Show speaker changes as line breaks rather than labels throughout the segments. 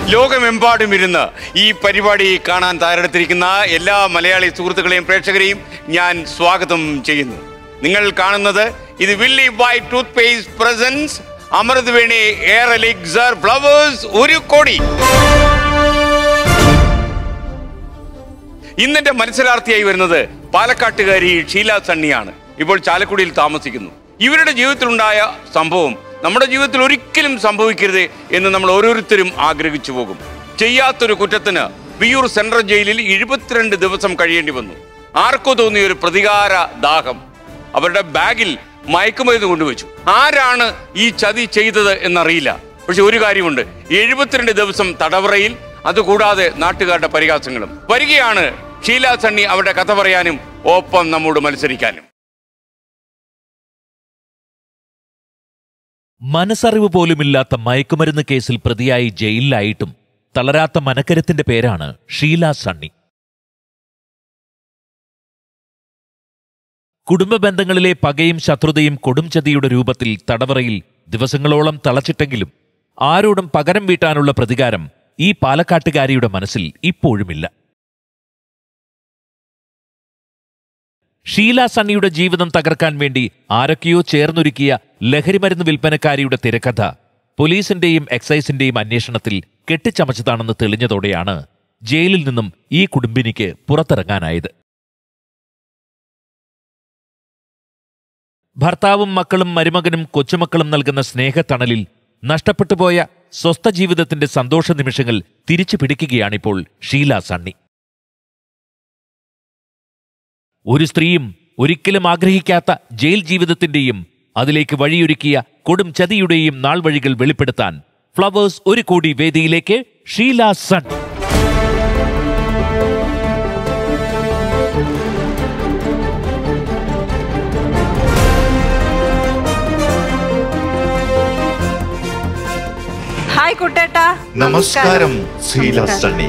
ലോകമെമ്പാടും ഇരുന്ന് ഈ പരിപാടി കാണാൻ തയ്യാറെടുത്തിരിക്കുന്ന എല്ലാ മലയാളി സുഹൃത്തുക്കളെയും പ്രേക്ഷകരെയും ഞാൻ സ്വാഗതം ചെയ്യുന്നു നിങ്ങൾ കാണുന്നത് ഇത് വില്ലി by toothpaste presents Amrit Veni air elixir flowers ഒരു കോടി ഇന്നെന്റെ മത്സരാർത്ഥിയായി വരുന്നത് പാലക്കാട്ടുകാരി ഷീല സണ്ണിയാണ് ഇപ്പോൾ ചാലക്കുടിയിൽ താമസിക്കുന്നു ഇവരുടെ ജീവിതത്തിലുണ്ടായ സംഭവം നമ്മുടെ ജീവിതത്തിൽ ഒരിക്കലും സംഭവിക്കരുത് എന്ന് നമ്മൾ ഓരോരുത്തരും ആഗ്രഹിച്ചു പോകും ചെയ്യാത്തൊരു കുറ്റത്തിന് വിയൂർ സെൻട്രൽ ജയിലിൽ എഴുപത്തിരണ്ട് ദിവസം കഴിയേണ്ടി വന്നു ആർക്കോ തോന്നിയ ഒരു പ്രതികാര ദാഹം അവരുടെ ബാഗിൽ മയക്കുമരുന്ന് കൊണ്ടുവച്ചു ആരാണ് ഈ ചതി ചെയ്തത് എന്നറിയില്ല പക്ഷെ ഒരു കാര്യമുണ്ട് എഴുപത്തിരണ്ട് ദിവസം തടവറയിൽ അതുകൂടാതെ നാട്ടുകാരുടെ പരിഹാസങ്ങളും വരികയാണ് ഷീല സണ്ണി അവരുടെ കഥ പറയാനും ഒപ്പം നമ്മോട് മത്സരിക്കാനും
മനസ്സറിവ് പോലുമില്ലാത്ത മയക്കുമരുന്ന് കേസിൽ പ്രതിയായി ജയിലിലായിട്ടും തളരാത്ത മനക്കരത്തിന്റെ പേരാണ് ഷീല സണ്ണി കുടുംബ ബന്ധങ്ങളിലെ പകയും ശത്രുതയും കൊടുംചതിയുടെ രൂപത്തിൽ തടവറയിൽ ദിവസങ്ങളോളം തളച്ചിട്ടെങ്കിലും ആരോടും പകരം വീട്ടാനുള്ള പ്രതികാരം ഈ പാലക്കാട്ടുകാരിയുടെ മനസ്സിൽ ഇപ്പോഴുമില്ല ഷീല സണ്ണിയുടെ ജീവിതം തകർക്കാൻ വേണ്ടി ആരൊക്കെയോ ചേർന്നൊരുക്കിയ ലഹരിമരുന്ന് വിൽപ്പനക്കാരിയുടെ തിരക്കഥ പോലീസിന്റെയും എക്സൈസിന്റെയും അന്വേഷണത്തിൽ കെട്ടിച്ചമച്ചതാണെന്ന് തെളിഞ്ഞതോടെയാണ് ജയിലിൽ നിന്നും ഈ കുടുംബിനിക്ക് പുറത്തിറങ്ങാനായത് ഭർത്താവും മക്കളും മരുമകനും കൊച്ചുമക്കളും നൽകുന്ന സ്നേഹത്തണലിൽ നഷ്ടപ്പെട്ടുപോയ സ്വസ്ഥ ജീവിതത്തിന്റെ സന്തോഷ നിമിഷങ്ങൾ തിരിച്ചു പിടിക്കുകയാണിപ്പോൾ ഷീല സണ്ണി ഒരു സ്ത്രീയും ഒരിക്കലും ആഗ്രഹിക്കാത്ത ജയിൽ ജീവിതത്തിന്റെയും അതിലേക്ക് വഴിയൊരുക്കിയ കൊടും ചതിയുടെയും നാൾവഴികൾ വെളിപ്പെടുത്താൻ ഫ്ലവേഴ്സ് ഒരു കോടി വേദിയിലേക്ക് ഷീല സൺ
ഹായ് കുട്ടേട്ടാ
നമസ്കാരം ശീല സണ്ണി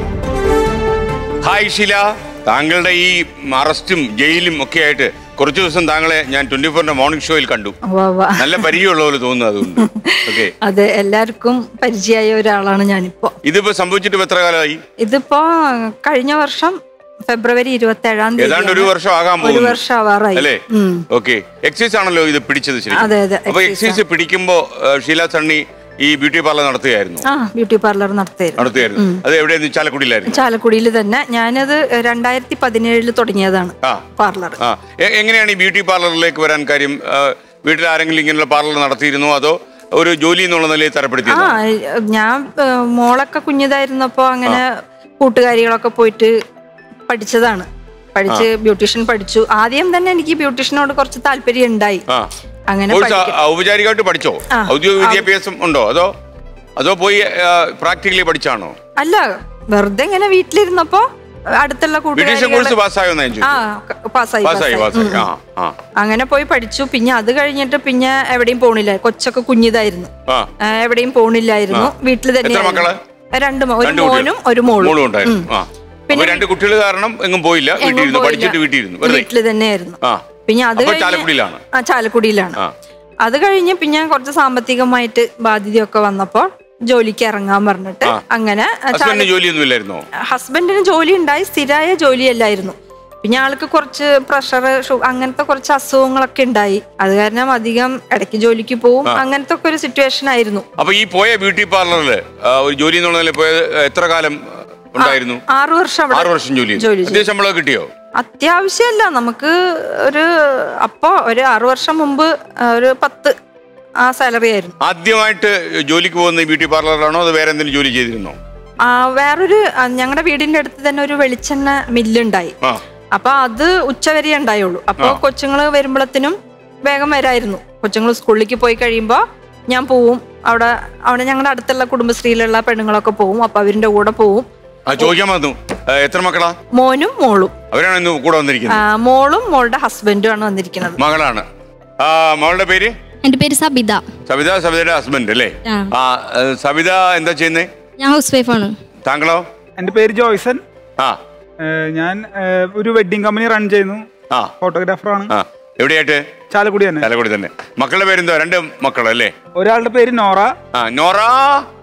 ഹായ് ഷീല താങ്കളുടെ ഈ അറസ്റ്റും ജയിലും ഒക്കെ ആയിട്ട് കുറച്ചു ദിവസം താങ്കളെ ഞാൻ ട്വന്റി ഫോറിന്റെ മോർണിംഗ് ഷോയിൽ കണ്ടു
ഉവ്വ് ഉവ്വ്.
നല്ല പരിചയമുള്ള പോലെ തോന്നുന്നു അതുകൊണ്ട് ഓക്കെ
അതെ എല്ലാവർക്കും പരിചയമായ ഒരാളാണ് ഞാനിപ്പോ
ഇതിപ്പോ സംഭവിച്ചിട്ട് ഇപ്പൊ എത്ര കാലമായി
ഇതിപ്പോ കഴിഞ്ഞ വർഷം ഫെബ്രുവരി ഇരുപത്തി ഏഴാം
ഏതാണ്ട് ഒരു വർഷം ആകാൻ
ഒരു
പോകുന്നു
വർഷം ആവാറായി
അല്ലേ
ഉം.
ഓക്കെ എക്സൈസ് ആണല്ലോ ഇത് പിടിച്ചത് ശരി
അതെ, അതെ,
അപ്പൊ
excise
എക്സൈസ് പിടിക്കുമ്പോ ഏഹ്, ഷീല സണ്ണി ഈ ബ്യൂട്ടി പാർലർ നടത്തുകയായിരുന്നു
ആ ബ്യൂട്ടി പാർലർ നടത്തിയിരുന്നു
നടത്തുകയായിരുന്നു അത് എവിടെയായിരുന്നു ചാലക്കുടിയിലായിരുന്നു
ചാലക്കുടിയിൽ തന്നെ ഞാനത് രണ്ടായിരത്തി പതിനേഴില് തുടങ്ങിയതാണ്
ആ.
പാർലർ
ആ എ- എങ്ങനെയാണ് ഈ ബ്യൂട്ടി പാർലറിലേക്ക് വരാൻ കാര്യം ആ, വീട്ടിൽ ആരെങ്കിലും ഇങ്ങനെയുള്ള പാർലർ നടത്തിയിരുന്നോ അതോ ഒരു ജോലി എന്നുള്ള നിലയിൽ
ആ
തരപ്പെടുത്തിയിരുന്നോ
ഞാൻ ഏ, മോളൊക്കെ കുഞ്ഞിതായിരുന്നപ്പോ അങ്ങനെ കൂട്ടുകാരികളൊക്കെ പോയിട്ട് പഠിച്ചതാണ് പഠിച്ച് ബ്യൂട്ടീഷ്യൻ പഠിച്ചു ആദ്യം തന്നെ എനിക്ക് ബ്യൂട്ടീഷ്യനോട് കുറച്ച് താല്പര്യം ഉണ്ടായി
ആ
അങ്ങനെ
കോഴ്സ്
പഠിക്ക-
ആ, ഔപചാരികമായിട്ട് പഠിച്ചോ
ആ.
ഔദ്യോഗിക വിദ്യാഭ്യാസം ഉണ്ടോ അതോ അതോ പോയി പ്രാക്ടിക്കലി പഠിച്ചാണോ
അല്ല വെറുതെ ഇങ്ങനെ വീട്ടിലിരുന്നപ്പോ അടുത്തുള്ള
ബ്യൂട്ടീഷ്യൻ കോഴ്സ്
കൂട്ടുകാരികളെ
പാസ്സായോ എന്ന് ഞാൻ
ആ
ചോദിച്ചു
പാസ്സായി
പാസ്സായി പാസ്സായി ആ ആ
അങ്ങനെ പോയി പഠിച്ചു പിന്നെ അത് കഴിഞ്ഞിട്ട് പിന്നെ എവിടെയും പോണില്ല കൊച്ചൊക്കെ കുഞ്ഞിതായിരുന്നു
ആ
ആ, എവിടെയും പോണില്ലായിരുന്നു വീട്ടിൽ
എത്ര
തന്നെ
മക്കള്?
രണ്ട് മോ- ഒരു
രണ്ട് കുട്ടികൾ.
മോനും ഒരു മോളും
മോളും ഉണ്ടായിരുന്നു ആ അപ്പൊ രണ്ട് കുട്ടികൾ കാരണം എങ്ങും പോയില്ല വീട്ടിലിരുന്നു പഠിച്ചിട്ട് വീട്ടിലിരുന്നു വെറുതെ
വീട്ടിൽ തന്നെയായിരുന്നു
ആ
പിന്നെ അത്
അപ്പൊ
കഴിഞ്ഞ്
ചാലക്കുടിയിലാണ്
ആ ചാലക്കുടിയിലാണ്
ആ
അത് കഴിഞ്ഞ് പിന്നെ കുറച്ച് സാമ്പത്തികമായിട്ട് ബാധ്യതയൊക്കെ വന്നപ്പോ ജോലിക്ക് ഇറങ്ങാൻ പറഞ്ഞിട്ട്
ആ.
അങ്ങനെ ആ,
ഹസ്ബൻഡിന്
ചാല-
ജോലിയൊന്നും ഇല്ലായിരുന്നോ
ഹസ്ബൻഡിന് ജോലി ഉണ്ടായി സ്ഥിരമായ ജോലിയല്ലായിരുന്നു പിന്നെ ആൾക്ക് കുറച്ച് പ്രഷർ അങ്ങനത്തെ കുറച്ച് അസുഖങ്ങളൊക്കെ ഉണ്ടായി അത് കാരണം അധികം ഇടയ്ക്ക് ജോലിക്ക് പോവും അങ്ങനത്തെ ഒക്കെ ഒരു സിറ്റുവേഷൻ ആയിരുന്നു
അപ്പൊ ഈ പോയ ബ്യൂട്ടി പാർലറിൽ ഒരു ജോലി എന്നുള്ള നിലയിൽ പോയത് എത്ര കാലം ഉണ്ടായിരുന്നു
ആറു വർഷം അവിടെ
ആറു വർഷം ജോലി ചെയ്തു.
ജോലി ചെയ്തു.
അത്യാവശ്യം ശമ്പളം കിട്ടിയോ
അത്യാവശ്യമല്ല നമുക്ക് ഒരു അപ്പോ ഒരു ആറു വർഷം മുമ്പ് ആ, ഒരു പത്ത് ആ സാലറി ആയിരുന്നു
ആദ്യമായിട്ട് ജോലിക്ക് പോകുന്ന ഈ ബ്യൂട്ടി പാർലറിലാണോ അത് വേറെ എന്തെങ്കിലും ജോലി ചെയ്തിരുന്നോ
ആ വേറൊരു ഞങ്ങളുടെ വീടിന്റെ അടുത്ത് തന്നെ ഒരു വെളിച്ചെണ്ണ മില്ലുണ്ടായി
ആ
അപ്പൊ അത് ഉച്ചവരെ ഉണ്ടായുള്ളൂ അപ്പൊ കൊച്ചുങ്ങള് വരുമ്പോഴത്തേനും വേഗം വരായിരുന്നു കൊച്ചുങ്ങൾ സ്കൂളിലേക്ക് പോയി കഴിയുമ്പോ ഞാൻ പോവും അവിടെ അവിടെ ഞങ്ങളുടെ അടുത്തുള്ള കുടുംബശ്രീയിലുള്ള പെണ്ണുങ്ങളൊക്കെ പോവും അപ്പൊ അവരുടെ കൂടെ പോവും
ആ ചോദിക്കാൻ വന്നു ഏ, എത്ര മക്കളാ
മോനും മോളും
അവരാണ് ഇന്ന് കൂടെ വന്നിരിക്കുന്നത്
ആ, മോളും മോളുടെ ഹസ്ബൻഡും ആണ് വന്നിരിക്കുന്നത്
മകളാണ് ആ മകളുടെ പേര്
എൻ്റെ പേര് സബിത
സവിത സവിതയുടെ ഹസ്ബൻഡ് അല്ലേ
ആ.
ആ ഏ, സവിത എന്താ ചെയ്യുന്നേ
ഞാൻ ഹൗസ് വൈഫാണ്
താങ്കളോ
എൻ്റെ പേര് ജോയ്സൺ
ആ
ഏഹ് ഞാൻ ഏഹ് ഒരു വെഡിങ് കമ്പനി റൺ ചെയ്യുന്നു
ആ
ഫോട്ടോഗ്രാഫറാണ്
ആ എവിടെയായിട്ട്
ചാലക്കുടി തന്നെ
ചാലക്കുടി തന്നെ മക്കളുടെ പേരെന്തോ രണ്ട് മക്കളല്ലേ
ഒരാളുടെ പേര് നോറ
ആ നോറ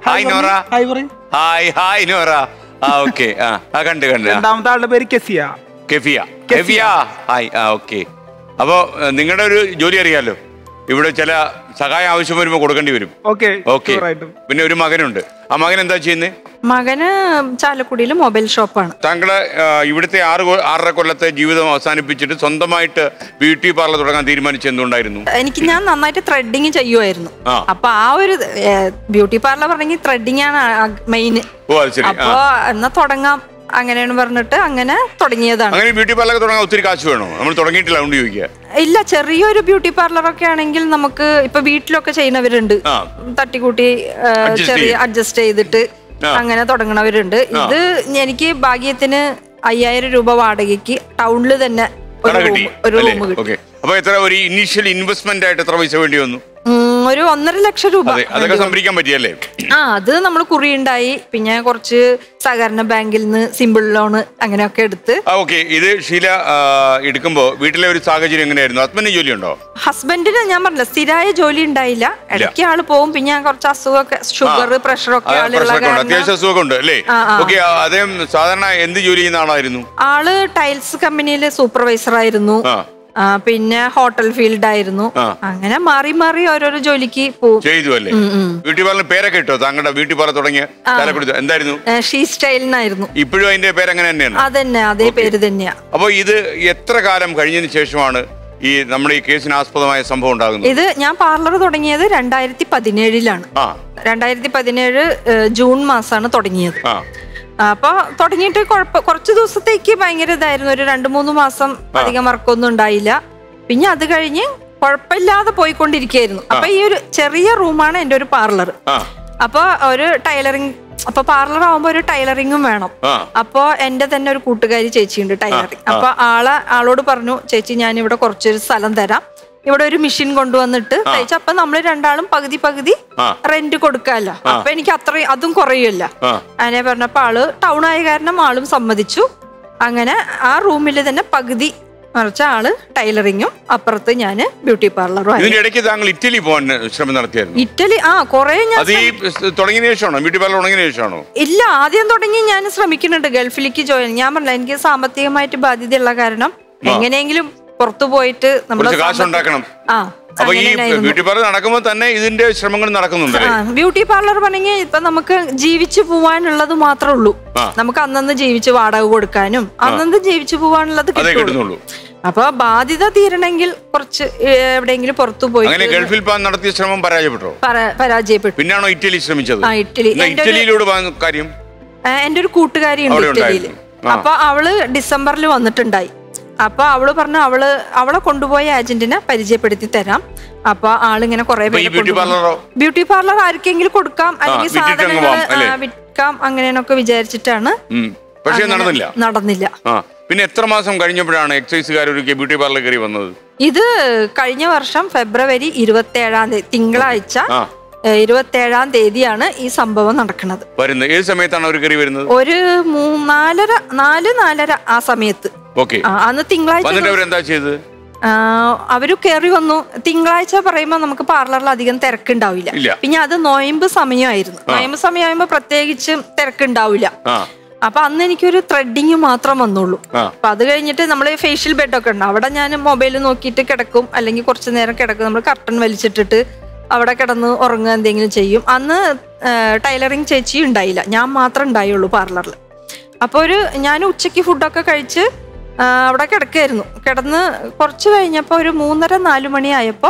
ഹായ് നോറ
ഹായ് പറയും
ഹായ് ഹായ് നോറ ആ ഓക്കെ ആ ആ കണ്ട് കണ്ട് ആ.
രണ്ടാമത്തെ ആളുടെ പേര് കെസിയ
കെഫിയ
കെഫിയ.
കെഫിയ ഹായ് ആ ഓക്കെ അപ്പോ നിങ്ങളുടെ ഒരു ജോലി അറിയാലോ ഇവിടെ ചില സഹായം ആവശ്യം വരുമ്പോൾ കൊടുക്കേണ്ടി വരും
ഓക്കെ
ഓക്കെ
ഷുവറായിട്ടും
പിന്നെ ഒരു മകനുണ്ട് ആ മകൻ എന്താ ചെയ്യുന്നത്
മകന് ചാലക്കുടിയിൽ മൊബൈൽ ഷോപ്പാണ്
താങ്കള് ആ, ഇവിടുത്തെ ആറ് കൊ- ആറര കൊല്ലത്തെ ജീവിതം അവസാനിപ്പിച്ചിട്ട് സ്വന്തമായിട്ട് ബ്യൂട്ടി പാർലർ തുടങ്ങാൻ തീരുമാനിച്ച എന്തുകൊണ്ടായിരുന്നു
എനിക്ക് ഞാൻ നന്നായിട്ട് ത്രെഡിങ് ചെയ്യുമായിരുന്നു
ആ.
അപ്പൊ ആ ഒരു ബ്യൂട്ടി പാർലർ പറഞ്ഞെങ്കിൽ ത്രെഡിങ് ആണ് മെയിൻ
ഓ അത് ശരി ആ
അപ്പൊ എന്നാ തുടങ്ങാം അങ്ങനെയാണ് പറഞ്ഞിട്ട് അങ്ങനെ തുടങ്ങിയതാണ്
അങ്ങനെ ബ്യൂട്ടി പാർലർ തുടങ്ങാൻ ഒത്തിരി കാശ് വേണോ നമ്മൾ തുടങ്ങിയിട്ടില്ല അതുകൊണ്ട് ചോദിക്കുക
ഇല്ല ചെറിയൊരു ബ്യൂട്ടി പാർലർ ഒക്കെ ആണെങ്കിൽ നമുക്ക് ഇപ്പൊ വീട്ടിലൊക്കെ ചെയ്യുന്നവരുണ്ട്
ആ.
തട്ടിക്കൂട്ടി ആ,
Adjust
ചെറിയ
ചെയ്യും.
അഡ്ജസ്റ്റ് ചെയ്തിട്ട്
ആ.
അങ്ങനെ തുടങ്ങണവരുണ്ട് ഇത് എനിക്ക് ഭാഗ്യത്തിന് അയ്യായിരം രൂപ വാടകയ്ക്ക് ടൗണിൽ തന്നെ ഒരു
കട
റൂം
കിട്ടി
ഒരു
അല്ലേ
റൂം കിട്ടി
ഓക്കെ അപ്പൊ എത്ര ഒരു ഇനീഷ്യൽ ഇൻവെസ്റ്റ്മെന്റ് ആയിട്ട് എത്ര പൈസ വേണ്ടി വന്നു
ഉം, ഒരു ഒന്നര ലക്ഷം രൂപ
അതെ അതൊക്കെ
വേണ്ടി വന്നു.
സംഭരിക്കാൻ പറ്റിയല്ലേ
ആ അത് നമ്മൾ കുറി ഉണ്ടായി പിന്നെ കുറച്ച് സഹകരണ ബാങ്കിൽ നിന്ന് സിമ്പിൾ ലോണ് അങ്ങനെയൊക്കെ എടുത്ത്
ആ ഓക്കെ ഇത് ഷീല ആ, എടുക്കുമ്പോ വീട്ടിലെ ഒരു സാഹചര്യം എങ്ങനെയായിരുന്നു ഹസ്ബൻഡിന് ജോലിയുണ്ടോ
ഹസ്ബൻഡിന് ഞാൻ പറഞ്ഞില്ല സ്ഥിരമായ ജോലി ഉണ്ടായില്ല ഇടയ്ക്ക് ആള് പോവും പിന്നെ ഞാൻ കുറച്ച് അസുഖമൊക്കെ ഷുഗർ പ്രഷർ ഒക്കെ
ആ,
ആളുള്ള
പ്രശ്നമൊക്കെ ഉണ്ട്
കാരണം
അത്യാവശ്യം അസുഖമൊക്കെ ഉണ്ട് അല്ലേ
ആ, ആ.
ഓക്കെ അദ്ദേഹം സാധാരണ എന്ത് ജോലി ചെയ്യുന്ന ആളായിരുന്നു
ആള് ടൈൽസ് കമ്പനിയിലെ സൂപ്പർവൈസർ ആയിരുന്നു
ആ
ആ, പിന്നെ ഹോട്ടൽ ഫീൽഡ് ആയിരുന്നു
ആ.
അങ്ങനെ മാറി മാറി ഓരോരോ ജോലിക്ക് പോവും
ചെയ്തു അല്ലേ ബ്യൂട്ടി പാർലർ പേരൊക്കെ ഇട്ടോ താങ്കളുടെ ബ്യൂട്ടി പാർലർ തുടങ്ങിയ ചാലക്കുടി എന്തായിരുന്നു
ഏ, ഷീ സ്റ്റൈലിനായിരുന്നു
ഇപ്പോഴും അതിന്റെ പേര് അങ്ങനെ തന്നെയാണ്
അതന്നെ അതേ പേര് തന്നെയാ
അപ്പോൾ ഇത് എത്ര കാലം കഴിഞ്ഞതിന് ശേഷമാണ് ഈ നമ്മുടെ ഈ കേസിന് ആസ്പദമായ സംഭവം ഉണ്ടാകുന്നത്
ഇത് ഞാൻ പാർലർ തുടങ്ങിയത് രണ്ടായിരത്തി പതിനേഴിലാണ്
ആ
രണ്ടായിരത്തി പതിനേഴ് ജൂൺ മാസമാണ് തുടങ്ങിയത്
ആ
അപ്പൊ തുടങ്ങിയിട്ട് കുഴപ്പ കുറച്ച് ദിവസത്തേക്ക് ഭയങ്കര ഇതായിരുന്നു ഒരു രണ്ട് മൂന്ന് മാസം അധികം വർക്കൊന്നും ഉണ്ടായില്ല പിന്നെ അത് കഴിഞ്ഞ് കുഴപ്പമില്ലാതെ പോയിക്കൊണ്ടിരിക്കുകയായിരുന്നു അപ്പൊ ഈ ഒരു ചെറിയ റൂമാണ് എൻ്റെ ഒരു പാർലർ
ആ
അപ്പൊ ഒരു ടൈലറിങ് അപ്പൊ പാർലർ ആവുമ്പോ ഒരു ടൈലറിങ്ങും വേണം
ആ
അപ്പോ എന്റെ തന്നെ ഒരു കൂട്ടുകാരി ചേച്ചിയുണ്ട് ടൈലറിങ് അപ്പൊ ആളെ ആളോട് പറഞ്ഞു ചേച്ചി ഞാൻ ഇവിടെ കുറച്ചൊരു സ്ഥലം തരാം ഇവിടെ ഒരു മെഷീൻ കൊണ്ടുവന്നിട്ട് തയ്ച്ച അപ്പൊ നമ്മൾ രണ്ടാളും പകുതി പകുതി
ആ.
റെന്റ് കൊടുക്കാമല്ലോ അപ്പൊ എനിക്ക് അത്രയും അതും കുറയുമല്ല
ആ.
അങ്ങനെ പറഞ്ഞപ്പോ ആള് ടൗൺ ആയ കാരണം ആളും സമ്മതിച്ചു അങ്ങനെ ആ റൂമിൽ തന്നെ പകുതി മറിച്ച ആള് ടൈലറിങ്ങും അപ്പുറത്ത് ഞാന് ബ്യൂട്ടി പാർലറും ആയി
ഇതിന്റെ ഇടയ്ക്ക് താങ്കൾ ഇറ്റലി പോകാൻ ശ്രമം നടത്തിയായിരുന്നു
ഇറ്റലി ആ കൊറേ ഞാൻ
അത് ഈ തുടങ്ങിയ ശേഷമാണോ ബ്യൂട്ടി പാർലർ തുടങ്ങിയ ശേഷമാണോ
ഇല്ല ആദ്യം തുടങ്ങി ഞാൻ ശ്രമിക്കുന്നുണ്ട് ഗൾഫിലേക്ക് ജോയിൻ ഞാൻ പറഞ്ഞില്ല എനിക്ക് സാമ്പത്തികമായിട്ട് ബാധ്യതയുള്ള കാരണം എങ്ങനെയെങ്കിലും പുറത്തു പോയിട്ട് നമ്മുടെ
കുറച്ച് കാശ്
സാമ്പത്തിക-
ഉണ്ടാക്കണം
ആ
അപ്പൊ ഈ
അങ്ങനെയായിരുന്നു.
ബ്യൂട്ടി പാർലർ നടക്കുമ്പോൾ തന്നെ ഇതിന്റെ ശ്രമങ്ങൾ നടക്കുന്നുണ്ടല്ലേ
ആ ബ്യൂട്ടി പാർലർ പറഞ്ഞെങ്കിൽ ഇപ്പൊ നമുക്ക് ജീവിച്ചു പോവാനുള്ളത് മാത്രമേ ഉള്ളൂ
ആ.
നമുക്ക് അന്നന്ന് ജീവിച്ച് വാടക കൊടുക്കാനും അന്നന്ന് ജീവിച്ചു പോവാനുള്ളത്
അതേ
കിട്ടുള്ളൂ
കിട്ടുന്നുള്ളൂ
അപ്പൊ ബാധ്യത തീരണമെങ്കിൽ കുറച്ച് ഏ, എവിടെയെങ്കിലും പുറത്തു പോയി
അങ്ങനെ ഗൾഫിൽ പോകാൻ നടത്തിയ ശ്രമം പരാജയപ്പെട്ടോ
പരാജയപ്പെട്ടു
പിന്നെയാണോ ഇറ്റലി ശ്രമിച്ചത്
ആ, ഇറ്റലി.
എന്നാ
എൻ്റെ ഒരു-
ഇറ്റലിയിലൂടെ പോകാൻ കാര്യം
ആ, എൻ്റെ ഒരു കൂട്ടുകാരി ഉണ്ട്
അവിടെ
ഇറ്റലിയിൽ
ഉണ്ടായിരുന്നു. ആ.
അപ്പൊ അവള് ഡിസംബറിൽ വന്നിട്ടുണ്ടായി അപ്പൊ അവള് പറഞ്ഞു അവള് അവളെ കൊണ്ടുപോയ ഏജന്റിനെ പരിചയപ്പെടുത്തി തരാം അപ്പൊ ആളിങ്ങനെ കുറെ
അപ്പൊ ഈ ബ്യൂട്ടി പാർലറോ
ബ്യൂട്ടി പാർലർ ആർക്കെങ്കിലും കൊടുക്കാം അല്ലെങ്കിൽ
വിറ്റിട്ട് അങ്ങ്
സാധനങ്ങൾ
പോവാം, അല്ലേ?
വിൽക്കാം അങ്ങനെയൊക്കെ വിചാരിച്ചിട്ടാണ്
ഉം. പക്ഷേ
അങ്ങനെ
നടന്നില്ല
നടന്നില്ല
ആ പിന്നെ എത്ര മാസം കഴിഞ്ഞപ്പോഴാണ് എക്സൈസുകാർ ഒരിക്കൽ ബ്യൂട്ടി പാർലർ കയറി വന്നത്
ഇത് കഴിഞ്ഞ വർഷം ഫെബ്രുവരി ഇരുപത്തി ഏഴാം തീയതി തിങ്കളാഴ്ച
ആ
ഇരുപത്തി ഏഴാം തീയതിയാണ് ഈ സംഭവം നടക്കുന്നത്
വരുന്നത് ഏത് സമയത്താണ് അവർ കയറി വരുന്നത്
ഒരു മൂ- നാലര നാല് നാലര ആ സമയത്ത്
ഓക്കെ
ആ, അന്ന് തിങ്കളാഴ്ച
വന്നിട്ട് അവരെന്താ ചെയ്തത്
ആ, അവര് കയറി വന്നു തിങ്കളാഴ്ച പറയുമ്പോൾ നമുക്ക് പാർലറിൽ അധികം തിരക്കുണ്ടാവില്ല
ഇല്ല.
പിന്നെ അത് നോയമ്പ് സമയമായിരുന്നു നോയമ്പ് സമയമാകുമ്പോ പ്രത്യേകിച്ച് തിരക്കുണ്ടാവില്ല
ആ
അപ്പൊ അന്ന് എനിക്കൊരു ത്രെഡിങ് മാത്രം വന്നുള്ളൂ
ആ.
അപ്പൊ അത് കഴിഞ്ഞിട്ട് നമ്മൾ ഫേഷ്യൽ ബെഡൊക്കെ ഉണ്ട് അവിടെ ഞാൻ മൊബൈൽ നോക്കിയിട്ട് കിടക്കും അല്ലെങ്കിൽ കുറച്ച് നേരം കിടക്കും നമ്മൾ കർട്ടൻ വലിച്ചിട്ടിട്ട് അവിടെ കിടന്ന് ഉറങ്ങുക എന്തെങ്കിലും ചെയ്യും അന്ന് ടൈലറിങ് ചേച്ചി ഉണ്ടായില്ല ഞാൻ മാത്രം ഉണ്ടായുള്ളൂ പാർലറിൽ അപ്പോൾ ഒരു ഞാൻ ഉച്ചയ്ക്ക് ഫുഡൊക്കെ കഴിച്ച് ആ, അവിടെ കിടക്കായിരുന്നു കിടന്ന് കുറച്ച് കഴിഞ്ഞപ്പോൾ ഒരു മൂന്നര നാല് മണിയായപ്പോൾ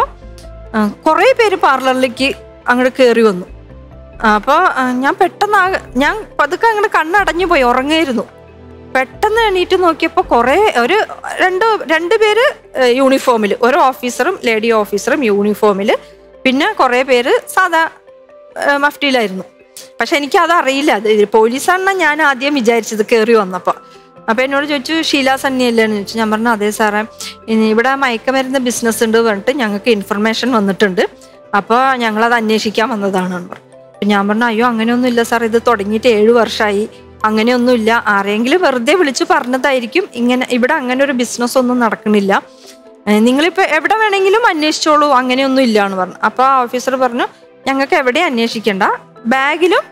കുറേ പേര് പാർലറിലേക്ക് അങ്ങോട്ട് കയറി വന്നു അപ്പോൾ ഞാൻ പെട്ടെന്ന് ആ ഞാൻ പതുക്കെ അങ്ങോട്ട് കണ്ണടഞ്ഞു പോയി ഉറങ്ങായിരുന്നു പെട്ടെന്ന് എണീറ്റ് നോക്കിയപ്പോൾ കുറേ ഒരു രണ്ട് രണ്ട് പേര് യൂണിഫോമിൽ ഒരു ഓഫീസറും ലേഡി ഓഫീസറും യൂണിഫോമിൽ പിന്നെ കുറേ പേര് സാധാ ഏഹ്, മഫ്റ്റിയിലായിരുന്നു പക്ഷെ എനിക്ക് അത് അറിയില്ല അത് പോലീസാണെന്നാണ് ഞാൻ ആദ്യം വിചാരിച്ചത് കയറി വന്നപ്പോൾ അപ്പോൾ എന്നോട് ചോദിച്ചു ഷീല സണ്ണിയല്ലേ എന്ന് ചോദിച്ചു ഞാൻ പറഞ്ഞു അതേ സാറേ ഇനി ഇവിടെ മയക്കമരുന്ന് ബിസിനസ് ഉണ്ട് പറഞ്ഞിട്ട് ഞങ്ങൾക്ക് ഇൻഫർമേഷൻ വന്നിട്ടുണ്ട് അപ്പോൾ ഞങ്ങളത് അന്വേഷിക്കാൻ വന്നതാണ് എന്ന് പറഞ്ഞു അപ്പം ഞാൻ പറഞ്ഞു അയ്യോ അങ്ങനെയൊന്നും ഇല്ല സാർ ഇത് തുടങ്ങിയിട്ട് ഏഴ് വർഷമായി അങ്ങനെയൊന്നുമില്ല ആരെങ്കിലും വെറുതെ വിളിച്ച് പറഞ്ഞതായിരിക്കും ഇങ്ങനെ ഇവിടെ അങ്ങനെ ഒരു ബിസിനസ് ഒന്നും നടക്കണില്ല ഏഹ് നിങ്ങളിപ്പോൾ എവിടെ വേണമെങ്കിലും അന്വേഷിച്ചോളൂ അങ്ങനെയൊന്നും ഇല്ല എന്ന് പറഞ്ഞു അപ്പോൾ ആ ഓഫീസർ പറഞ്ഞു ഞങ്ങൾക്ക് എവിടെ അന്വേഷിക്കണ്ട ബാഗിലും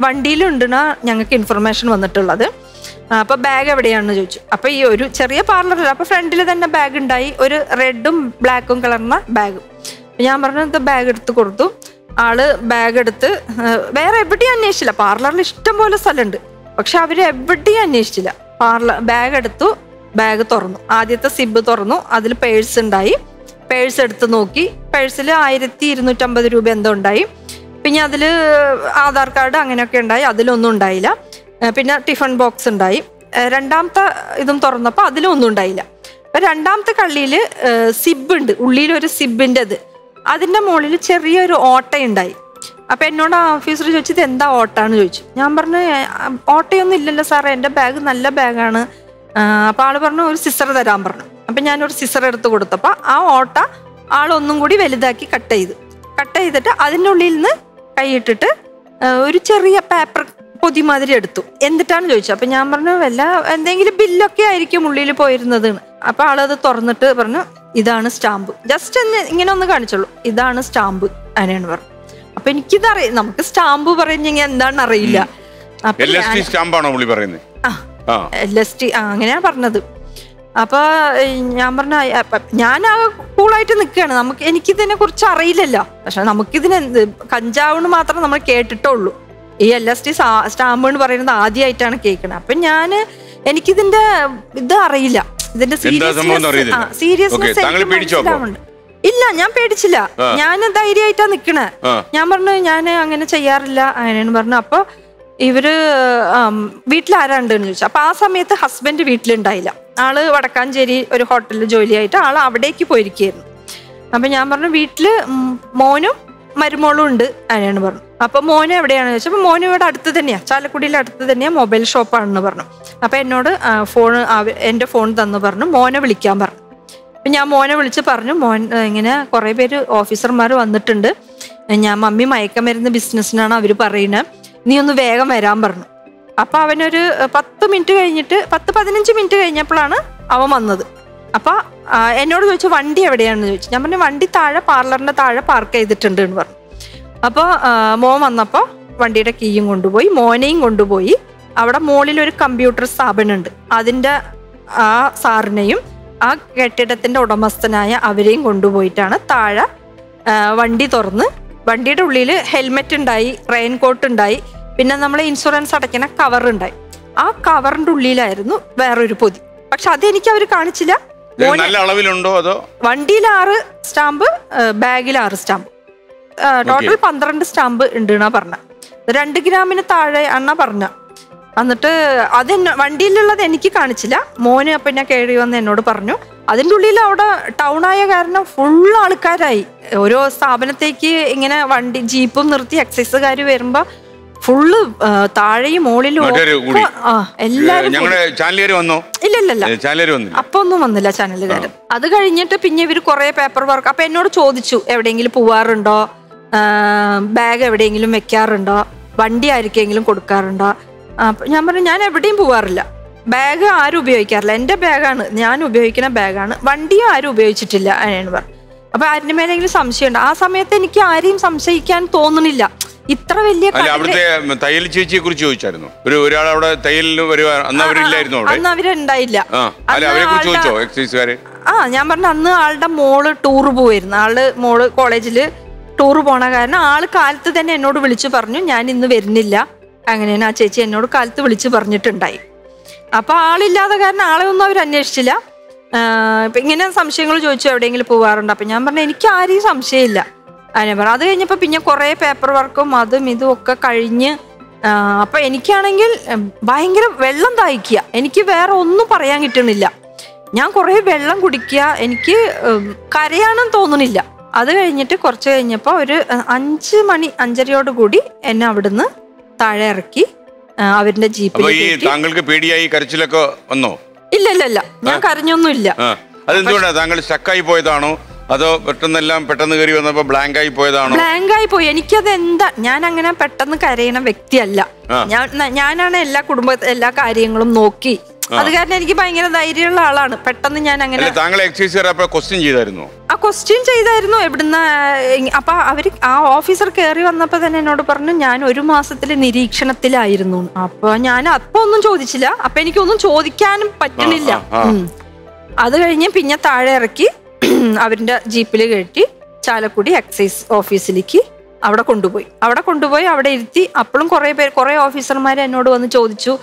വണ്ടിയിലുണ്ടെന്നാ ഞങ്ങൾക്ക് ഇൻഫർമേഷൻ വന്നിട്ടുള്ളത് ആ, അപ്പൊ ബാഗ് എവിടെയാണെന്ന് ചോദിച്ചു അപ്പൊ ഈ ഒരു ചെറിയ പാർലറിൽ അപ്പൊ ഫ്രണ്ടിൽ തന്നെ ബാഗ് ഉണ്ടായി ഒരു റെഡും ബ്ലാക്കും കളർന്ന ബാഗ് ഞാൻ പറഞ്ഞു ഇത് ബാഗ് എടുത്ത് കൊടുത്തു ആള് ബാഗ് എടുത്ത് ആ, വേറെ എവിടെയും അന്വേഷിച്ചില്ല പാർലറിൽ ഇഷ്ടം പോലെ സ്ഥലമുണ്ട് പക്ഷെ അവര് എവിടെയും അന്വേഷിച്ചില്ല പാർലർ ബാഗ് എടുത്തു ബാഗ് തുറന്നു ആദ്യത്തെ സിബ് തുറന്നു അതിൽ പേഴ്സ് ഉണ്ടായി പേഴ്സ് എടുത്ത് നോക്കി പേഴ്സിൽ ആയിരത്തി ഇരുന്നൂറ്റമ്പത് രൂപ എന്തോ ഉണ്ടായി പിന്നെ അതിൽ ആധാർ കാർഡ് അങ്ങനെയൊക്കെ ഉണ്ടായി അതിലൊന്നും ഉണ്ടായില്ല ഏഹ് പിന്നെ ടിഫൺ ബോക്സ് ഉണ്ടായി ഏഹ് രണ്ടാമത്തെ ഇതും തുറന്നപ്പോൾ അതിലൊന്നും ഉണ്ടായില്ല അപ്പൊ രണ്ടാമത്തെ കള്ളിയിൽ സിബ് ഉണ്ട് ഉള്ളിൽ ഒരു സിബിൻ്റെ ഇത് അതിൻ്റെ മുകളിൽ ചെറിയൊരു ഓട്ടയുണ്ടായി അപ്പൊ എന്നോട് ആ ഓഫീസർ ചോദിച്ചത് എന്താ ഓട്ടാന്ന് ചോദിച്ചു ഞാൻ പറഞ്ഞു "ഏ, ആ, ഓട്ടയൊന്നും ഇല്ലല്ലോ സാറേ എൻ്റെ ബാഗ് നല്ല ബാഗാണ് അപ്പൊ ആള് പറഞ്ഞു ഒരു സിസർ തരാൻ പറഞ്ഞു അപ്പൊ ഞാൻ ഒരു സിസർ എടുത്ത് കൊടുത്തപ്പോ ആ ഓട്ട ആളൊന്നും കൂടി വലുതാക്കി കട്ട് ചെയ്തു കട്ട് ചെയ്തിട്ട് അതിൻ്റെ ഉള്ളിൽ നിന്ന് കൈയിട്ടിട്ട് ആ, ഒരു ചെറിയ പേപ്പർ പൊതി മാതിരി എടുത്തു എന്നിട്ടാണ് ചോദിച്ചത് അപ്പൊ ഞാൻ പറഞ്ഞു വല്ല എന്തെങ്കിലും ബില്ലൊക്കെ ആയിരിക്കും ഉള്ളിൽ പോയിരുന്നത് അപ്പൊ ആളത് തുറന്നിട്ട് പറഞ്ഞു ഇതാണ് സ്റ്റാമ്പ് ജസ്റ്റ് ഒന്ന് ഇങ്ങനെ ഒന്ന് കാണിച്ചുള്ളൂ ഇതാണ് സ്റ്റാമ്പ് അങ്ങനെയാണ് പറഞ്ഞു അപ്പൊ എനിക്കിതറിയാം നമുക്ക് സ്റ്റാമ്പ് പറഞ്ഞെങ്കിൽ എന്താണെന്ന് അറിയില്ല അപ്പൊ
എൽ എസ് ടി
ഞാൻ-
സ്റ്റാമ്പാണോ പുള്ളി പറയുന്നത്
ആ
ആ
എൽ എസ് ടി ആ അങ്ങനെയാണ് പറഞ്ഞത് അപ്പൊ ഏ, ഞാൻ പറഞ്ഞ അപ്പ- ഞാൻ ആ കൂളായിട്ട് നിൽക്കുകയാണ് നമുക്ക് എനിക്കിതിനെ കുറിച്ച് അറിയില്ലല്ലോ പക്ഷെ നമുക്കിതിന് എന്ത് കഞ്ചാവെന്ന് മാത്രം നമ്മൾ കേട്ടിട്ടുള്ളൂ ഈ എൽ എസ് ടി സ്റ്റാമ്പ് എന്ന് പറയുന്നത് ആദ്യമായിട്ടാണ് കേൾക്കുന്നത് അപ്പൊ ഞാൻ എനിക്കിതിന്റെ ഇത് അറിയില്ല ഇതിന്റെ
സംഭവം എന്ന് അറിയില്ല. Okay,
സീരിയസ്നെസ്
താങ്കൾ പേടിച്ചോ അപ്പോ?
ഇല്ല ഞാൻ പേടിച്ചില്ല
ആ.
ഞാൻ ധൈര്യമായിട്ടാ നിക്കണേ
ആ.
ഞാൻ പറഞ്ഞു ഞാൻ അങ്ങനെ ചെയ്യാറില്ല അങ്ങനെയാണ് പറഞ്ഞു അപ്പൊ ഇവര് ആം, വീട്ടിൽ ആരാണ്ടെന്ന് ചോദിച്ചു അപ്പൊ ആ സമയത്ത് ഹസ്ബൻഡ് വീട്ടിലുണ്ടായില്ല ആള് വടക്കാഞ്ചേരി ഒരു ഹോട്ടലിൽ ജോലിയായിട്ട് ആള് അവിടേക്ക് പോയിരിക്കുകയായിരുന്നു അപ്പൊ ഞാൻ പറഞ്ഞു വീട്ടില് ഉം, മോനും മരുമോളും ഉണ്ട് അങ്ങനെയാണ് പറഞ്ഞു അപ്പൊ മോന് എവിടെയാണെന്ന് ചോദിച്ചപ്പോ മോന് ഇവിടെ അടുത്ത് തന്നെയാ ചാലക്കുടിയിലെ അടുത്ത് തന്നെയാ മൊബൈൽ ഷോപ്പാണെന്ന് പറഞ്ഞു അപ്പൊ എന്നോട് ഫോൺ എന്റെ ഫോൺ തന്നു പറഞ്ഞു മോനെ വിളിക്കാൻ പറഞ്ഞു അപ്പൊ ഞാൻ മോനെ വിളിച്ച് പറഞ്ഞു മോൻ ഏഹ്, ഇങ്ങനെ കുറെ പേര് ഓഫീസർമാർ വന്നിട്ടുണ്ട് ഏഹ്, ഞാൻ മമ്മി മയക്കമരുന്ന് ബിസിനസ്സിനാണ് അവർ പറയുന്നത് നീ ഒന്ന് വേഗം വരാൻ പറഞ്ഞു അപ്പൊ അവനൊരു ഏഹ്, പത്ത് മിനിറ്റ് കഴിഞ്ഞിട്ട് പത്ത് പതിനഞ്ച് മിനിറ്റ് കഴിഞ്ഞപ്പോഴാണ് അവൻ വന്നത് അപ്പൊ ആ, എന്നോട് ചോദിച്ചു വണ്ടി എവിടെയാണെന്ന് ചോദിച്ചു ഞാൻ പറഞ്ഞു വണ്ടി താഴെ പാർലറിന്റെ താഴെ പാർക്ക് ചെയ്തിട്ടുണ്ട് എന്ന് പറഞ്ഞു അപ്പോൾ മോൻ വന്നപ്പോൾ വണ്ടിയുടെ കീയും കൊണ്ടുപോയി മോനെയും കൊണ്ടുപോയി അവിടെ മുകളിൽ ഒരു കമ്പ്യൂട്ടർ സ്ഥാപനമുണ്ട് അതിൻ്റെ ആ സാറിനെയും ആ കെട്ടിടത്തിന്റെ ഉടമസ്ഥനായ അവരെയും കൊണ്ടുപോയിട്ടാണ് താഴെ ആ, വണ്ടി തുറന്ന് വണ്ടിയുടെ ഉള്ളിൽ ഹെൽമെറ്റ് ഉണ്ടായി റെയിൻ കോട്ട് ഉണ്ടായി പിന്നെ നമ്മൾ ഇൻഷുറൻസ് അടയ്ക്കുന്ന കവർ ഉണ്ടായി ആ കവറിന്റെ ഉള്ളിലായിരുന്നു വേറൊരു പൊതി പക്ഷെ അതെനിക്ക് അവർ കാണിച്ചില്ല
ഇത്
മോനെ
നല്ല അളവിലുണ്ടോ അതോ
വണ്ടിയിൽ ആറ് സ്റ്റാമ്പ് ബാഗിൽ ആറ് സ്റ്റാമ്പ് ടോട്ടൽ പന്ത്രണ്ട് സ്റ്റാമ്പ് ഉണ്ട് എന്നാ പറഞ്ഞ രണ്ട് ഗ്രാമിന് താഴെ എന്നാ പറഞ്ഞ എന്നിട്ട് അത് എന്നെ- വണ്ടിയിലുള്ളത് എനിക്ക് കാണിച്ചില്ല മോന് അപ്പം ഞാൻ കയറി വന്ന് എന്നോട് പറഞ്ഞു അതിൻ്റെ ഉള്ളിൽ അവിടെ ടൗൺ ആയ കാരണം ഫുൾ ആൾക്കാരായി ഓരോ സ്ഥാപനത്തേക്ക് ഇങ്ങനെ വണ്ടി ജീപ്പും നിർത്തി എക്സൈസുകാർ വരുമ്പോ ഫുള്ള് താഴെയും മുകളിലും
മറ്റൊരു
ഒക്കെ-
കൂടി.
ആ എല്ലാരും
ഞങ്ങളുടെ ചാനലുകാർ വന്നോ
ഇല്ല ഇല്ല ഇല്ല
ചാനലുകാർ വന്നില്ല
അപ്പൊ ഒന്നും വന്നില്ല ചാനലുകാർ അത് കഴിഞ്ഞിട്ട് പിന്നെ ഇവർ കുറെ പേപ്പർ വർക്ക് അപ്പൊ എന്നോട് ചോദിച്ചു എവിടെയെങ്കിലും പോവാറുണ്ടോ ബാഗ് എവിടെയെങ്കിലും വെക്കാറുണ്ടോ വണ്ടി ആർക്കെങ്കിലും കൊടുക്കാറുണ്ടോ അപ്പൊ ഞാൻ പറഞ്ഞു ഞാൻ എവിടെയും പോവാറില്ല ബാഗ് ആരും ഉപയോഗിക്കാറില്ല എൻ്റെ ബാഗാണ് ഞാൻ ഉപയോഗിക്കുന്ന ബാഗാണ് വണ്ടിയും ആരും ഉപയോഗിച്ചിട്ടില്ല അങ്ങനെയാണ് പറഞ്ഞു അപ്പൊ ആരുടെ മേലെങ്കിലും സംശയമുണ്ട് ആ സമയത്ത് എനിക്ക് ആരെയും സംശയിക്കാൻ തോന്നുന്നില്ല ഇത്ര വലിയ
അല്ല
കടല്-
അവിടുത്തെ തയ്യൽ ചേച്ചിയെ കുറിച്ച് ചോദിച്ചായിരുന്നു ഒരു ഒരാൾ അവിടെ തയ്യലിന് വരുക അന്ന് അവരില്ലായിരുന്നു അവിടെ
അന്ന് അവരുണ്ടായില്ല
ആ അല്ല
അന്ന്
അവരെ കുറിച്ച്
ആളുടെ-
ചോദിച്ചോ എക്സൈസുകാര്
ആ ഞാൻ പറഞ്ഞ അന്ന് ആളുടെ മോള് ടൂർ പോവായിരുന്നു ആള് മോള് കോളേജില് ടൂർ പോണ കാരണം ആള് കാലത്ത് തന്നെ എന്നോട് വിളിച്ചു പറഞ്ഞു ഞാൻ ഇന്ന് വരുന്നില്ല അങ്ങനെയാണ് ആ ചേച്ചി എന്നോട് കാലത്ത് വിളിച്ചു പറഞ്ഞിട്ടുണ്ടായി അപ്പൊ ആളില്ലാതെ കാരണം ആളെ ഒന്നും അവർ അന്വേഷിച്ചില്ല ആ, ഇപ്പൊ ഇങ്ങനെ സംശയങ്ങൾ ചോദിച്ചു എവിടെയെങ്കിലും പോവാറുണ്ട് അപ്പൊ ഞാൻ പറഞ്ഞു എനിക്ക് ആരെയും സംശയമില്ല അങ്ങനെ പറഞ്ഞു അത് കഴിഞ്ഞപ്പോ പിന്നെ കുറെ പേപ്പർ വർക്കും അതും ഇതും ഒക്കെ കഴിഞ്ഞ് ആ, അപ്പൊ എനിക്കാണെങ്കിൽ ഉം, ഭയങ്കര വെള്ളം ദാഹിക്കുക എനിക്ക് വേറെ ഒന്നും പറയാൻ കിട്ടണില്ല ഞാൻ കുറേ വെള്ളം കുടിക്കുക എനിക്ക് ഉം, കരയാനും തോന്നുന്നില്ല അത് കഴിഞ്ഞിട്ട് കുറച്ച് കഴിഞ്ഞപ്പോൾ ഒരു അഹ്, അഞ്ച് മണി അഞ്ചരയോട് കൂടി എന്നെ അവിടുന്ന് താഴെ ഇറക്കി ആ, അവരുടെ ജീപ്പിൽ
അപ്പൊ ഈ
കയറ്റി
താങ്കൾക്ക് പേടിയായി കരച്ചിലൊക്കെ വന്നോ
ഇല്ല ഇല്ല ഇല്ല ഞാൻ കരഞ്ഞൊന്നുമില്ല
ആ അതെന്തുകൊണ്ടാ താങ്കൾ സ്റ്റക്കായി പോയതാണോ അതോ പെട്ടെന്നെല്ലാം പെട്ടെന്ന് കയറി വന്നപ്പോ ബ്ലാങ്ക് ആയി പോയതാണോ
ബ്ലാങ്ക് ആയി പോയി എനിക്കത് എന്താ ഞാൻ അങ്ങനെ പെട്ടെന്ന് കരയണ വ്യക്തിയല്ല
ആ.
ഞാൻ ന- ഞാനാണ് എല്ലാ കുടുംബ എല്ലാ കാര്യങ്ങളും നോക്കി അത് കാരണം എനിക്ക് ഭയങ്കര ധൈര്യമുള്ള ആളാണ് പെട്ടെന്ന് ഞാൻ അങ്ങനെ
അല്ല താങ്കളെ എക്സൈസ് അപ്പൊ ക്വസ്റ്റ്യൻ ചെയ്തായിരുന്നോ
ആ ക്വസ്റ്റ്യൻ ചെയ്തായിരുന്നു എവിടുന്ന അപ്പൊ അവര് ആ ഓഫീസർ കയറി വന്നപ്പോ തന്നെ എന്നോട് പറഞ്ഞു ഞാൻ ഒരു മാസത്തില് നിരീക്ഷണത്തിലായിരുന്നു അപ്പൊ ഞാൻ അപ്പൊ ഒന്നും ചോദിച്ചില്ല അപ്പൊ എനിക്കൊന്നും ചോദിക്കാനും പറ്റണില്ല
ആ, ആ, ആ.
ഉം. അത് കഴിഞ്ഞ് പിന്നെ താഴെ ഇറക്കി അവരുടെ ജീപ്പിൽ കയറ്റി ചാലക്കുടി എക്സൈസ് ഓഫീസിലേക്ക് അവിടെ കൊണ്ടുപോയി അവിടെ കൊണ്ടുപോയി അവിടെ ഇരുത്തി അപ്പോഴും കുറേ പേര് കുറേ ഓഫീസർമാർ എന്നോട് വന്ന് ചോദിച്ചു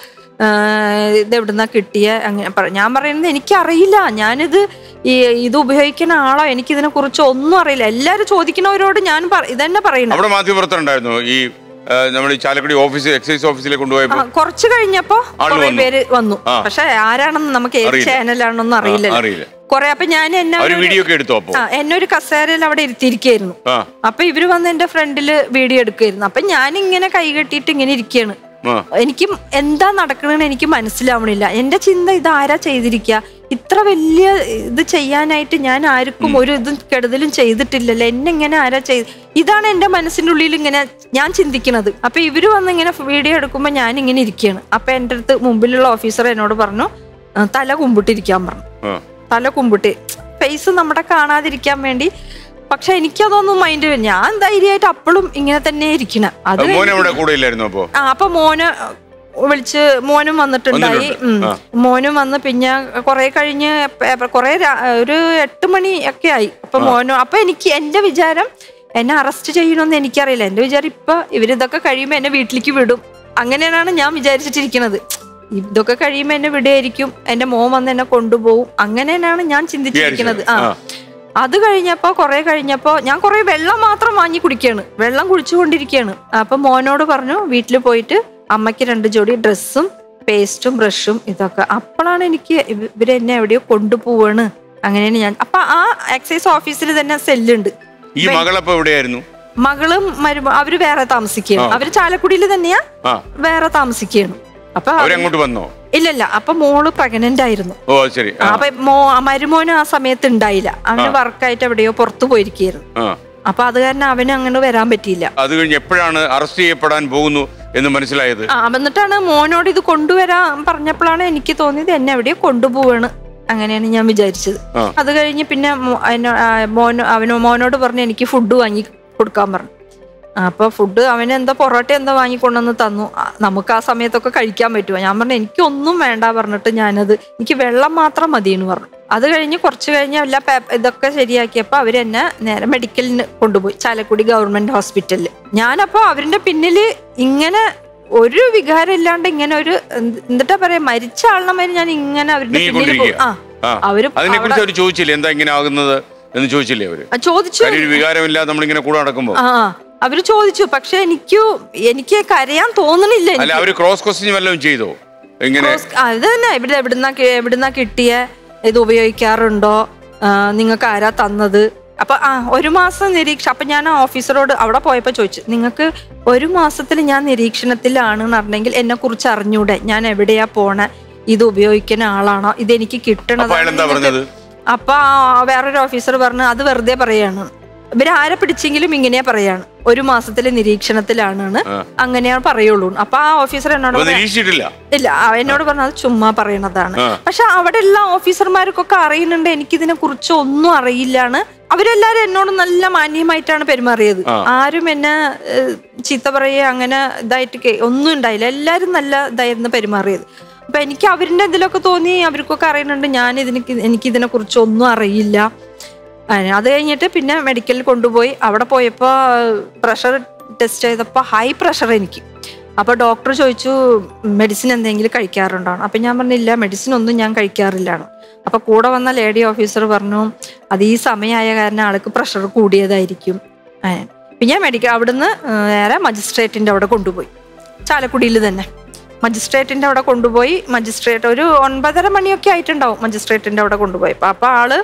"ആഹ് ഇത് എവിടുന്നാ കിട്ടിയ അങ്ങനെ പറ ഞാൻ പറയുന്നത് എനിക്കറിയില്ല ഞാനിത് ഈ ഇത് ഉപയോഗിക്കുന്ന ആളോ എനിക്കിതിനെ കുറിച്ച് ഒന്നും അറിയില്ല എല്ലാവരും ചോദിക്കുന്നവരോട് ഞാൻ പറ- ഇതന്നെ പറയുന്നത്
അവിടെ മാധ്യമപ്രവർത്തനം ഈ നമ്മൾ ഈ ചാലക്കുടി ഓഫീസ് എക്സൈസ് ഓഫീസിലേക്ക്
ആ,
കൊണ്ടുപോയപ്പോ
കുറച്ച് കഴിഞ്ഞപ്പോ
ആള്
കുറെ
വന്നു.
പേര് വന്നു
ആ.
പക്ഷെ ആരാണെന്ന് നമുക്ക് ഏത്
അറിയില്ല.
ചാനലാണെന്നൊന്നും
ആ,
അറിയില്ല
അറിയില്ല.
കുറെ അപ്പൊ ഞാൻ എന്നെ
അവര്
ഒരു-
വീഡിയോ ഒക്കെ എടുത്തോ അപ്പോ
ആ എന്നെ ഒരു കസേരയിൽ അവിടെ ഇരുത്തിയിരിക്കായിരുന്നു
ആ
അപ്പൊ ഇവര് വന്ന് എന്റെ ഫ്രണ്ടില് വീഡിയോ എടുക്കുമായിരുന്നു അപ്പൊ ഞാൻ ഇങ്ങനെ കൈ കെട്ടിയിട്ട് ഇങ്ങനെ ഇരിക്കുകയാണ്
ആ
എനിക്ക് എന്താ നടക്കണെന്ന് എനിക്ക് മനസ്സിലാവണില്ല എന്റെ ചിന്ത ഇത് ആരാ ചെയ്തിരിക്കുക ഇത്ര വലിയ ഇത് ചെയ്യാനായിട്ട് ഞാൻ ആർക്കും ഒരു ഇതും കെടുതലും ചെയ്തിട്ടില്ലല്ലോ എന്നെ ഇങ്ങനെ ആരാ ചെയ്ത് ഇതാണ് എന്റെ മനസ്സിന്റെ ഉള്ളിൽ ഇങ്ങനെ ഞാൻ ചിന്തിക്കുന്നത് അപ്പൊ ഇവര് വന്ന് ഇങ്ങനെ വീഡിയോ എടുക്കുമ്പോ ഞാൻ ഇങ്ങനെ ഇരിക്കുകയാണ് അപ്പൊ എന്റെ അടുത്ത് മുമ്പിലുള്ള ഓഫീസർ എന്നോട് പറഞ്ഞു "ആ, തല കുമ്പിട്ടിരിക്കാൻ പറഞ്ഞു
ആ
തല കുമ്പിട്ട് ഫേസ് നമ്മുടെ കാണാതിരിക്കാൻ വേണ്ടി പക്ഷെ എനിക്കതൊന്നും മൈൻഡ് ഞാൻ ധൈര്യമായിട്ട് അപ്പോഴും ഇങ്ങനെ തന്നെ ഇരിക്കണം അത്
മോൻ
കഴിഞ്ഞ്
അവിടെ കൂടെ ഇല്ലായിരുന്നു അപ്പോ
ആ അപ്പൊ മോന് വിളിച്ച് മോനും വന്നിട്ടുണ്ടായി ഉം.
വന്നിട്ടുണ്ട്. ആ.
മോനും വന്ന് പിന്നെ കുറെ കഴിഞ്ഞ് പേ- കുറെ രാ- ഒരു എട്ട് മണി ഒക്കെ ആയി അപ്പൊ മോനും അപ്പൊ എനിക്ക് എന്റെ വിചാരം എന്നെ അറസ്റ്റ് ചെയ്യണമെന്ന് എനിക്കറിയില്ല എന്റെ വിചാരം ഇപ്പൊ ഇവരിതൊക്കെ കഴിയുമ്പോ എന്നെ വീട്ടിലേക്ക് വിടും അങ്ങനെയാണ് ഞാൻ വിചാരിച്ചിട്ടിരിക്കുന്നത് ഇതൊക്കെ കഴിയുമ്പോ എന്നെ വിടുമായിരിക്കും എന്റെ മോൻ വന്ന് എന്നെ കൊണ്ടുപോകും അങ്ങനെയാണ് ഞാൻ ചിന്തിച്ചിരിക്കുന്നത് ആ
ആ.
അത് കഴിഞ്ഞപ്പോ കുറെ കഴിഞ്ഞപ്പോ ഞാൻ കുറെ വെള്ളം മാത്രം വാങ്ങി കുടിക്കുകയാണ് വെള്ളം കുടിച്ചുകൊണ്ടിരിക്കുകയാണ് അപ്പൊ മോനോട് പറഞ്ഞു വീട്ടിൽ പോയിട്ട് അമ്മയ്ക്ക് രണ്ട് ജോഡി ഡ്രസ്സും പേസ്റ്റും ബ്രഷും ഇതൊക്കെ അപ്പോഴാണ് എനിക്ക് ഇവ- ഇവരെന്നെ എവിടെയോ കൊണ്ടുപോവാണ് അങ്ങനെയാണ് ഞാൻ അപ്പൊ ആ എക്സൈസ് ഓഫീസിൽ തന്നെ സെല്ലുണ്ട്
ഈ മകളപ്പോ എവിടെയായിരുന്നു
മകളും മരുമ അവര് വേറെ താമസിക്കുകയാണ്
ആ.
അവര് ചാലക്കുടിയിൽ തന്നെയാ
ആ
വേറെ താമസിക്കുകയാണ് അപ്പൊ
അവരങ്ങോട്ട് വന്നോ
ഇല്ലില്ല അപ്പൊ മോള് പ്രഗ്നന്റ് ആയിരുന്നു
ഓ അത് ശരി ആ
അപ്പൊ മോ മരുമോന് ആ സമയത്ത് ഉണ്ടായില്ല അവന് വർക്കായിട്ട് എവിടെയോ പുറത്തു പോയിരിക്കുകയായിരുന്നു
ആ
അപ്പൊ അത് കാരണം അവന് അങ്ങനെ വരാൻ പറ്റിയില്ല
അത് കഴിഞ്ഞ് എപ്പോഴാണ് അറസ്റ്റ് ചെയ്യപ്പെടാൻ പോകുന്നു എന്ന് മനസ്സിലായത്
ആ എന്നിട്ടാണ് മോനോട് ഇത് കൊണ്ടുവരാൻ പറഞ്ഞപ്പോഴാണ് എനിക്ക് തോന്നിയത് എന്നെ എവിടെയോ കൊണ്ടുപോവാണ് അങ്ങനെയാണ് ഞാൻ വിചാരിച്ചത്
ആ.
അത് കഴിഞ്ഞ് പിന്നെ മോ- എന്നോ- ആ, മോനോ അവനോ മോനോട് പറഞ്ഞു എനിക്ക് ഫുഡ് വാങ്ങി കൊടുക്കാൻ പറഞ്ഞു ആ, അപ്പൊ ഫുഡ് അവന് എന്താ പൊറോട്ട എന്താ വാങ്ങിക്കൊണ്ടുവന്ന് തന്നു ആ, നമുക്ക് ആ സമയത്തൊക്കെ കഴിക്കാൻ പറ്റുമോ ഞാൻ പറഞ്ഞു എനിക്കൊന്നും വേണ്ട പറഞ്ഞിട്ട് ഞാനത് എനിക്ക് വെള്ളം മാത്രം മതി എന്ന് പറഞ്ഞു അത് കഴിഞ്ഞ് കുറച്ച് കഴിഞ്ഞ് എല്ലാ പേ- ഇതൊക്കെ ശരിയാക്കിയപ്പോൾ അവർ എന്നെ നേരെ മെഡിക്കലിന് കൊണ്ടുപോയി ചാലക്കുടി ഗവൺമെന്റ് ഹോസ്പിറ്റലിൽ ഞാനപ്പോൾ അവരുടെ പിന്നിൽ ഇങ്ങനെ ഒരു വികാരം ഇല്ലാണ്ട് ഇങ്ങനെ ഒരു എന്ത്- എന്നിട്ടാ പറയാ മരിച്ച ആളിനെ മാതിരി ഞാൻ ഇങ്ങനെ അവരുടെ പിന്നിൽ പോകും
നീങ്ങിക്കൊണ്ടിരിക്കുക
ആ
ആ
അവര്
അതിനെ കുറിച്ച്
അവിടെ-
അവർ ചോദിച്ചില്ലേ എന്താ ഇങ്ങനെ ആകുന്നത് എന്ന് ചോദിച്ചില്ലേ അവര്
ആ, ചോദിച്ചു
കാര്യം ഒരു വികാരമില്ലാതെ നമ്മളിങ്ങനെ കൂടെ നടക്കുമ്പോ
ആ അവര് ചോദിച്ചു പക്ഷെ എനിക്കു എനിക്ക് കരയാൻ തോന്നണില്ല
അല്ല
എനിക്ക്
അവര് ക്രോസ് ക്വസ്റ്റ്യൻ വല്ലതും ചെയ്തോ ഇങ്ങനെ
ക്രോസ്- ആ, ഇത് തന്നെ ഇവിടെ എവിടുന്ന എവിടുന്ന കിട്ടിയ ഇത് ഉപയോഗിക്കാറുണ്ടോ നിങ്ങൾക്ക് ആരാ തന്നത് അപ്പൊ ആ ഒരു മാസം നിരീക്ഷ അപ്പൊ ഞാൻ ആ ഓഫീസറോട് അവിടെ പോയപ്പോ ചോദിച്ചു നിങ്ങൾക്ക് ഒരു മാസത്തിൽ ഞാൻ നിരീക്ഷണത്തിലാണെന്ന് പറഞ്ഞെങ്കിൽ എന്നെ കുറിച്ച് അറിഞ്ഞൂടെ ഞാൻ എവിടെയാ പോണേ ഇത് ഉപയോഗിക്കുന്ന ആളാണോ ഇത് എനിക്ക് കിട്ടണത്
അപ്പൊ അയാൾ എന്താ പറഞ്ഞത്
അപ്പൊ ആ വേറൊരു ഓഫീസർ പറഞ്ഞു അത് വെറുതെ പറയാണ് ഇവര് ആരെ പിടിച്ചെങ്കിലും ഇങ്ങനെയാ പറയാണ് ഒരു മാസത്തിലെ നിരീക്ഷണത്തിലാണ്
ആ.
അങ്ങനെയാണ് പറയുള്ളൂ അപ്പൊ ആ ഓഫീസർ എന്നോട്
അപ്പൊ
പറയാ-
നിരീക്ഷിച്ചിട്ടില്ല
ഇല്ല ആ, എന്നോട് പറഞ്ഞു അത് ചുമ്മാ പറയണതാണ്
ആ.
പക്ഷെ അവിടെ ഉള്ള ഓഫീസർമാർക്കൊക്കെ അറിയുന്നുണ്ട് എനിക്കിതിനെ കുറിച്ച് ഒന്നും അറിയില്ലാണ് അവരെല്ലാരും എന്നോട് നല്ല മാന്യമായിട്ടാണ് പെരുമാറിയത്
ആ.
ആരും എന്നെ ഏഹ്, ചീത്ത പറയുക അങ്ങനെ ഇതായിട്ട് കേ- ഒന്നും ഉണ്ടായില്ല എല്ലാരും നല്ല ഇതായിരുന്നു പെരുമാറിയത് അപ്പൊ എനിക്ക് അവരിന്റെ ഇതിലൊക്കെ തോന്നി അവർക്കൊക്കെ അറിയുന്നുണ്ട് ഞാൻ ഇതിന് എനിക്ക് ഇതിനെ കുറിച്ച് ഒന്നും അറിയില്ല അങ്ങനെ അത് കഴിഞ്ഞിട്ട് പിന്നെ മെഡിക്കലിൽ കൊണ്ടുപോയി അവിടെ പോയപ്പോൾ പ്രഷർ ടെസ്റ്റ് ചെയ്തപ്പോൾ ഹൈ പ്രഷർ എനിക്ക് അപ്പോൾ ഡോക്ടർ ചോദിച്ചു മെഡിസിൻ എന്തെങ്കിലും കഴിക്കാറുണ്ടോ അപ്പം ഞാൻ പറഞ്ഞില്ല മെഡിസിൻ ഒന്നും ഞാൻ കഴിക്കാറില്ലാണ് അപ്പോൾ കൂടെ വന്ന ലേഡി ഓഫീസർ പറഞ്ഞു അത് ഈ സമയമായ കാരണം ആൾക്ക് പ്രഷർ കൂടിയതായിരിക്കും അങ്ങനെ പിന്നെ മെഡിക്കൽ അവിടുന്ന് നേരെ മജിസ്ട്രേറ്റിൻ്റെ അവിടെ കൊണ്ടുപോയി ചാലക്കുടിയിൽ തന്നെ മജിസ്ട്രേറ്റിൻ്റെ അവിടെ കൊണ്ടുപോയി മജിസ്ട്രേറ്റ് ഒരു ഒൻപതര മണിയൊക്കെ ആയിട്ടുണ്ടാവും മജിസ്ട്രേറ്റിൻ്റെ അവിടെ കൊണ്ടുപോയി അപ്പോൾ ആള്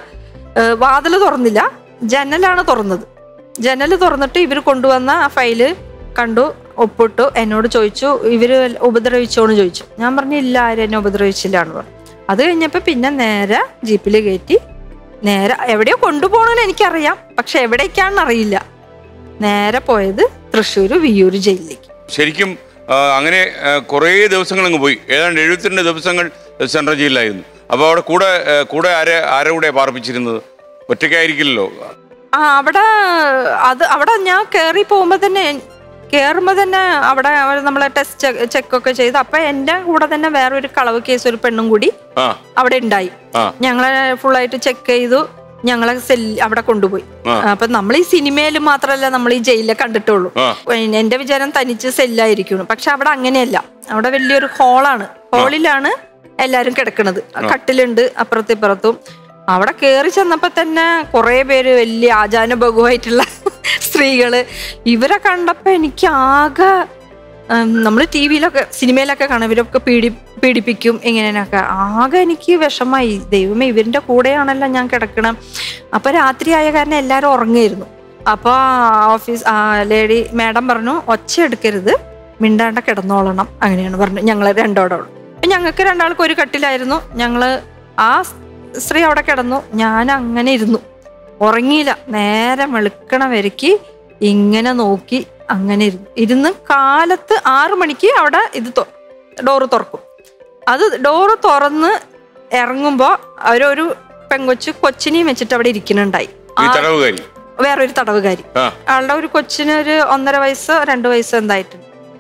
വാതിൽ തുറന്നില്ല ജനലാണ് തുറന്നത് ജനൽ തുറന്നിട്ട് ഇവർ കൊണ്ടുവന്ന ആ ഫയല് കണ്ടു ഒപ്പിട്ടു എന്നോട് ചോദിച്ചു ഇവര് ഉപദ്രവിച്ചോന്ന് ചോദിച്ചു ഞാൻ പറഞ്ഞു ഇല്ല ആരും എന്നെ ഉപദ്രവിച്ചില്ല എന്ന് പറഞ്ഞു അത് കഴിഞ്ഞപ്പോൾ പിന്നെ നേരെ ജീപ്പിൽ കയറ്റി നേരെ എവിടെയോ കൊണ്ടുപോകണമെന്ന് എനിക്കറിയാം പക്ഷെ എവിടേക്കാണെന്ന് അറിയില്ല നേരെ പോയത് തൃശ്ശൂർ വിയൂർ ജയിലിലേക്ക്
ശരിക്കും ആ, അങ്ങനെ ആ, കുറേ ദിവസങ്ങൾ അങ്ങ് പോയി ഏതാണ്ട് എഴുപത്തിരണ്ട് ദിവസങ്ങൾ സെൻട്രൽ ജയിലിലായിരുന്നു അപ്പോൾ അവിടെ കൂടെ ആ, കൂടെ ആരെ ആരെ കൂടെ പാർപ്പിച്ചിരുന്നത് ഒറ്റയ്ക്കായിരിക്കില്ലല്ലോ
ആ അവിടെ അത് അവിടെ ഞാൻ കയറി പോകുമ്പോ തന്നെ കയറുമ്പോ തന്നെ അവിടെ അവർ നമ്മളെ ടെസ്റ്റ് ചെക്ക് ഒക്കെ ചെയ്ത് അപ്പൊ എന്റെ കൂടെ തന്നെ വേറെ ഒരു കളവ് കേസ് ഒരു പെണ്ണും കൂടി
ആ
അവിടെ ഉണ്ടായി
ആ.
ഞങ്ങളെ ഫുള്ളായിട്ട് ചെക്ക് ചെയ്തു ഞങ്ങളെ സെൽ അവിടെ കൊണ്ടുപോയി
ആ.
അപ്പൊ നമ്മൾ ഈ സിനിമയിൽ മാത്രമല്ല നമ്മൾ ഈ ജയിലിൽ കണ്ടിട്ടുള്ളൂ
ആ.
എന്റെ വിചാരം തനിച്ച് സെല്ലായിരിക്കണം പക്ഷെ അവിടെ അങ്ങനെയല്ല അവിടെ വലിയൊരു ഹോളാണ് ഹോളിലാണ് എല്ലാരും കിടക്കുന്നത് കട്ടിലുണ്ട് അപ്പുറത്തും ഇപ്പുറത്തും അവിടെ കയറി ചെന്നപ്പോ തന്നെ കുറെ പേര് വലിയ ആചാനുഭവമായിട്ടുള്ള സ്ത്രീകള് ഇവരെ കണ്ടപ്പോ എനിക്ക് ആകെ നമ്മൾ ടി വിയിലൊക്കെ സിനിമയിലൊക്കെ കാണാം ഇവരൊക്കെ പീഡി പീഡിപ്പിക്കും ഇങ്ങനെയൊക്കെ ആകെ എനിക്ക് വിഷമായി ദൈവമേ ഇവരിന്റെ കൂടെയാണല്ലോ ഞാൻ കിടക്കണം അപ്പൊ രാത്രിയായ കാരണം എല്ലാരും ഉറങ്ങിയിരുന്നു അപ്പൊ ഓഫീസ് ലേഡി മാഡം പറഞ്ഞു ഒച്ച എടുക്കരുത് മിണ്ടാണ്ട കിടന്നോളണം അങ്ങനെയാണ് പറഞ്ഞു ഞങ്ങൾ രണ്ടോടോളം അപ്പൊ ഞങ്ങൾക്ക് രണ്ടാൾക്ക് ഒരു കട്ടിലായിരുന്നു ഞങ്ങള് ആ സ്ത്രീ അവിടെ കിടന്നു ഞാൻ അങ്ങനെ ഇരുന്നു ഉറങ്ങിയില്ല നേരെ വെളുക്കണ വരയ്ക്ക് ഇങ്ങനെ നോക്കി അങ്ങനെ ഇരുന്നു ഇരുന്ന് കാലത്ത് ആറു മണിക്ക് അവിടെ ഇത് ഡോറ് തുറക്കും അത് ഡോറ് തുറന്ന് ഇറങ്ങുമ്പോ അവരൊരു പെങ്കൊച്ച് കൊച്ചിനെയും വെച്ചിട്ട് അവിടെ ഇരിക്കുന്നുണ്ടായി
ഈ
ആ
തടവുകാരി
വേറൊരു തടവുകാരി
ആ
ആളുടെ ഒരു കൊച്ചിന് ഒരു ഒന്നര വയസ്സോ രണ്ട് വയസ്സോ എന്തായിട്ടുണ്ട്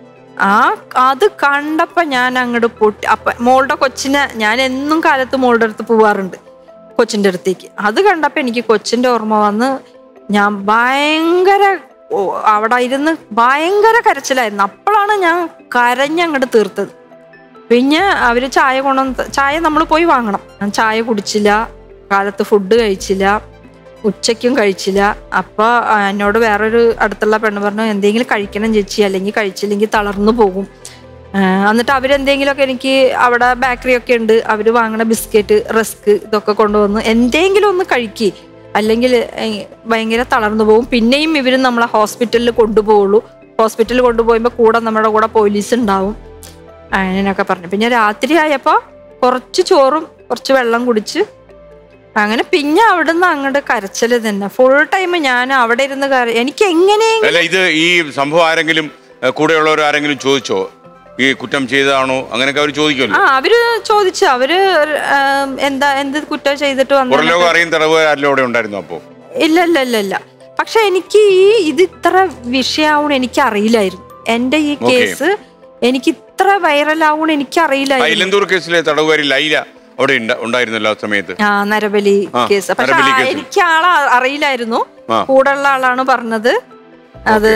ആ അത് കണ്ടപ്പോ ഞാൻ അങ്ങോട്ട് പൊട്ടി അപ്പൊ മോളുടെ കൊച്ചിനെ ഞാൻ എന്നും കാലത്ത് മോളുടെ അടുത്ത് പോവാറുണ്ട് കൊച്ചിന്റെ അടുത്തേക്ക് അത് കണ്ടപ്പോ എനിക്ക് കൊച്ചിന്റെ ഓർമ്മ വന്ന് ഞാൻ ഭയങ്കര ഓ, അവിടെ ഇരുന്ന് ഭയങ്കര കരച്ചിലായിരുന്നു അപ്പോഴാണ് ഞാൻ കരഞ്ഞങ്ങോട്ട് തീർത്തത് പിന്നെ അവര് ചായ കൊണ്ടുവന്ന് ചായ നമ്മൾ പോയി വാങ്ങണം ഞാൻ ചായ കുടിച്ചില്ല കാലത്ത് ഫുഡ് കഴിച്ചില്ല ഉച്ചയ്ക്കും കഴിച്ചില്ല അപ്പൊ ആ, എന്നോട് വേറൊരു അടുത്തുള്ള പെണ്ണ് പറഞ്ഞു എന്തെങ്കിലും കഴിക്കണം ചേച്ചി അല്ലെങ്കിൽ കഴിച്ചില്ലെങ്കിൽ തളർന്നു പോകും ആ, എന്നിട്ട് അവരെന്തെങ്കിലുമൊക്കെ എനിക്ക് അവിടെ ബേക്കറി ഒക്കെ ഉണ്ട് അവർ വാങ്ങണ ബിസ്ക്കറ്റ് റസ്ക് ഇതൊക്കെ കൊണ്ടുവന്ന് എന്തെങ്കിലും ഒന്ന് കഴിക്കി അല്ലെങ്കിൽ ഏ, ഭയങ്കര തളർന്നു പോകും പിന്നെയും ഇവർ നമ്മളെ ഹോസ്പിറ്റലിൽ കൊണ്ടുപോകുള്ളൂ ഹോസ്പിറ്റലിൽ കൊണ്ടുപോകുമ്പോൾ കൂടെ നമ്മുടെ കൂടെ പോലീസ് ഉണ്ടാവും അങ്ങനെയൊക്കെ പറഞ്ഞു പിന്നെ രാത്രി ആയപ്പോൾ കുറച്ച് ചോറും കുറച്ച് വെള്ളം കുടിച്ച് അങ്ങനെ പിന്നെ അവിടുന്ന് അങ്ങോട്ട് കരച്ചില് തന്നെ ഫുൾ ടൈം ഞാൻ അവിടെ ഇരുന്ന് കര എനിക്ക് എങ്ങനെയെങ്കിലും
അല്ല ഇത് ഈ സംഭവം ആരെങ്കിലും ഏ, കൂടെയുള്ളവർ ആരെങ്കിലും ചോദിച്ചോ ഈ കുറ്റം ചെയ്തതാണോ അങ്ങനെയൊക്കെ അവർ
ആ
ചോദിക്കുമല്ലോ
അവര് ചോദിച്ചു അവര് ആം, എന്താ എന്ത് കുറ്റം ചെയ്തിട്ട്
പുറം
വന്നു
ലോകം അറിയും തടവുകാരെല്ലാം അവിടെ ഉണ്ടായിരുന്നു അപ്പോ
ഇല്ല ഇല്ല ഇല്ല ഇല്ല പക്ഷെ എനിക്ക് ഈ ഇത് ഇത്ര വിഷയാവണം എനിക്ക് അറിയില്ലായിരുന്നു എന്റെ ഈ
Okay.
കേസ് എനിക്ക് ഇത്ര വൈറലാവണം എനിക്ക് അറിയില്ലായിരുന്നു
ഐലന്തൂർ കേസിലെ തടവുകാരി ലൈല അവിടെ ഉണ്ട- ഉണ്ടായിരുന്നല്ലോ ആ സമയത്ത്
ആ നരബലി
ആ,
കേസ് പക്ഷെ
നരബലി
ആ,
കേസ്.
എനിക്ക് ആളെ അറിയില്ലായിരുന്നു
ആ.
കൂടെയുള്ള ആളാണ് പറഞ്ഞത് അത്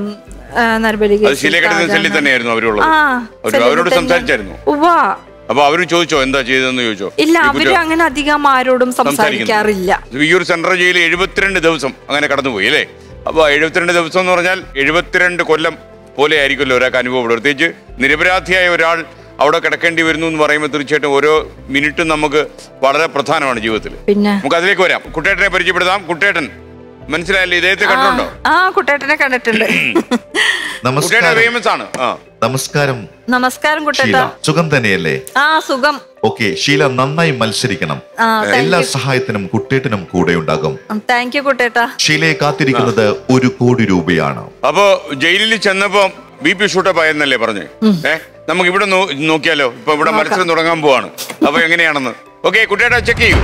ആ, നരബലി
അത്
കേസ്
ശീലക്കെടുന്ന സെല്ലിൽ തന്നെയായിരുന്നു അവരുള്ളത്
ആ
അവര്
സെല്ലിൽ
അവരോട്
തന്നെ.
സംസാരിച്ചായിരുന്നു
ഉവ്വാ
അപ്പൊ അവര് ചോദിച്ചോ എന്താ ചെയ്തതെന്ന് ചോദിച്ചോ
ഇല്ല
ഈ
അവര്
കുറ്റം
അങ്ങനെ അധികം ആരോടും സംസാരിക്കാറില്ല
ഈ ഒരു സെൻട്രൽ ജയിലിൽ എഴുപത്തിരണ്ട് ദിവസം അങ്ങനെ കടന്നുപോയി അല്ലേ അപ്പൊ എഴുപത്തിരണ്ട് ദിവസം എന്ന് പറഞ്ഞാൽ എഴുപത്തിരണ്ട് കൊല്ലം പോലെ ആയിരിക്കുമല്ലോ ഒരാൾക്ക് അനുഭവപ്പെടും പ്രത്യേകിച്ച് നിരപരാധിയായ ഒരാൾ അവിടെ കിടക്കേണ്ടി വരുന്നു എന്ന് പറയുമ്പോൾ തീർച്ചയായിട്ടും ഓരോ മിനിറ്റും നമുക്ക് വളരെ പ്രധാനമാണ് ജീവിതത്തിൽ
പിന്നെ
നമുക്ക് അതിലേക്ക് വരാം കുട്ടേട്ടനെ പരിചയപ്പെടുത്താം കുട്ടേട്ടൻ മനസ്സിലായല്ലേ ഇദ്ദേഹത്തെ കണ്ടിട്ടുണ്ടോ
ആ കുട്ടേട്ടനെ കണ്ടിട്ടുണ്ട്
കുട്ടേട്ടൻ
നമസ്കാരം
ഫേമസ് ആണ് ആ
നമസ്കാരം
നമസ്കാരം കുട്ടേട്ട
ഷീല സുഖം തന്നെയല്ലേ
ആ സുഖം
ഓക്കെ ഷീല നന്നായി മത്സരിക്കണം
ആ
എല്ലാ സഹായത്തിനും കുട്ടേട്ടനും കൂടെ ഉണ്ടാകും
താങ്ക് യു കുട്ടേട്ട
ഷീലയെ കാത്തിരിക്കുന്നത് ഒരു കോടി രൂപയാണ്
അപ്പോ ജയിലിൽ ചെന്നപ്പോ ബി പി ഷൂട്ടപ്പ് ആയെന്നല്ലേ പറഞ്ഞു ഏ നമുക്ക് ഇവിടെ നോ- നോക്കിയാലോ ഇപ്പൊ ഇവിടെ മത്സരം തുടങ്ങാൻ പോവാണ് അപ്പൊ എങ്ങനെയാണെന്ന് ഓക്കെ കുട്ടിയുടെ ചെക്ക് ചെയ്യൂ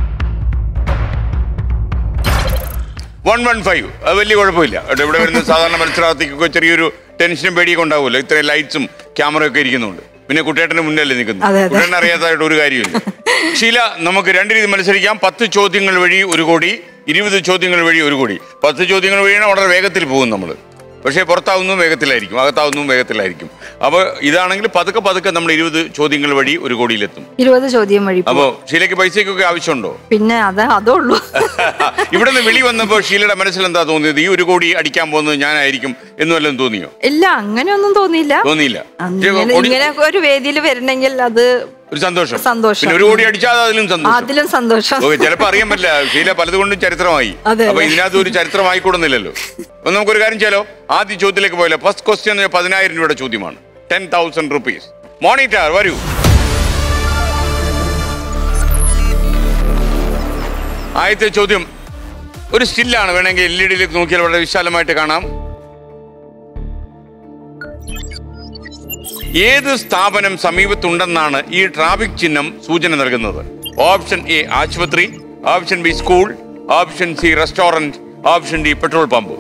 വൺ വൺ ഫൈവ് അത് വലിയ കുഴപ്പമില്ല കേട്ടോ ഇവിടെ വരുന്ന സാധാരണ മത്സരാർത്ഥിക്കൊക്കെ ചെറിയൊരു ടെൻഷനും പേടിയൊക്കെ ഉണ്ടാവുമല്ലോ ഇത്രയും ലൈറ്റ്സും ക്യാമറയൊക്കെ ഇരിക്കുന്നുണ്ട് പിന്നെ കുട്ടേട്ടന് മുന്നല്ലേ നിൽക്കുന്നു
അതെ, അതെ.
കുട്ടേട്ടൻ അറിയാത്തതായിട്ട് ഒരു കാര്യമില്ല ഷീല നമുക്ക് രണ്ട് രീതി മത്സരിക്കാം പത്ത് ചോദ്യങ്ങൾ വഴി ഒരു കോടി ഇരുപത് ചോദ്യങ്ങൾ വഴി ഒരു കോടി പത്ത് ചോദ്യങ്ങൾ വഴിയാണ് വളരെ വേഗത്തിൽ പോകും നമ്മൾ പക്ഷേ പുറത്താവുന്നതും വേഗത്തിലായിരിക്കും അകത്താവുന്നതും വേഗത്തിലായിരിക്കും അപ്പോൾ ഇതാണെങ്കിൽ പതുക്കെ പതുക്കെ നമ്മൾ ഇരുപത് ചോദ്യങ്ങൾ വഴി ഒരു കോടിയിലെത്തും
ഇരുപത് ചോദ്യം വഴി പോകും.
അപ്പോൾ ഷീലയ്ക്ക് പൈസയ്ക്കൊക്കെ ആവശ്യമുണ്ടോ
പിന്നെ അത് അതേ ഉള്ളൂ
ഇവിടെ നിന്ന് വിളി വന്നപ്പോൾ ഷീലയുടെ മനസ്സിൽ എന്താ തോന്നിയത് ഈ ഒരു കോടി അടിക്കാൻ പോകുന്നത് ഞാനായിരിക്കും എന്ന് വല്ലതും തോന്നിയോ
ഇല്ല അങ്ങനെയൊന്നും തോന്നിയില്ല
തോന്നിയില്ല പക്ഷേ
അങ്ങനെ
കോടി-
ഇങ്ങനെ ഒരു വേദിയിൽ വരണമെങ്കിൽ അത്
ഒരു സന്തോഷം
സന്തോഷം.
പിന്നെ ഒരു കോടി അടിച്ചാൽ അതിലും സന്തോഷം
അതിലും സന്തോഷം
ഓക്കെ ചിലപ്പോ അറിയാൻ പറ്റില്ല ഷീല പലതുകൊണ്ടും ചരിത്രമായി
അതെ,
അപ്പൊ
അതെ.
ഇതിനകത്ത് ഒരു ചരിത്രമായി കൂടുന്നില്ലല്ലോ അപ്പൊ നമുക്കൊരു കാര്യം ചെയ്യാലോ ആദ്യ ചോദ്യത്തിലേക്ക് പോയാലോ ഫസ്റ്റ് ക്വസ്റ്റ്യൻ പതിനായിരം രൂപയുടെ ചോദ്യമാണ് ടെൻ തൗസൻഡ് റുപ്പീസ് മോണിറ്റർ വരൂ ആദ്യത്തെ ചോദ്യം ഒരു സ്റ്റില്ലാണ് വേണമെങ്കിൽ എൽ ഇ ഡിയിലേക്ക് നോക്കിയാൽ വളരെ വിശാലമായിട്ട് കാണാം ഏത് സ്ഥാപനം സമീപത്തുണ്ടെന്നാണ് ഈ ട്രാഫിക് ചിഹ്നം സൂചന നൽകുന്നത് ഓപ്ഷൻ എ ആശുപത്രി option B school option C restaurant option D petrol pump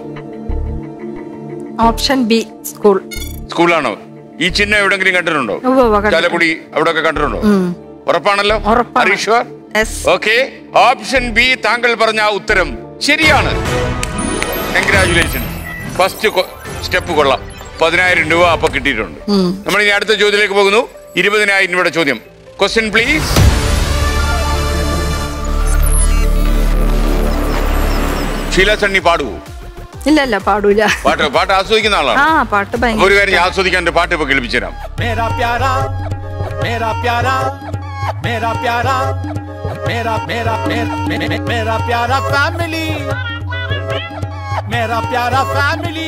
option B school
സ്കൂളാണോ ഈ ചിഹ്നം എവിടെങ്കിലും കണ്ടിട്ടുണ്ടോ
ഉവ്വ് ഉവ്വ് കണ്ടിട്ടുണ്ട്.
ചാലക്കുടി അവിടെ ഒക്കെ കണ്ടിട്ടുണ്ടോ
ഉം.
ഉറപ്പാണല്ലോ
ഉറപ്പാണ്.
Are you sure?
Yes.
Okay option B താങ്കൾ പറഞ്ഞ ആ ഉത്തരം ശരിയാണ് കൺഗ്രാചുലേഷൻ ഫസ്റ്റ് സ്റ്റെപ്പ് കൊള്ളാം പതിനായിരം രൂപ അപ്പൊ കിട്ടിയിട്ടുണ്ട് നമ്മൾ ഇനി അടുത്ത ചോദ്യത്തിലേക്ക് പോകുന്നു ഇരുപതിനായിരം രൂപയുടെ ചോദ്യം ക്വസ്റ്റ്യൻ പ്ലീസ് ഷീല സണ്ണി പാടുവോ
ഇല്ല ഇല്ല പാടൂല
പാട്ട് പാട്ട് ആസ്വദിക്കുന്ന ആളാണ്
ആ പാട്ട്
അപ്പൊ ഒരു
ഭയങ്കര
കാര്യം ഞാൻ ആസ്വദിക്കാൻ എന്റെ പാട്ട് ഇപ്പൊ കേൾപ്പിച്ചു തരാം
मेरा प्यारा मेरा प्यारा मेरा प्यारा मेरा मेरा मेरा मेरा, मेरा प्यारा फैमिली मेरा प्यारा फैमिली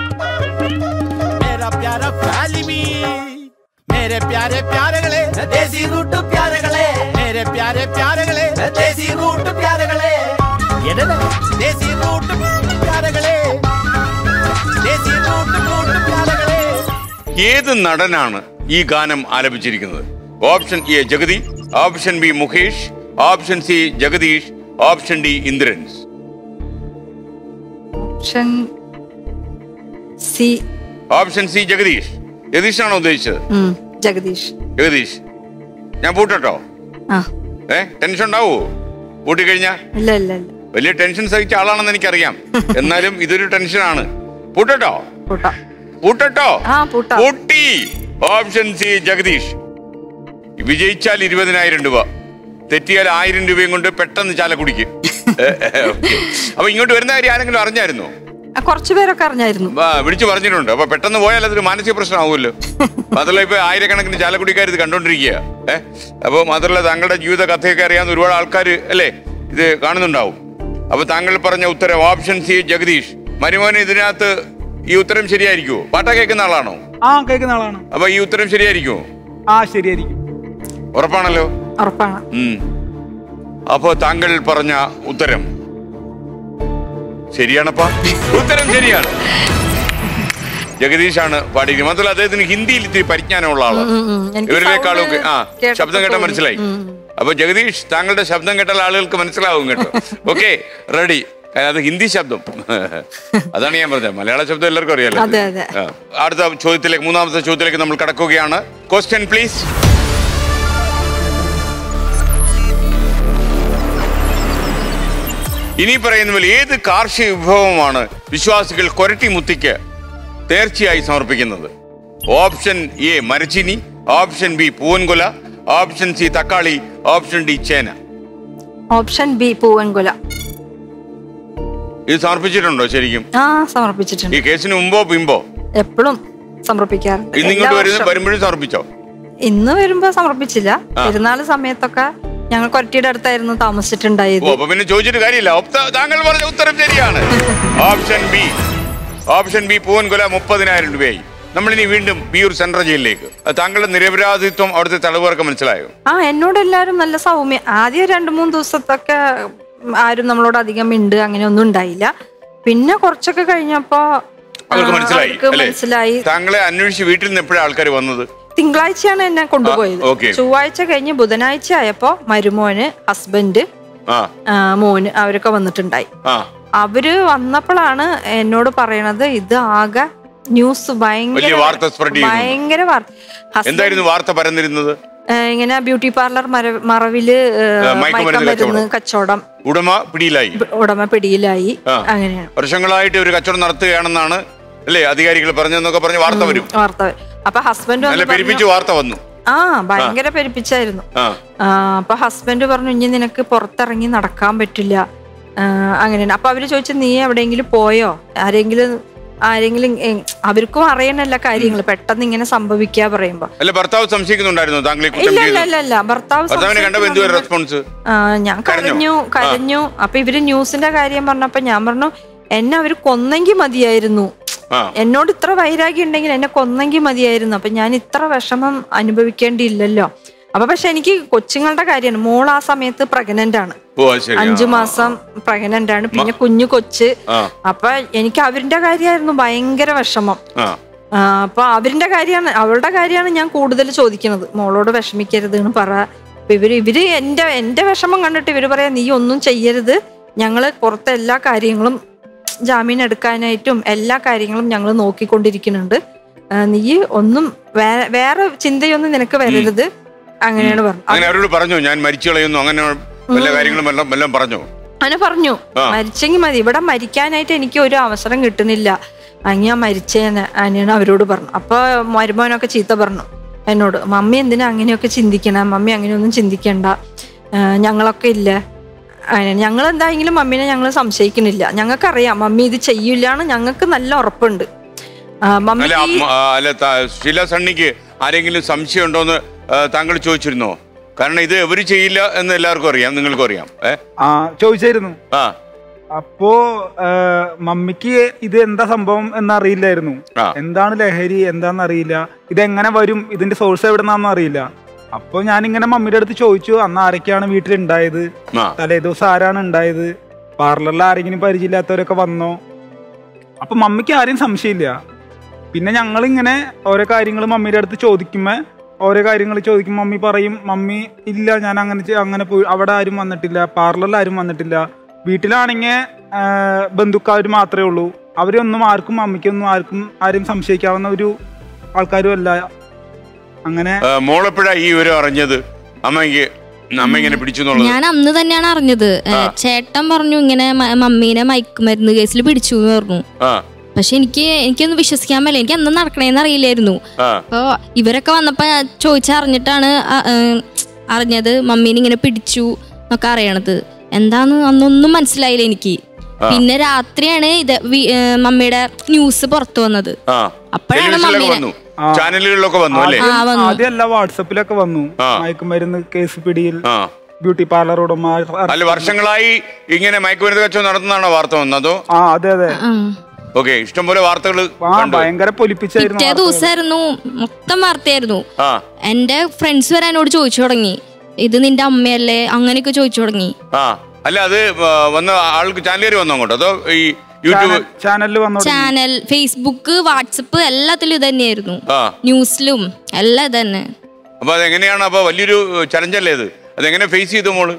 मेरा प्यारा फैमिली मेरे प्यारे प्यारകളെ ദേശി റൂട്ട് പ്യാരകളെ मेरे प्यारे प्यारകളെ ദേശി റൂട്ട് പ്യാരകളെ എടല ദേശി റൂട്ട് പ്യാരകളെ ദേശി റൂട്ട് റൂട്ട് പ്യാരകളെ
ഏത് നടനാണ് ഈ ഗാനം ആലപിച്ചിരിക്കുന്നത് option A Jagathy option B Mukesh option C Jagadish option D Indrans
option C
option C Jagadish ജഗദീഷാണോ ഉദ്ദേശിച്ചത്
ഉം, ജഗദീഷ്
ജഗദീഷ് ഞാൻ പൂട്ടട്ടോ
ആ
ഏ ടെൻഷൻ ഉണ്ടാവോ പൂട്ടിക്കഴിഞ്ഞാ
ഇല്ല ഇല്ല ഇല്ല
വലിയ ടെൻഷൻ സഹിച്ച ആളാണെന്ന് എനിക്കറിയാം എന്നാലും ഇതൊരു ടെൻഷനാണ് പൂട്ടട്ടോ
കൂട്ടാം
പൂട്ടട്ടോ
ആ പൂട്ടാം
പൂട്ടി ഓപ്ഷൻ സി ജഗദീഷ് വിജയിച്ചാൽ ഇരുപതിനായിരം രൂപ തെറ്റിയാൽ ആയിരം രൂപയും കൊണ്ട് പെട്ടെന്ന് ചാലക്കുടിക്ക് ഏ, ഏ, ഓക്കേ. അപ്പൊ ഇങ്ങോട്ട് വരുന്ന കാര്യം ആരെങ്കിലും അറിഞ്ഞായിരുന്നോ
ആ, കുറച്ച് പേരൊക്കെ അറിഞ്ഞായിരുന്നു
ആ, വിളിച്ചു പറഞ്ഞിട്ടുണ്ട് അപ്പൊ പെട്ടെന്ന് പോയാൽ അതൊരു മാനസിക പ്രശ്നമാവുമല്ലോ മാത്രമല്ല ഇപ്പൊ ആയിരക്കണക്കിന് ചാലക്കുടിക്കാർ ഇത് കണ്ടോണ്ടിരിക്കുക ഏഹ് അപ്പൊ മാത്രമല്ല താങ്കളുടെ ജീവിത കഥയൊക്കെ അറിയാവുന്ന ഒരുപാട് ആൾക്കാർ അല്ലേ ഇത് കാണുന്നുണ്ടാവും അപ്പൊ താങ്കൾ പറഞ്ഞ ഉത്തരം ഓപ്ഷൻ സി ജഗദീഷ് മരുമോന് ഇതിനകത്ത് ഈ ഉത്തരം ശരിയായിരിക്കുമോ പാട്ട കേൾക്കുന്ന ആളാണോ
ആ കേൾക്കുന്ന ആളാണ്
അപ്പൊ ഈ ഉത്തരം ശരിയായിരിക്കുമോ
ആ ശരിയായിരിക്കും
ഉറപ്പാണല്ലോ
ഉറപ്പാണ്
ഉം. അപ്പോ താങ്കൾ പറഞ്ഞ ഉത്തരം ശരിയാണപ്പാ ഉത്തരം ശരിയാണ് ജഗദീഷാണ് പാടിയിരിക്കുന്നത് മാത്രമല്ല അദ്ദേഹത്തിന് ഹിന്ദിയിൽ ഇത്തിരി പരിജ്ഞാനമുള്ള ആളാണ്
ഉം, ഉം. എനിക്ക്
ഇവരിലേക്കാളും ഒക്കെ ആ
sound കേട്ടപ്പോ
ശബ്ദം കേട്ടാൽ
തോന്നി.
മനസ്സിലായി
ഉം.
അപ്പൊ ജഗദീഷ് താങ്കളുടെ ശബ്ദം കേട്ടാൽ ആളുകൾക്ക് മനസ്സിലാവും കേട്ടോ ഓക്കെ റെഡി അത് ഹിന്ദി ശബ്ദം അതാണ് ഞാൻ പറഞ്ഞത് മലയാള ശബ്ദം എല്ലാവർക്കും അറിയാലോ
അതെ, അതെ.
ആ. അടുത്ത ചോദ്യത്തിലേക്ക് മൂന്നാമത്തെ ചോദ്യത്തിലേക്ക് നമ്മൾ കടക്കുകയാണ് ക്വസ്റ്റ്യൻ പ്ലീസ് ഇനി പറയുന്ന പോലെ ഏത് കാർഷിക വിഭവമാണ് വിശ്വാസികൾ കൊരട്ടി മുത്തിക്ക് തീർച്ചയായി സമർപ്പിക്കുന്നത് ഓപ്ഷൻ എ മരച്ചിനി ഓപ്ഷൻ ബി പൂവൻകൊല ഓപ്ഷൻ സി തക്കാളി ഓപ്ഷൻ ഡി ചേന
ഓപ്ഷൻ ബി പൂവൻകുല
ഇത് സമർപ്പിച്ചിട്ടുണ്ടോ ശരിക്കും
ആ സമർപ്പിച്ചിട്ടുണ്ട്
ഈ കേസിന് മുമ്പോ പിമ്പോ
എപ്പോഴും സമർപ്പിക്കാറുണ്ട്
ഇന്ന്
എല്ലാ
ഇങ്ങോട്ട് വരുന്ന
വർഷവും.
വരുമ്പോഴും സമർപ്പിച്ചോ
ഇന്ന് വരുമ്പോ സമർപ്പിച്ചില്ല പെരുന്നാൾ സമയത്തൊക്കെ ഞങ്ങൾ കൊരട്ടിയുടെ അടുത്തായിരുന്നു താമസിച്ചിട്ടുണ്ടായത്
ഓ അപ്പൊ പിന്നെ ചോദിച്ചിട്ട് കാര്യമില്ല ഒത്ത- താങ്കൾ പറഞ്ഞ ഉത്തരം ശരിയാണ് ഓപ്ഷൻ ബി ഓപ്ഷൻ ബി പൂവൻകൊല മുപ്പതിനായിരം രൂപയായി നമ്മളിനി വീണ്ടും ബിയൂർ സെൻട്രൽ ജയിലിലേക്ക് അത് താങ്കളുടെ നിരപരാധിത്വം അവിടുത്തെ തടവുകാർക്ക് മനസ്സിലായോ
ആ എന്നോട് എല്ലാവരും നല്ല സൗമ്യ ആദ്യം രണ്ട് മൂന്ന് ദിവസത്തൊക്കെ ആരും നമ്മളോട് അധികം ഉണ്ട് അങ്ങനെ ഒന്നും ഉണ്ടായില്ല പിന്നെ കുറച്ചൊക്കെ കഴിഞ്ഞപ്പോ
അവർക്ക്
ആ,
മനസ്സിലായി
അവർക്ക്
അല്ലേ
മനസ്സിലായി
താങ്കളെ അന്വേഷിച്ച് വീട്ടിൽ നിന്ന് എപ്പോഴാണ് ആൾക്കാർ വന്നത്
തിങ്കളാഴ്ചയാണ് എന്നെ കൊണ്ടുപോയത്
ആ, okay.
ചൊവ്വാഴ്ച കഴിഞ്ഞ് ബുധനാഴ്ച ആയപ്പോ മരുമോന് ഹസ്ബൻഡ്
ആ
ആ, മോന് അവരൊക്കെ വന്നിട്ടുണ്ടായി
ആ
അവര് വന്നപ്പോഴാണ് എന്നോട് പറയണത് ഇത് ആകെ ന്യൂസ് ഭയങ്കര
വലിയ വാർത്ത spread ചെയ്യുന്നു.
ഭയങ്കര വാർത്ത ഹസ്ബൻഡ്,
എന്തായിരുന്നു വാർത്ത പരന്നിരുന്നത്
ഏ, ഇങ്ങനെ ബ്യൂട്ടി പാർലർ മര- മറവില് ഏ,
മയക്കുമരുന്ന്
മയക്കുമരുന്ന് കച്ചവടം
ഉടമ പിടിയിലായി
പ- ഉടമ പിടിയിലായി
ആ.
അങ്ങനെയാണ്
വർഷങ്ങളായിട്ട് ഒരു കച്ചവടം നടത്തുകയാണെന്നാണ് അല്ലേ അധികാരികൾ പറഞ്ഞെന്നൊക്കെ പറഞ്ഞ് വാർത്ത വരും
വാർത്ത വരും. അപ്പൊ ഹസ്ബൻഡ്
നല്ല പെരുപ്പിച്ച് വാർത്ത വന്നു
ആ ഭയങ്കര പെരുപ്പിച്ചായിരുന്നു
ആ
ആ, അപ്പൊ ഹസ്ബൻഡ് പറഞ്ഞു ഇനി നിനക്ക് പുറത്തിറങ്ങി നടക്കാൻ പറ്റില്ല ആ, അങ്ങനെയാണ് അപ്പൊ അവര് ചോദിച്ചു നീ എവിടെയെങ്കിലും പോയോ ആരെങ്കിലും ആരെങ്കിലും ഏ, അവർക്കും അറിയണല്ല കാര്യങ്ങൾ പെട്ടെന്ന് ഇങ്ങനെ സംഭവിക്കാ പറയുമ്പോ
അല്ല ഭർത്താവ് സംശയിക്കുന്നുണ്ടായിരുന്നു താങ്കളെ കുറ്റം
ഇല്ല ഇല്ല
ചെയ്തു
ഇല്ല ഇല്ല ഭർത്താവ്
ഭർത്താവിനെ കണ്ടപ്പോ എന്തുവരെ
സംസാരിക്കുന്നുണ്ട്.
റെസ്പോൺസ്
ആ, ഞാൻ
കരഞ്ഞോ?
കരഞ്ഞു കരഞ്ഞു അപ്പൊ ഇവര് ന്യൂസിന്റെ കാര്യം പറഞ്ഞപ്പോ ഞാൻ പറഞ്ഞു എന്നെ അവര് കൊന്നെങ്കി മതിയായിരുന്നു
ആ
എന്നോട് ഇത്ര വൈരാഗ്യം ഉണ്ടെങ്കിൽ എന്നെ കൊന്നെങ്കി മതിയായിരുന്നു അപ്പൊ ഞാൻ ഇത്ര വിഷമം അനുഭവിക്കേണ്ടിയില്ലല്ലോ അപ്പൊ പക്ഷെ എനിക്ക് കൊച്ചുങ്ങളുടെ കാര്യമാണ് മോൾ ആ സമയത്ത് പ്രഗ്നന്റ് ആണ്
ഓ അത് ശരി
അഞ്ചു
ആ.
മാസം പ്രഗ്നന്റ് ആണ് പിന്നെ കുഞ്ഞു കൊച്ച്
ആ
അപ്പൊ എനിക്ക് അവരുടെ കാര്യമായിരുന്നു ഭയങ്കര വിഷമം
ആ
ആ, അപ്പൊ അവരിന്റെ കാര്യമാണ് അവളുടെ കാര്യമാണ് ഞാൻ കൂടുതൽ ചോദിക്കുന്നത് മോളോട് വിഷമിക്കരുത് എന്ന് പറ അപ്പൊ ഇവര് ഇവര് എന്റെ എന്റെ വിഷമം കണ്ടിട്ട് ഇവര് പറയാ നീ ഒന്നും ചെയ്യരുത് ഞങ്ങള് പുറത്തെ എല്ലാ കാര്യങ്ങളും ജാമീൻ എടുക്കാനായിട്ടും എല്ലാ കാര്യങ്ങളും ഞങ്ങൾ നോക്കിക്കൊണ്ടിരിക്കുന്നുണ്ട് ആ, നീ ഒന്നും വേ- വേറെ ചിന്തയൊന്നും നിനക്ക് വരരുത് അങ്ങനെയാണ് പറഞ്ഞത്
അങ്ങനെ അവരോട് പറഞ്ഞു ഞാൻ മരിച്ചു കളയുന്നു അങ്ങനെ വല്ല കാര്യങ്ങളും വല്ലതും വല്ലതും പറഞ്ഞു
അങ്ങനെ പറഞ്ഞു
ആ.
മരിച്ചെങ്കിൽ മതി ഇവിടെ മരിക്കാനായിട്ട് എനിക്ക് ഒരു അവസരം കിട്ടുന്നില്ല അങ്ങ് ഞാൻ മരിച്ചേന്ന് അനിയാണ് അവരോട് പറഞ്ഞു അപ്പൊ മരുമോനൊക്കെ ചീത്ത പറഞ്ഞു എന്നോട് മമ്മി എന്തിനാ അങ്ങനെയൊക്കെ ചിന്തിക്കണേ മമ്മി അങ്ങനെയൊന്നും ചിന്തിക്കണ്ട ആ, ഞങ്ങളൊക്കെ ഇല്ല ഞങ്ങൾ എന്തായെങ്കിലും മമ്മീനെ ഞങ്ങൾ സംശയിക്കുന്നില്ല ഞങ്ങൾക്കറിയാം മമ്മി ഇത് ചെയ്യില്ലാന്ന് ഞങ്ങൾക്ക് നല്ല ഉറപ്പുണ്ട് ആ,
അല്ല
മമ്മിക്ക് ഈ-
അമ്മ- ആ, അല്ല ത- ഷീല സണ്ണിക്ക് ആരെങ്കിലും സംശയം ഉണ്ടോന്ന് ആ, താങ്കൾ ചോദിച്ചിരുന്നോ കാരണം ഇത് എവര് ചെയ്യില്ല എന്ന് എല്ലാവർക്കും അറിയാം നിങ്ങൾക്കും അറിയാം ഏ
ആ ചോദിച്ചായിരുന്നു
ആ
അപ്പോ ആ, മമ്മിക്ക് ഇത് എന്താ സംഭവം എന്നറിയില്ലായിരുന്നു
ആ.
എന്താണ് ലഹരി എന്താന്ന് അറിയില്ല ഇതെങ്ങനെ വരും ഇതിന്റെ സോഴ്സ് എവിടെന്നാന്നും അറിയില്ല അപ്പൊ ഞാനിങ്ങനെ മമ്മിയുടെ അടുത്ത് ചോദിച്ചു അന്ന് ആരൊക്കെയാണ് വീട്ടിലുണ്ടായത്
ആ
തലേ ദിവസം ആരാണ് ഉണ്ടായത് പാർലറിൽ ആരെങ്കിലും പരിചയമില്ലാത്തവരൊക്കെ വന്നോ അപ്പൊ മമ്മിക്ക് ആരെയും സംശയമില്ല പിന്നെ ഞങ്ങൾ ഇങ്ങനെ ഓരോ കാര്യങ്ങൾ മമ്മിയുടെ അടുത്ത് ചോദിക്കുമ്പോ ഓരോ കാര്യങ്ങൾ ചോദിക്കും മമ്മി പറയും മമ്മി ഇല്ല ഞാൻ അങ്ങനെ ചെ- അങ്ങനെ പോയി അവിടെ ആരും വന്നിട്ടില്ല പാർലറിൽ ആരും വന്നിട്ടില്ല വീട്ടിലാണെങ്കിൽ ബന്ധുക്കാർ മാത്രമേ ഉള്ളൂ അവരൊന്നും ആർക്കും മമ്മിക്കൊന്നും ആർക്കും ആരും സംശയിക്കാവുന്ന ഒരു ആൾക്കാരും അല്ല അങ്ങനെ
ആ, മോളെപ്പോഴാ ഈ വിവരം അറിഞ്ഞത് അമ്മയ്ക്ക് അമ്മ ഇങ്ങനെ പിടിച്ചു എന്നുള്ളത്
ഞാൻ അന്ന് തന്നെയാണ് അറിഞ്ഞത് ഏ, ചേട്ടൻ പറഞ്ഞു ഇങ്ങനെ മ- മമ്മീനെ മയക്കുമരുന്ന് കേസിൽ പിടിച്ചു എന്ന് പറഞ്ഞു
ആ
പക്ഷെ എനിക്ക് എനിക്കൊന്നും വിശ്വസിക്കാൻ പറ്റില്ല എനിക്ക് അന്ന് നടക്കണേന്ന് അറിയില്ലായിരുന്നു
ആ
അപ്പൊ ഇവരൊക്കെ വന്നപ്പോ ഞാൻ ചോദിച്ചറിഞ്ഞിട്ടാണ് അ- ഏ, അറിഞ്ഞത് മമ്മീനെ ഇങ്ങനെ പിടിച്ചു എന്നൊക്കെ അറിയണത് എന്താന്ന് അന്നൊന്നും മനസ്സിലായില്ല എനിക്ക് പിന്നെ രാത്രിയാണ് ഇത് വി- ഏ, മമ്മിയുടെ ന്യൂസ് പുറത്തു വന്നത്
ആ
അപ്പോഴാണ്
ടെലിവിഷനിലൊക്കെ
മമ്മീനെ
വന്നു ചാനലുകളിലൊക്കെ വന്നു അല്ലേ
ആ, വന്നു.
ആദ്യമല്ല വാട്സപ്പിലൊക്കെ വന്നു
ആ.
മയക്കുമരുന്ന് കേസ് പിടിയിൽ
ആ
ബ്യൂട്ടി പാർലർ ഉടമ
അല്ല വർഷങ്ങളായി ഇങ്ങനെ മയക്കുമരുന്ന് കച്ചവടം നടത്തുന്നതാണോ വാർത്ത വന്നതോ
ആ അതെ അതെ
ആ.
ഓക്കെ ഇഷ്ടംപോലെ വാർത്തകൾ
ആ ഭയങ്കര പൊലിപ്പിച്ചായിരുന്നു
പിറ്റേ
വാർത്തകൾ.
ദിവസമായിരുന്നു മൊത്തം വാർത്തയായിരുന്നു
ആ
എന്റെ ഫ്രണ്ട്സ് വരെ എന്നോട് ചോദിച്ചു തുടങ്ങി ഇത് നിന്റെ അമ്മയല്ലേ അങ്ങനെയൊക്കെ ചോദിച്ചു തുടങ്ങി
ആ അല്ല അത് ആ, വന്ന ആൾക്ക് ചാനലുകാർ വന്നോ അങ്ങോട്ടോ അതോ ഈ യൂട്യൂബ്
ചാനൽ- ചാനലിൽ വന്നോണ്ട്
ചാനൽ ഫേസ്ബുക്ക് വാട്സപ്പ് എല്ലാത്തിലും ഇത് തന്നെയായിരുന്നു
ആ
ന്യൂസിലും എല്ലാം ഇത് തന്നെ
അപ്പൊ അതെങ്ങനെയാണ് അപ്പൊ വലിയൊരു ചലഞ്ചല്ലേ ഇത് അതെങ്ങനെ ഫേസ് ചെയ്തു മോള്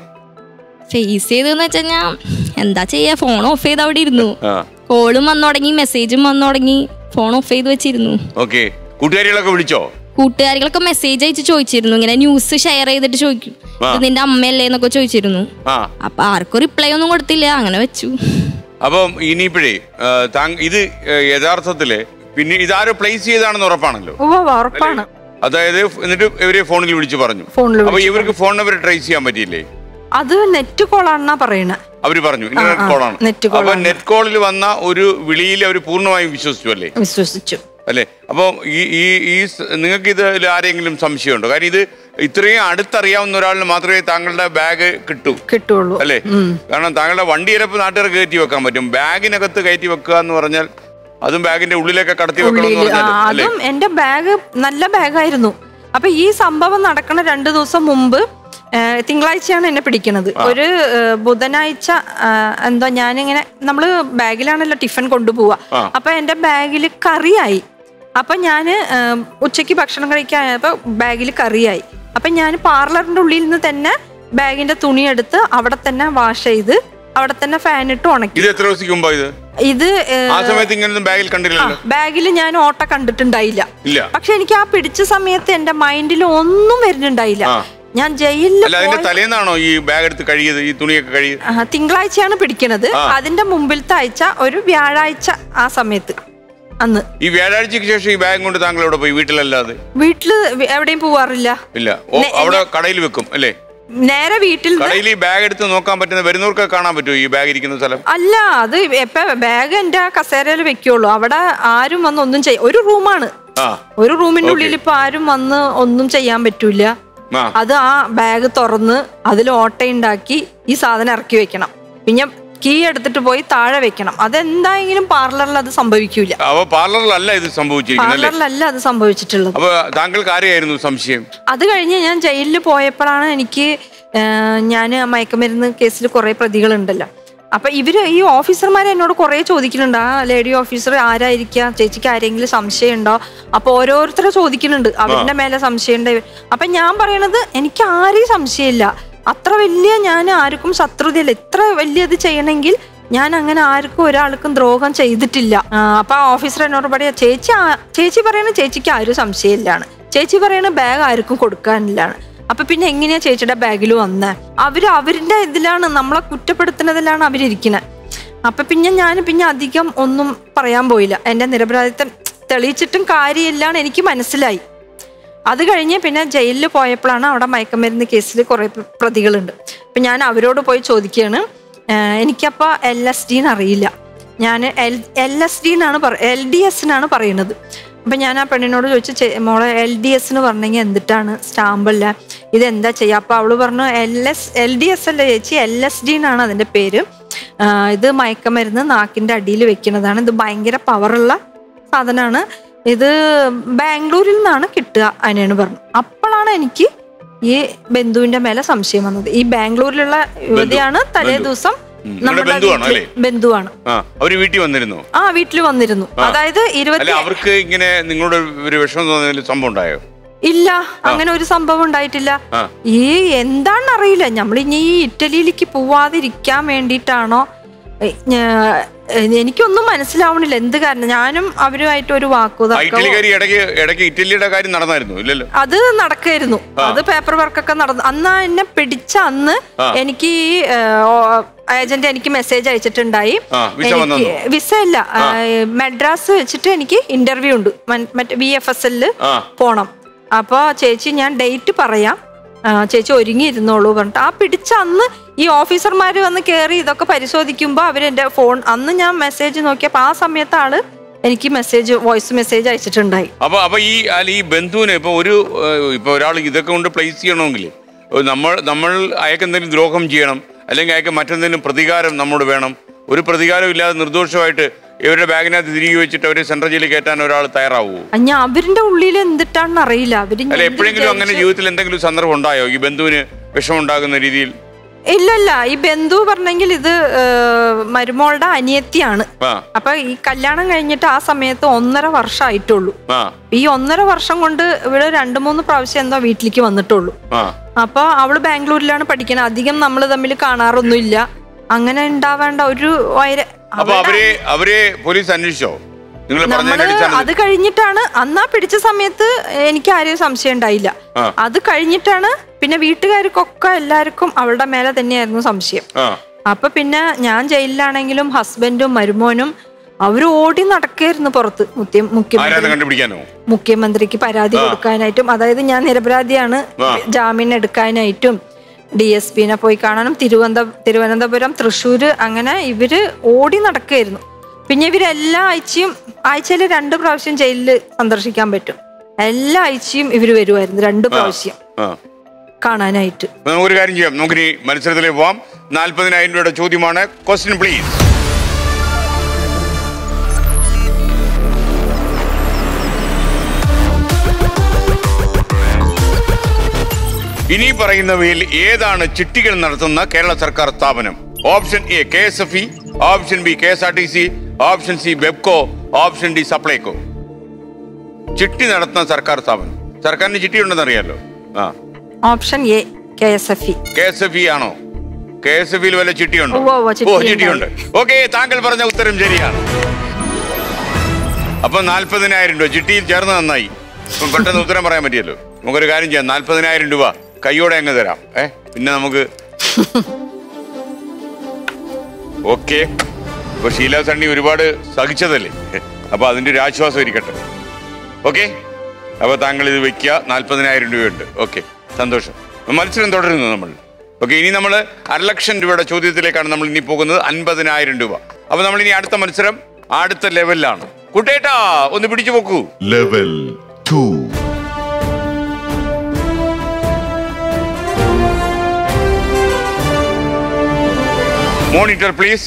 ഫേസ് ചെയ്തെന്ന് വെച്ച് കഴിഞ്ഞാ എന്താ ചെയ്യാ ഫോൺ ഓഫ് ചെയ്ത് അവിടെ ഇരുന്നു
ആ
കോളും വന്നു തുടങ്ങി മെസ്സേജും വന്നു തുടങ്ങി ഫോൺ ഓഫ് ചെയ്ത് വെച്ചിരുന്നു
ഓക്കെ കൂട്ടുകാരികളൊക്കെ വിളിച്ചോ
കൂട്ടുകാരികളൊക്കെ മെസ്സേജ് അയച്ച് ചോദിച്ചിരുന്നു ഇങ്ങനെ ന്യൂസ് ഷെയർ ചെയ്തിട്ട് ചോദിക്കും
ആ.
ഇത് നിന്റെ അമ്മയല്ലേ എന്നൊക്കെ ചോദിച്ചിരുന്നു
ആ
അപ്പൊ ആർക്കും റിപ്ലൈ ഒന്നും കൊടുത്തില്ല അങ്ങനെ വെച്ചു
അപ്പം ഇനിയിപ്പോഴേ ആ, താങ്ക ഇത് ആ, യഥാർത്ഥത്തില് പിന്നെ ഇതാരോ പ്ലേസ് ചെയ്താണെന്ന് ഉറപ്പാണല്ലോ
ഉവ്വ് ഉവ്വ് ഉറപ്പാണ്
അതായത് എന്നിട്ട് ഇവര് ഫോണിൽ വിളിച്ച് പറഞ്ഞു
ഫോണിൽ
അപ്പൊ ഇവർക്ക് ഫോൺ നമ്പർ ട്രേസ് ചെയ്യാൻ പറ്റിയില്ലേ
അത് നെറ്റ് കോളാണെന്നാ പറയണേ
അവര് പറഞ്ഞു ഇന്റർനെറ്റ്
ആ,
കോളാണ്
നെറ്റ് കോളാണ്.
അപ്പൊ നെറ്റ് കോളിൽ വന്ന ഒരു വിളിയിൽ അവർ പൂർണ്ണമായും വിശ്വസിച്ചു അല്ലേ
വിശ്വസിച്ചു
അല്ലേ അപ്പോൾ ഈ ഈ ഈ സ് നിങ്ങൾക്ക് ഇതിൽ ആരെങ്കിലും സംശയമുണ്ടോ കാര്യം ഇത് ഇത്രയും അടുത്തറിയാവുന്ന ഒരാളിന് മാത്രമേ താങ്കളുടെ ബാഗ് കിട്ടൂ
കിട്ടുള്ളൂ
അല്ലേ കാരണം താങ്കളുടെ വണ്ടി ചിലപ്പോൾ നാട്ടുകാർ കയറ്റി വെക്കാൻ പറ്റും ബാഗിനകത്ത് കയറ്റി വെക്കുക എന്ന് പറഞ്ഞാൽ അതും ബാഗിന്റെ ഉള്ളിലൊക്കെ കടത്തി വെക്കണം എന്ന്
ഉള്ളില് ആ,
പറഞ്ഞാൽ അല്ലേ
അതും എന്റെ ബാഗ് നല്ല ബാഗായിരുന്നു അപ്പൊ ഈ സംഭവം നടക്കണ രണ്ടു ദിവസം മുമ്പ് ഏ, തിങ്കളാഴ്ചയാണ് എന്നെ പിടിക്കണത് ഒരു ഏ, ബുധനാഴ്ച ആ, എന്തോ ഞാനിങ്ങനെ നമ്മള് ബാഗിലാണല്ലോ ടിഫിൻ കൊണ്ടുപോവാ
ആ.
അപ്പൊ എന്റെ ബാഗിൽ കറിയായി അപ്പൊ ഞാന് ഏ, ഉച്ചയ്ക്ക് ഭക്ഷണം കഴിക്കാനപ്പോ ബാഗിൽ കറിയായി അപ്പൊ ഞാൻ പാർലറിന്റെ ഉള്ളിൽ നിന്ന് തന്നെ ബാഗിന്റെ തുണി എടുത്ത് അവിടെ തന്നെ വാഷ് ചെയ്ത് അവിടെ തന്നെ ഫാൻ ഇട്ട് ഉണക്കി
ഇത് എത്ര ദിവസത്തേക്ക് മുമ്പാ ഇത്
ഇത് ഏ,
ആ സമയത്ത് ഇങ്ങനൊന്നും ബാഗിൽ കണ്ടില്ലല്ലോ
ബാഗിൽ ഞാൻ ഓട്ട കണ്ടിട്ടുണ്ടായില്ല
ഇല്ല
പക്ഷെ എനിക്ക് ആ പിടിച്ച സമയത്ത് എന്റെ മൈൻഡിൽ ഒന്നും വരുന്നുണ്ടായില്ല
ആ.
ഞാൻ ജയിലിൽ
അല്ല അതിന്റെ
പോയ-
തലേന്നാണോ ഈ ബാഗ് എടുത്ത് കഴിയത് ഈ തുണിയൊക്കെ കഴിയത്
ആ, തിങ്കളാഴ്ചയാണ് പിടിക്കണത്
ആ.
അതിന്റെ മുമ്പിലത്തെ ആഴ്ച ഒരു വ്യാഴാഴ്ച ആ സമയത്ത് അന്ന്
ഈ വ്യാഴാഴ്ചക്ക് ശേഷം ഈ ബാഗ് കൊണ്ട് താങ്കൾ എവിടെ പോയി വീട്ടിലല്ലാതെ
വീട്ടില് വി- എവിടെയും പോവാറില്ല
ഇല്ല ഓ
നെ-
അവിടെ കടയിൽ വെക്കും അല്ലേ
നേരെ വീട്ടിൽ നിന്ന്
കടയിൽ ഈ ബാഗ് എടുത്ത് നോക്കാൻ പറ്റുന്ന വരുന്നവർക്ക് കാണാൻ പറ്റുമോ ഈ ബാഗ് ഇരിക്കുന്ന സ്ഥലം
അല്ല അത് എപ്പ ബാഗ് എന്റെ കസേരയിൽ വെക്കുള്ളൂ അവിടെ ആരും വന്ന് ഒന്നും ചെയ്യ ഒരു റൂമാണ്
ആ
ഒരു റൂമിന്റെ
Okay.
ഉള്ളിൽ ഇപ്പൊ ആരും വന്ന് ഒന്നും ചെയ്യാൻ പറ്റൂല
ആ
അത് ആ ബാഗ് തുറന്ന് അതിൽ ഓട്ടയുണ്ടാക്കി ഈ സാധനം ഇറക്കി വെക്കണം പിന്നെ കീ എടുത്തിട്ട് പോയി താഴെ വെക്കണം അതെന്തായെങ്കിലും പാർലറിൽ അത് സംഭവിക്കൂല
അപ്പൊ പാർലറിലല്ല ഇത് സംഭവിച്ചിരിക്കുന്നത് അല്ലേ
പാർലറിലല്ല അത് സംഭവിച്ചിട്ടുള്ളത്
അപ്പൊ താങ്കൾക്ക് ആരെയായിരുന്നു സംശയം
അത് കഴിഞ്ഞ് ഞാൻ ജയിലിൽ പോയപ്പോഴാണ് എനിക്ക് ഞാൻ മയക്കുമരുന്ന് കേസിൽ കുറെ പ്രതികളുണ്ടല്ലോ അപ്പൊ ഇവര് ഈ ഓഫീസർമാർ എന്നോട് കുറെ ചോദിക്കുന്നുണ്ട് ആ ലേഡി ഓഫീസർ ആരായിരിക്കുക ചേച്ചിക്ക് ആരെങ്കിലും സംശയം ഉണ്ടോ അപ്പൊ ഓരോരുത്തരെ ചോദിക്കുന്നുണ്ട് അവരുടെ മേലെ സംശയം ഉണ്ട് അപ്പൊ ഞാൻ പറയണത് എനിക്ക് ആരെയും സംശയമില്ല അത്ര വലിയ ഞാൻ ആർക്കും ശത്രുതയില്ല ഇത്ര വലിയത് ചെയ്യണമെങ്കിൽ ഞാൻ അങ്ങനെ ആർക്കും ഒരാൾക്കും ദ്രോഹം ചെയ്തിട്ടില്ല ആ, അപ്പൊ ആ ഓഫീസർ എന്നോട് പറയാ ചേച്ചി ആ- ചേച്ചി പറയണ ചേച്ചിക്ക് ആരും സംശയമില്ലാണ് ചേച്ചി പറയണ ബാഗ് ആർക്കും കൊടുക്കാനില്ലാണ് അപ്പൊ പിന്നെ എങ്ങനെയാ ചേച്ചിയുടെ ബാഗിൽ വന്നേ അവര് അവരുടെ ഇതിലാണ് നമ്മളെ കുറ്റപ്പെടുത്തുന്നതിലാണ് അവരിയ്ക്കുന്നത് അപ്പൊ പിന്നെ ഞാൻ പിന്നെ അധികം ഒന്നും പറയാൻ പോയില്ല എന്റെ നിരപരാധിത്വം തെളിയിച്ചിട്ടും കാര്യമില്ലാണ് എനിക്ക് മനസ്സിലായി അത് കഴിഞ്ഞ് പിന്നെ ജയിലിൽ പോയപ്പോഴാണ് അവിടെ മയക്കുമരുന്ന് കേസിൽ കുറെ പ്ര- പ്രതികളുണ്ട് അപ്പൊ ഞാൻ അവരോട് പോയി ചോദിക്കുകയാണ് "ഏഹ് എനിക്കപ്പോ എൽ എസ് ഡി അറിയില്ല ഞാൻ എൽ എൽ എസ് ഡി എന്നാണ് പറ എൽ ഡി എസിനാണ് പറയുന്നത് അപ്പൊ ഞാൻ ആ പെണ്ണിനോട് ചോദിച്ചു "ചെ- മോളെ എൽ ഡി എസ് എന്ന് പറഞ്ഞെങ്കിൽ എന്തിട്ടാണ് സ്റ്റാമ്പല്ല ഇത് എന്താ ചെയ്യുക അപ്പൊ അവള് പറഞ്ഞു L S L D S അല്ല ചേച്ചി എൽ എസ് ഡി എന്നാണ് അതിന്റെ പേര് ആ, ഇത് മയക്കമരുന്ന് നാക്കിന്റെ അടിയിൽ വെക്കുന്നതാണ് ഇത് ഭയങ്കര പവറുള്ള സാധനമാണ് ഇത് ബാംഗ്ലൂരിൽ നിന്നാണ് കിട്ടുക അതിനാണ് പറഞ്ഞു അപ്പോഴാണ് എനിക്ക് ഈ ബന്ധുവിന്റെ മേലെ സംശയം വന്നത് ഈ ബാംഗ്ലൂരിലുള്ള യുവതിയാണ് തലേ
ബന്ധു.
ദിവസം
ഉം. നിങ്ങളുടെ ബന്ധുവാണോ
വീട്ടില്-
അല്ലേ?
ബന്ധുവാണ്
ആ അവര് വീട്ടിൽ വന്നിരുന്നു
ആ വീട്ടിൽ വന്നിരുന്നു അതായത്
അല്ല
ഇരുപത്തി
അവർക്ക് ഇങ്ങനെ നിങ്ങളുടെ ഒരു വിഷമം തോന്നുന്നതിൽ സംഭവം ഉണ്ടായോ
ഇല്ല അങ്ങനെ ഒരു സംഭവം ഉണ്ടായിട്ടില്ല
ആ.
ഈ എന്താണെന്ന് അറിയില്ല നമ്മൾ ഇനി ഈ ഇറ്റലിയിലേക്ക് പോവാതിരിക്കാൻ വേണ്ടിയിട്ടാണോ ഏ, ഞാ- ഏ, എനിക്കൊന്നും മനസ്സിലാവണില്ല എന്ത് കാരണം ഞാനും അവരുമായിട്ട് ഒരു
ആ
വാക്കുതർക്കമോ
ഇറ്റലിക്കാരി ഇടയ്ക്ക് ഇടയ്ക്ക് ഇറ്റലിയുടെ കാര്യം നടന്നായിരുന്നു ഇല്ലല്ലോ
അത് നടക്കായിരുന്നു അത് പേപ്പർ വർക്കൊക്കെ നടന്നു അന്ന് എന്നെ പിടിച്ച അന്ന്
ആ.
എനിക്ക് ഈ ഏജന്റ് എനിക്ക് മെസ്സേജ് അയച്ചിട്ടുണ്ടായി
ആ, വിസ വന്നു.
വിസ ഇല്ല ആ, മദ്രാസ് വെച്ചിട്ട് എനിക്ക് ഇന്റർവ്യൂ ഉണ്ട് മൻ- മറ്റേ വി എഫ് എസ് എല്ലില്
ആ
പോണം അപ്പൊ ചേച്ചി ഞാൻ ഡേറ്റ് പറയാം ആ, ചേച്ചി ഒരുങ്ങിയിരുന്നോളൂ പറഞ്ഞിട്ട് ആ പിടിച്ച അന്ന് ഈ ഓഫീസർമാര് വന്ന് കയറി ഇതൊക്കെ പരിശോധിക്കുമ്പോൾ അവരെന്റെ ഫോൺ അന്ന് ഞാൻ മെസ്സേജ് നോക്കിയപ്പോ ആ സമയത്ത് ആള് എനിക്ക് മെസ്സേജ് വോയിസ് മെസ്സേജ് അയച്ചിട്ടുണ്ടായി
അപ്പൊ അപ്പൊ ഈ അല്ല ഈ ബന്ധുവിന് ഇപ്പൊ ഒരു ഏഹ്, ഇപ്പൊ ഒരാൾ ഇതൊക്കെ കൊണ്ട് പ്ലേസ് ചെയ്യണമെങ്കിൽ ഏഹ്, നമ്മൾ നമ്മൾ അയാൾക്ക് എന്തെങ്കിലും ദ്രോഹം ചെയ്യണം അല്ലെങ്കിൽ അയാൾക്ക് മറ്റെന്തെങ്കിലും പ്രതികാരം നമ്മോട് വേണം ഒരു പ്രതികാരം ഇല്ലാതെ നിർദോഷമായിട്ട് ഇവരുടെ ബാഗിനകത്ത് തിരികെ വെച്ചിട്ട് അവരെ സെൻട്രൽ ജയിലിൽ കയറ്റാൻ ഒരാൾ തയ്യാറാവുമോ
ഞാൻ അവരുടെ ഉള്ളിൽ എന്തിട്ടാണെന്ന് അറിയില്ല അവര്
അല്ല
എന്ത്
എപ്പോഴെങ്കിലും അങ്ങനെ
വിചാരിച്ച്-
ജീവിതത്തിൽ എന്തെങ്കിലും സന്ദർഭം ഉണ്ടായോ ഈ ബന്ധുവിന് വിഷമം ഉണ്ടാകുന്ന രീതിയിൽ
ഇല്ലല്ല ഈ ബന്ധു പറഞ്ഞെങ്കിൽ ഇത് ഏഹ്, മരുമോളുടെ അനിയത്തിയാണ്
ആ
അപ്പൊ ഈ കല്യാണം കഴിഞ്ഞിട്ട് ആ സമയത്ത് ഒന്നര വർഷമായിട്ടുള്ളൂ
ആ
ഈ ഒന്നര വർഷം കൊണ്ട് ഇവിടെ രണ്ട് മൂന്ന് പ്രാവശ്യം എന്തോ വീട്ടിലേക്ക് വന്നിട്ടുള്ളൂ
ആ
അപ്പൊ അവള് ബാംഗ്ലൂരിലാണ് പഠിക്കണത് അധികം നമ്മൾ തമ്മിൽ കാണാറൊന്നുമില്ല അങ്ങനെ ഉണ്ടാവേണ്ട ഒരു വൈര
അപ്പൊ
അവളുടെ
അവരെ അവരെ പോലീസ് അന്വേഷിച്ചോ നിങ്ങൾ
നമ്മള് അത്
പറഞ്ഞതിനടിസ്ഥാനത്തിൽ
കഴിഞ്ഞിട്ടാണ് അന്നാ പിടിച്ച സമയത്ത് എനിക്ക് ആരെയും സംശയം ഉണ്ടായില്ല
ആ.
അത് കഴിഞ്ഞിട്ടാണ് പിന്നെ വീട്ടുകാർക്കൊക്കെ എല്ലാവർക്കും അവളുടെ മേലെ തന്നെയായിരുന്നു സംശയം
ആ
അപ്പൊ പിന്നെ ഞാൻ ജയിലിലാണെങ്കിലും ഹസ്ബൻഡും മരുമോനും അവര് ഓടി നടക്കായിരുന്നു പുറത്ത് മുഖ്യ
ആരാന്ന്
മുഖ്യമന്ത്രി
കണ്ടുപിടിക്കാനോ
മുഖ്യമന്ത്രിക്ക് പരാതി കൊടുക്കാനായിട്ടും അതായത് ഞാൻ നിരപരാധിയാണ്
ആ.
ജാമ്യം എടുക്കാനായിട്ടും ഡി എസ് പിനെ പോയി കാണാനും തിരുവനന്ത തിരുവനന്തപുരം തൃശ്ശൂര് അങ്ങനെ ഇവര് ഓടി നടക്കായിരുന്നു പിന്നെ ഇവര് എല്ലാ ആഴ്ചയും ആഴ്ചയിൽ രണ്ട് പ്രാവശ്യം ജയിലിൽ സന്ദർശിക്കാൻ പറ്റും എല്ലാ ആഴ്ചയും ഇവര് വരുമായിരുന്നു രണ്ട് പ്രാവശ്യം
ആ
കാണാനായിട്ട്
അപ്പൊ നമുക്കൊരു കാര്യം ചെയ്യാം നമുക്കിനി മത്സരത്തിലേക്ക് പോവാം നാൽപ്പതിനായിരം രൂപയുടെ ചോദ്യമാണ് ക്വസ്റ്റ്യൻ പ്ലീസ് ഇനി പറയുന്നവയിൽ ഏതാണ് ചിട്ടികൾ നടത്തുന്ന കേരള സർക്കാർ സ്ഥാപനം option A K S F E option B K S R T C option C Bevco option D Supplyco ചിട്ടി നടത്തുന്ന സർക്കാർ സ്ഥാപനം സർക്കാരിന് ചിട്ടി ഉണ്ടെന്ന് അറിയാലോ ആ
option A K S F E
K S F E ആണോ കെ എസ് എഫ് ഇയിൽ വല്ല ചിട്ടിയുണ്ടോ
ഉവ്വ് ഉവ്വ് ചിട്ടി
ഓ ചിട്ടിയുണ്ട് ഓക്കെ താങ്കൾ പറഞ്ഞ ഉത്തരം ശരിയാണ് അപ്പൊ നാല്പതിനായിരം രൂപ ചിട്ടിയിൽ ചേർന്ന് നന്നായി ഇപ്പം പെട്ടെന്ന് ഉത്തരം പറയാൻ പറ്റിയല്ലോ നമുക്കൊരു കാര്യം ചെയ്യാം നാല്പതിനായിരം രൂപ കൈയോടെ അങ്ങ് തരാം ഏ പിന്നെ നമുക്ക് ഓക്കെ ഇപ്പൊ ഷീല സണ്ണി ഒരുപാട് സഹിച്ചതല്ലേ അപ്പൊ അതിന്റെ ഒരു ആശ്വാസം ഇരിക്കട്ടെ ഓക്കെ അപ്പൊ താങ്കൾ ഇത് വെക്കുക നാല്പതിനായിരം രൂപയുണ്ട് ഓക്കെ സന്തോഷം മത്സരം തുടരുന്നു നമ്മൾ ഓക്കെ ഇനി നമ്മൾ അരലക്ഷം രൂപയുടെ ചോദ്യത്തിലേക്കാണ് നമ്മൾ ഇനി പോകുന്നത് അൻപതിനായിരം രൂപ അപ്പൊ നമ്മൾ ഇനി അടുത്ത മത്സരം അടുത്ത ലെവലിലാണ് കുട്ടേട്ടാ ഒന്ന് പിടിച്ചു പോക്കൂ
ലെവൽ ടു
മോണിറ്റർ പ്ലീസ്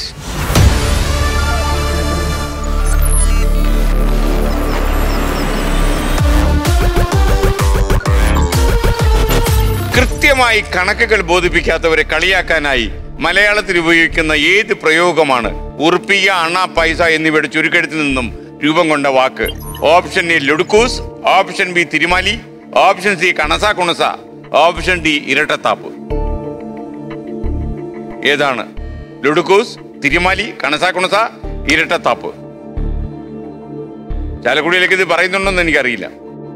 കൃത്യമായി കണക്കുകൾ ബോധിപ്പിക്കാത്തവരെ കളിയാക്കാനായി മലയാളത്തിൽ ഉപയോഗിക്കുന്ന ഏത് പ്രയോഗമാണ് ഉറുപ്പിക അണ പൈസ എന്നിവയുടെ ചുരുക്കെഴുത്തിൽ നിന്നും രൂപം കൊണ്ട വാക്ക് ഓപ്ഷൻ എ ലുഡുക്കൂസ് ഓപ്ഷൻ ബി തിരുമാലി ഓപ്ഷൻ സി കണസ കുണസ ഓപ്ഷൻ ഡി ഇരട്ടത്താപ്പ് ഏതാണ് ലുഡുക്കൂസ് തിരുമാലി കണസ കുണസ ഇരട്ടത്താപ്പ് ചാലക്കുടിയിലേക്ക് ഇത് പറയുന്നുണ്ടോന്ന് എനിക്കറിയില്ല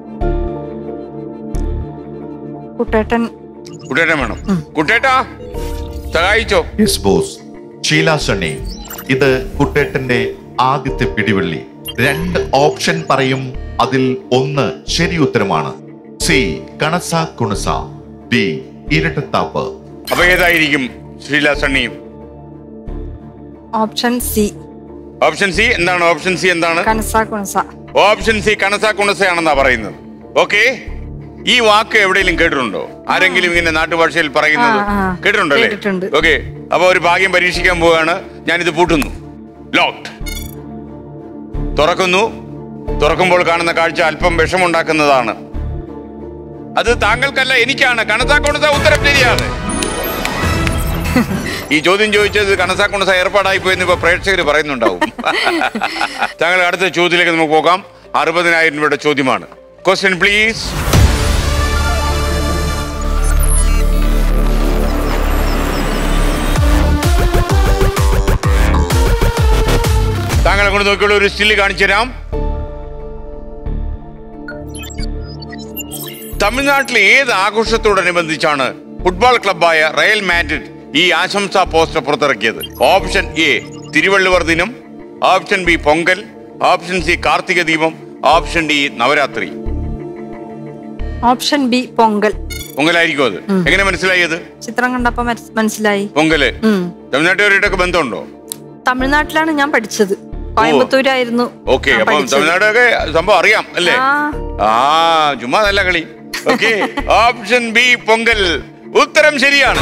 കുട്ടേട്ടൻ
കുട്ടേട്ടൻ വേണം കുട്ടേട്ടാ സഹായിച്ചോ
യെസ് ബോസ് ഷീല സണ്ണി ഇത് കുട്ടേട്ടന്റെ ആദ്യത്തെ പിടിവള്ളി രണ്ട് ഓപ്ഷൻ പറയും അതിൽ ഒന്ന് ശരി ഉത്തരമാണ് സി കണസ കുണസ ബി ഇരട്ടത്താപ്പ്
അപ്പൊ ഏതായിരിക്കും ശ്രീല സണ്ണിയും
ഓപ്ഷൻ സി
ഓപ്ഷൻ സി എന്താണ് ഓപ്ഷൻ സി എന്താണ്
കനസ കുണസ
ഓപ്ഷൻ സി കണസ കുണസയാണെന്നാ പറയുന്നത് ഓക്കെ ഈ വാക്ക് എവിടെയെങ്കിലും കേട്ടിട്ടുണ്ടോ ആരെങ്കിലും ഇങ്ങനെ നാട്ടുഭാഷയിൽ പറയുന്നത്
ആ, ആ.
കേട്ടിട്ടുണ്ടല്ലേ
കേട്ടിട്ടുണ്ട്.
ഓക്കെ അപ്പൊ ഒരു ഭാഗ്യം പരീക്ഷിക്കാൻ പോവുകയാണ് ഞാനിത് പൂട്ടുന്നു ലോക്ഡ് തുറക്കുന്നു തുറക്കുമ്പോൾ കാണുന്ന കാഴ്ച അല്പം വിഷമുണ്ടാക്കുന്നതാണ് അത് താങ്കൾക്കല്ല എനിക്കാണ് കണസ കുണസ ഉത്തരം ശരിയാണ് ഈ ചോദ്യം ചോദിച്ചത് കണസ കുണസ ഏർപ്പാടായി പോയെന്ന് ഇപ്പൊ പ്രേക്ഷകർ പറയുന്നുണ്ടാവും താങ്കൾ അടുത്ത ചോദ്യത്തിലേക്ക് നമുക്ക് പോകാം അറുപതിനായിരം രൂപയുടെ ചോദ്യമാണ് ക്വസ്റ്റ്യൻ പ്ലീസ് താങ്കളെ കൊണ്ട് നോക്കിയുള്ള ഒരു സ്റ്റില് കാണിച്ചു തരാം തമിഴ്നാട്ടിലെ ഏത് ആഘോഷത്തോടനുബന്ധിച്ചാണ് ഫുട്ബോൾ ക്ലബായ റയൽ മാഡ്രിഡ് ഈ ആശംസാ പോസ്റ്റർ പുറത്തിറക്കിയത് ഓപ്ഷൻ എ തിരുവള്ളുവർ ദിനം option B Pongal option C Karthika Deepam option D Navaratri
option B Pongal
പൊങ്കലായിരിക്കും അത് എങ്ങനെ മനസ്സിലായി അത്
ചിത്രം കണ്ടപ്പോ മനസ്- മനസ്സിലായി
പൊങ്കല്
ഉം.
തമിഴ്നാട്ടുകാരായിട്ടൊക്കെ ബന്ധമുണ്ടോ
തമിഴ്നാട്ടിലാണ് ഞാൻ പഠിച്ചത് കോയമ്പത്തൂരായിരുന്നു
ഓക്കെ
ഞാൻ
അപ്പം
പഠിച്ചത്.
തമിഴ്നാടൊക്കെ സംഭവം അറിയാം അല്ലേ
ആ
ആ ചുമ്മാ നല്ല കളി ഓക്കെ ഓപ്ഷൻ ബി പൊങ്കൽ ഉത്തരം ശരിയാണ്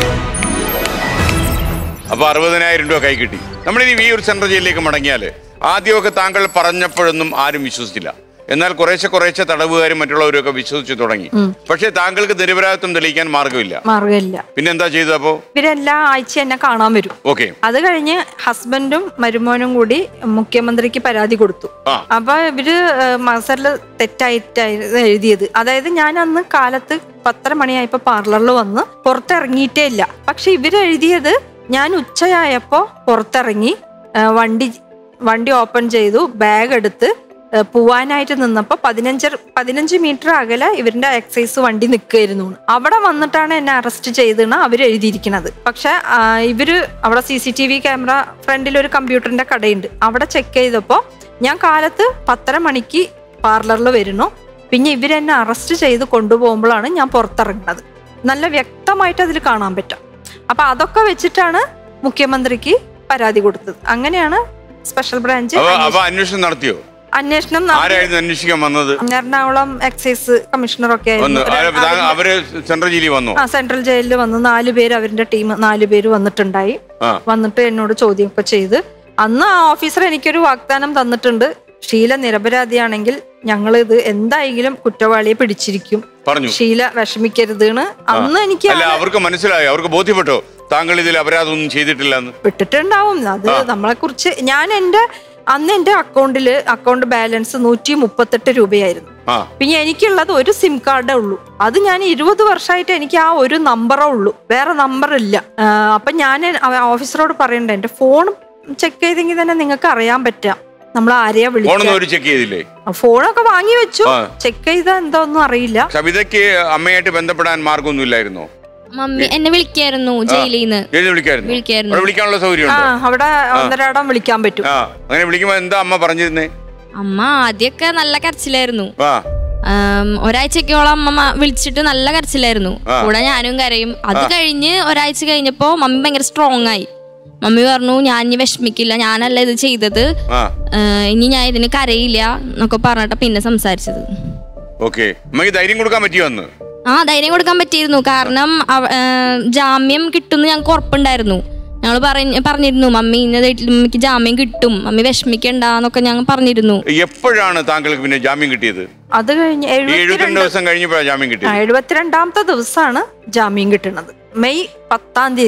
അപ്പൊ അറുപതിനായിരം രൂപ കൈ കിട്ടി നമ്മളിനി വിയൂർ സെൻട്രൽ ജയിലിലേക്ക് മടങ്ങിയാൽ ആദ്യമൊക്കെ താങ്കൾ പറഞ്ഞപ്പോഴൊന്നും ആരും വിശ്വസിച്ചില്ല എന്നാൽ കുറേശ്ശെ കുറേശ്ശെ തടവുകാരും മറ്റുള്ളവരും ഒക്കെ വിശ്വസിച്ചു തുടങ്ങി പക്ഷേ താങ്കൾക്ക് നിരപരാധിത്വം തെളിയിക്കാൻ മാർഗമില്ല
മാർഗമില്ല
പിന്നെ എന്താ ചെയ്തത് അപ്പോ
ഇവരെല്ലാ ആഴ്ച എന്നെ കാണാൻ വരും
ഓക്കെ
അത് കഴിഞ്ഞ് ഹസ്ബൻഡും മരുമോനും കൂടി മുഖ്യമന്ത്രിക്ക് പരാതി കൊടുത്തു
ആ.
അപ്പൊ ഇവര് മസറില് തെറ്റായിട്ടായിരുന്നു എഴുതിയത് അതായത് ഞാൻ അന്ന് കാലത്ത് പത്തര മണിയായപ്പോ പാർലറിൽ വന്ന് പുറത്തിറങ്ങിയിട്ടേ ഇല്ല പക്ഷെ ഇവരെഴുതിയത് ഞാൻ ഉച്ചയായപ്പോ പുറത്തിറങ്ങി ആ, വണ്ടി വണ്ടി ഓപ്പൺ ചെയ്തു ബാഗ് എടുത്ത് ആ, പോവാനായിട്ട് നിന്നപ്പോ പതിനഞ്ച് പതിനഞ്ച് മീറ്റർ അകലെ ഇവരുടെ എക്സൈസ് വണ്ടി നിൽക്കുകയായിരുന്നു അവിടെ വന്നിട്ടാണ് എന്നെ അറസ്റ്റ് ചെയ്തെന്ന് അവർ എഴുതിയിരിക്കുന്നത് പക്ഷെ ആ, ഇവര് അവിടെ C C T V camera ഫ്രണ്ടിൽ ഒരു കമ്പ്യൂട്ടറിന്റെ കടയുണ്ട് അവിടെ ചെക്ക് ചെയ്തപ്പോ ഞാൻ കാലത്ത് പത്തര മണിക്ക് പാർലറിൽ വരുന്നു പിന്നെ ഇവരെന്നെ അറസ്റ്റ് ചെയ്ത് കൊണ്ടുപോകുമ്പോഴാണ് ഞാൻ പുറത്തിറങ്ങുന്നത് നല്ല വ്യക്തമായിട്ട് അതിൽ കാണാൻ പറ്റും അപ്പൊ അതൊക്കെ വെച്ചിട്ടാണ് മുഖ്യമന്ത്രിക്ക് പരാതി കൊടുത്തത് അങ്ങനെയാണ് സ്പെഷ്യൽ ബ്രാഞ്ച്
അപ്പൊ അപ്പൊ അന്വേഷണം നടത്തിയോ
അന്വേഷണം നടത്തി.
ആരായിരുന്നു അന്വേഷിക്കാൻ വന്നത്
എറണാകുളം എക്സൈസ് കമ്മീഷണറൊക്കെ
വന്നു
ആയിരുന്നു
ആരാ-
ഒരു-
താങ്കൾ- അവര് സെൻട്രൽ ജയിലിൽ വന്നു
ആ സെൻട്രൽ ജയിലിൽ വന്ന് നാല് പേര് അവരുടെ ടീം നാല് പേര് വന്നിട്ടുണ്ടായി
ആ.
വന്നിട്ട് എന്നോട് ചോദ്യമൊക്കെ ചെയ്ത് അന്ന് ആ ഓഫീസർ എനിക്കൊരു വാഗ്ദാനം തന്നിട്ടുണ്ട് ഷീല നിരപരാധിയാണെങ്കിൽ ഞങ്ങൾ ഇത് എന്തായെങ്കിലും കുറ്റവാളിയെ പിടിച്ചിരിക്കും
പറഞ്ഞു
ഷീല വിഷമിക്കരുത് അന്ന് എനിക്ക്
അല്ല
അത്
അവർക്ക് മനസ്സിലായോ അവർക്ക് ബോധ്യപ്പെട്ടോ താങ്കൾ ഇതിൽ അപരാധമൊന്നും ചെയ്തിട്ടില്ല എന്ന്
വിട്ടിട്ടുണ്ടാവും അത് നമ്മളെ കുറിച്ച് ഞാൻ എന്റെ അന്ന് എന്റെ അക്കൗണ്ടില് അക്കൗണ്ട് ബാലൻസ് നൂറ്റി മുപ്പത്തെട്ട് രൂപയായിരുന്നു
ആ
പിന്നെ എനിക്കുള്ളത് ഒരു സിം കാർഡേ ഉള്ളൂ അത് ഞാൻ ഇരുപത് വർഷമായിട്ട് എനിക്ക് ആ ഒരു നമ്പറേ ഉള്ളൂ വേറെ നമ്പർ ഇല്ല ആ, അപ്പൊ ഞാൻ അവ- ഓഫീസറോട് പറയണ്ട എന്റെ ഫോൺ ചെക്ക് ചെയ്തെങ്കിൽ തന്നെ നിങ്ങൾക്ക് അറിയാൻ പറ്റാം നമ്മൾ ആരെയാ
ഫോണൊന്നും
വിളിക്കുക
ഒരു ചെക്ക് ചെയ്തില്ലേ
ഫോണൊക്കെ വാങ്ങി വെച്ചു
ആ.
ചെക്ക് ചെയ്താ എന്താന്നും അറിയില്ല
സബിതയ്ക്ക് അമ്മയായിട്ട് ബന്ധപ്പെടാൻ മാർഗമൊന്നും ഇല്ലായിരുന്നോ
മമ്മി എന്നെ വിളിക്കായിരുന്നു ജയിലിൽ നിന്ന്
എഴുതി വിളിക്കായിരുന്നു
വിളിക്കായിരുന്നു.
അവിടെ വിളിക്കാനുള്ള സൗകര്യം
ആ
ഉണ്ടോ
അവിടെ ഒന്നരാടം വിളിക്കാൻ പറ്റും
ആ അങ്ങനെ വിളിക്കുമ്പോ എന്താ അമ്മ പറഞ്ഞിരുന്നേ
അമ്മ ആദ്യമൊക്കെ നല്ല കരച്ചിലായിരുന്നു
ആ
ആം, ഒരാഴ്ചക്കോളം അമ്മ മ- വിളിച്ചിട്ട് നല്ല കരച്ചിലായിരുന്നു കൂടെ ഞാനും കരയും അത് കഴിഞ്ഞ് ഒരാഴ്ച കഴിഞ്ഞപ്പോ മമ്മി ഭയങ്കര സ്ട്രോങ് ആയി മമ്മി പറഞ്ഞു ഞാൻ ഇനി വിഷമിക്കില്ല ഞാനല്ല ഇത് ചെയ്തത്
ആ
ആ, ഇനി ഞാൻ ഇതിന് കരയില്ല എന്നൊക്കെ പറഞ്ഞിട്ട് പിന്നെ സംസാരിച്ചത്
ഓക്കെ അമ്മയ്ക്ക് ധൈര്യം കൊടുക്കാൻ പറ്റിയോ അന്ന്
ആ ധൈര്യം കൊടുക്കാൻ പറ്റിയിരുന്നു കാരണം അവ- ആ, ജാമ്യം കിട്ടുമെന്ന് ഞങ്ങൾക്ക് ഉറപ്പുണ്ടായിരുന്നു ഞങ്ങൾ പറഞ്ഞിരുന്നു മമ്മി ഇന്ന വീട്ടിൽ മമ്മിക്ക് ജാമ്യം കിട്ടും മമ്മി വിഷമിക്കണ്ടെന്നൊക്കെ ഞങ്ങൾ പറഞ്ഞിരുന്നു
എപ്പോഴാണ് താങ്കൾക്ക് പിന്നെ ജാമ്യം കിട്ടിയത്
അത് കഴിഞ്ഞ്
ഈ എഴുപത്തിരണ്ട്
എഴുപത്തിരണ്ട്
ദിവസം കഴിഞ്ഞപ്പോഴാണ് ജാമ്യം
ആ,
കിട്ടിയത്
എഴുപത്തിരണ്ടാമത്തെ ദിവസമാണ് ജാമ്യം കിട്ടുന്നത് മെയ് പത്താം തീയതി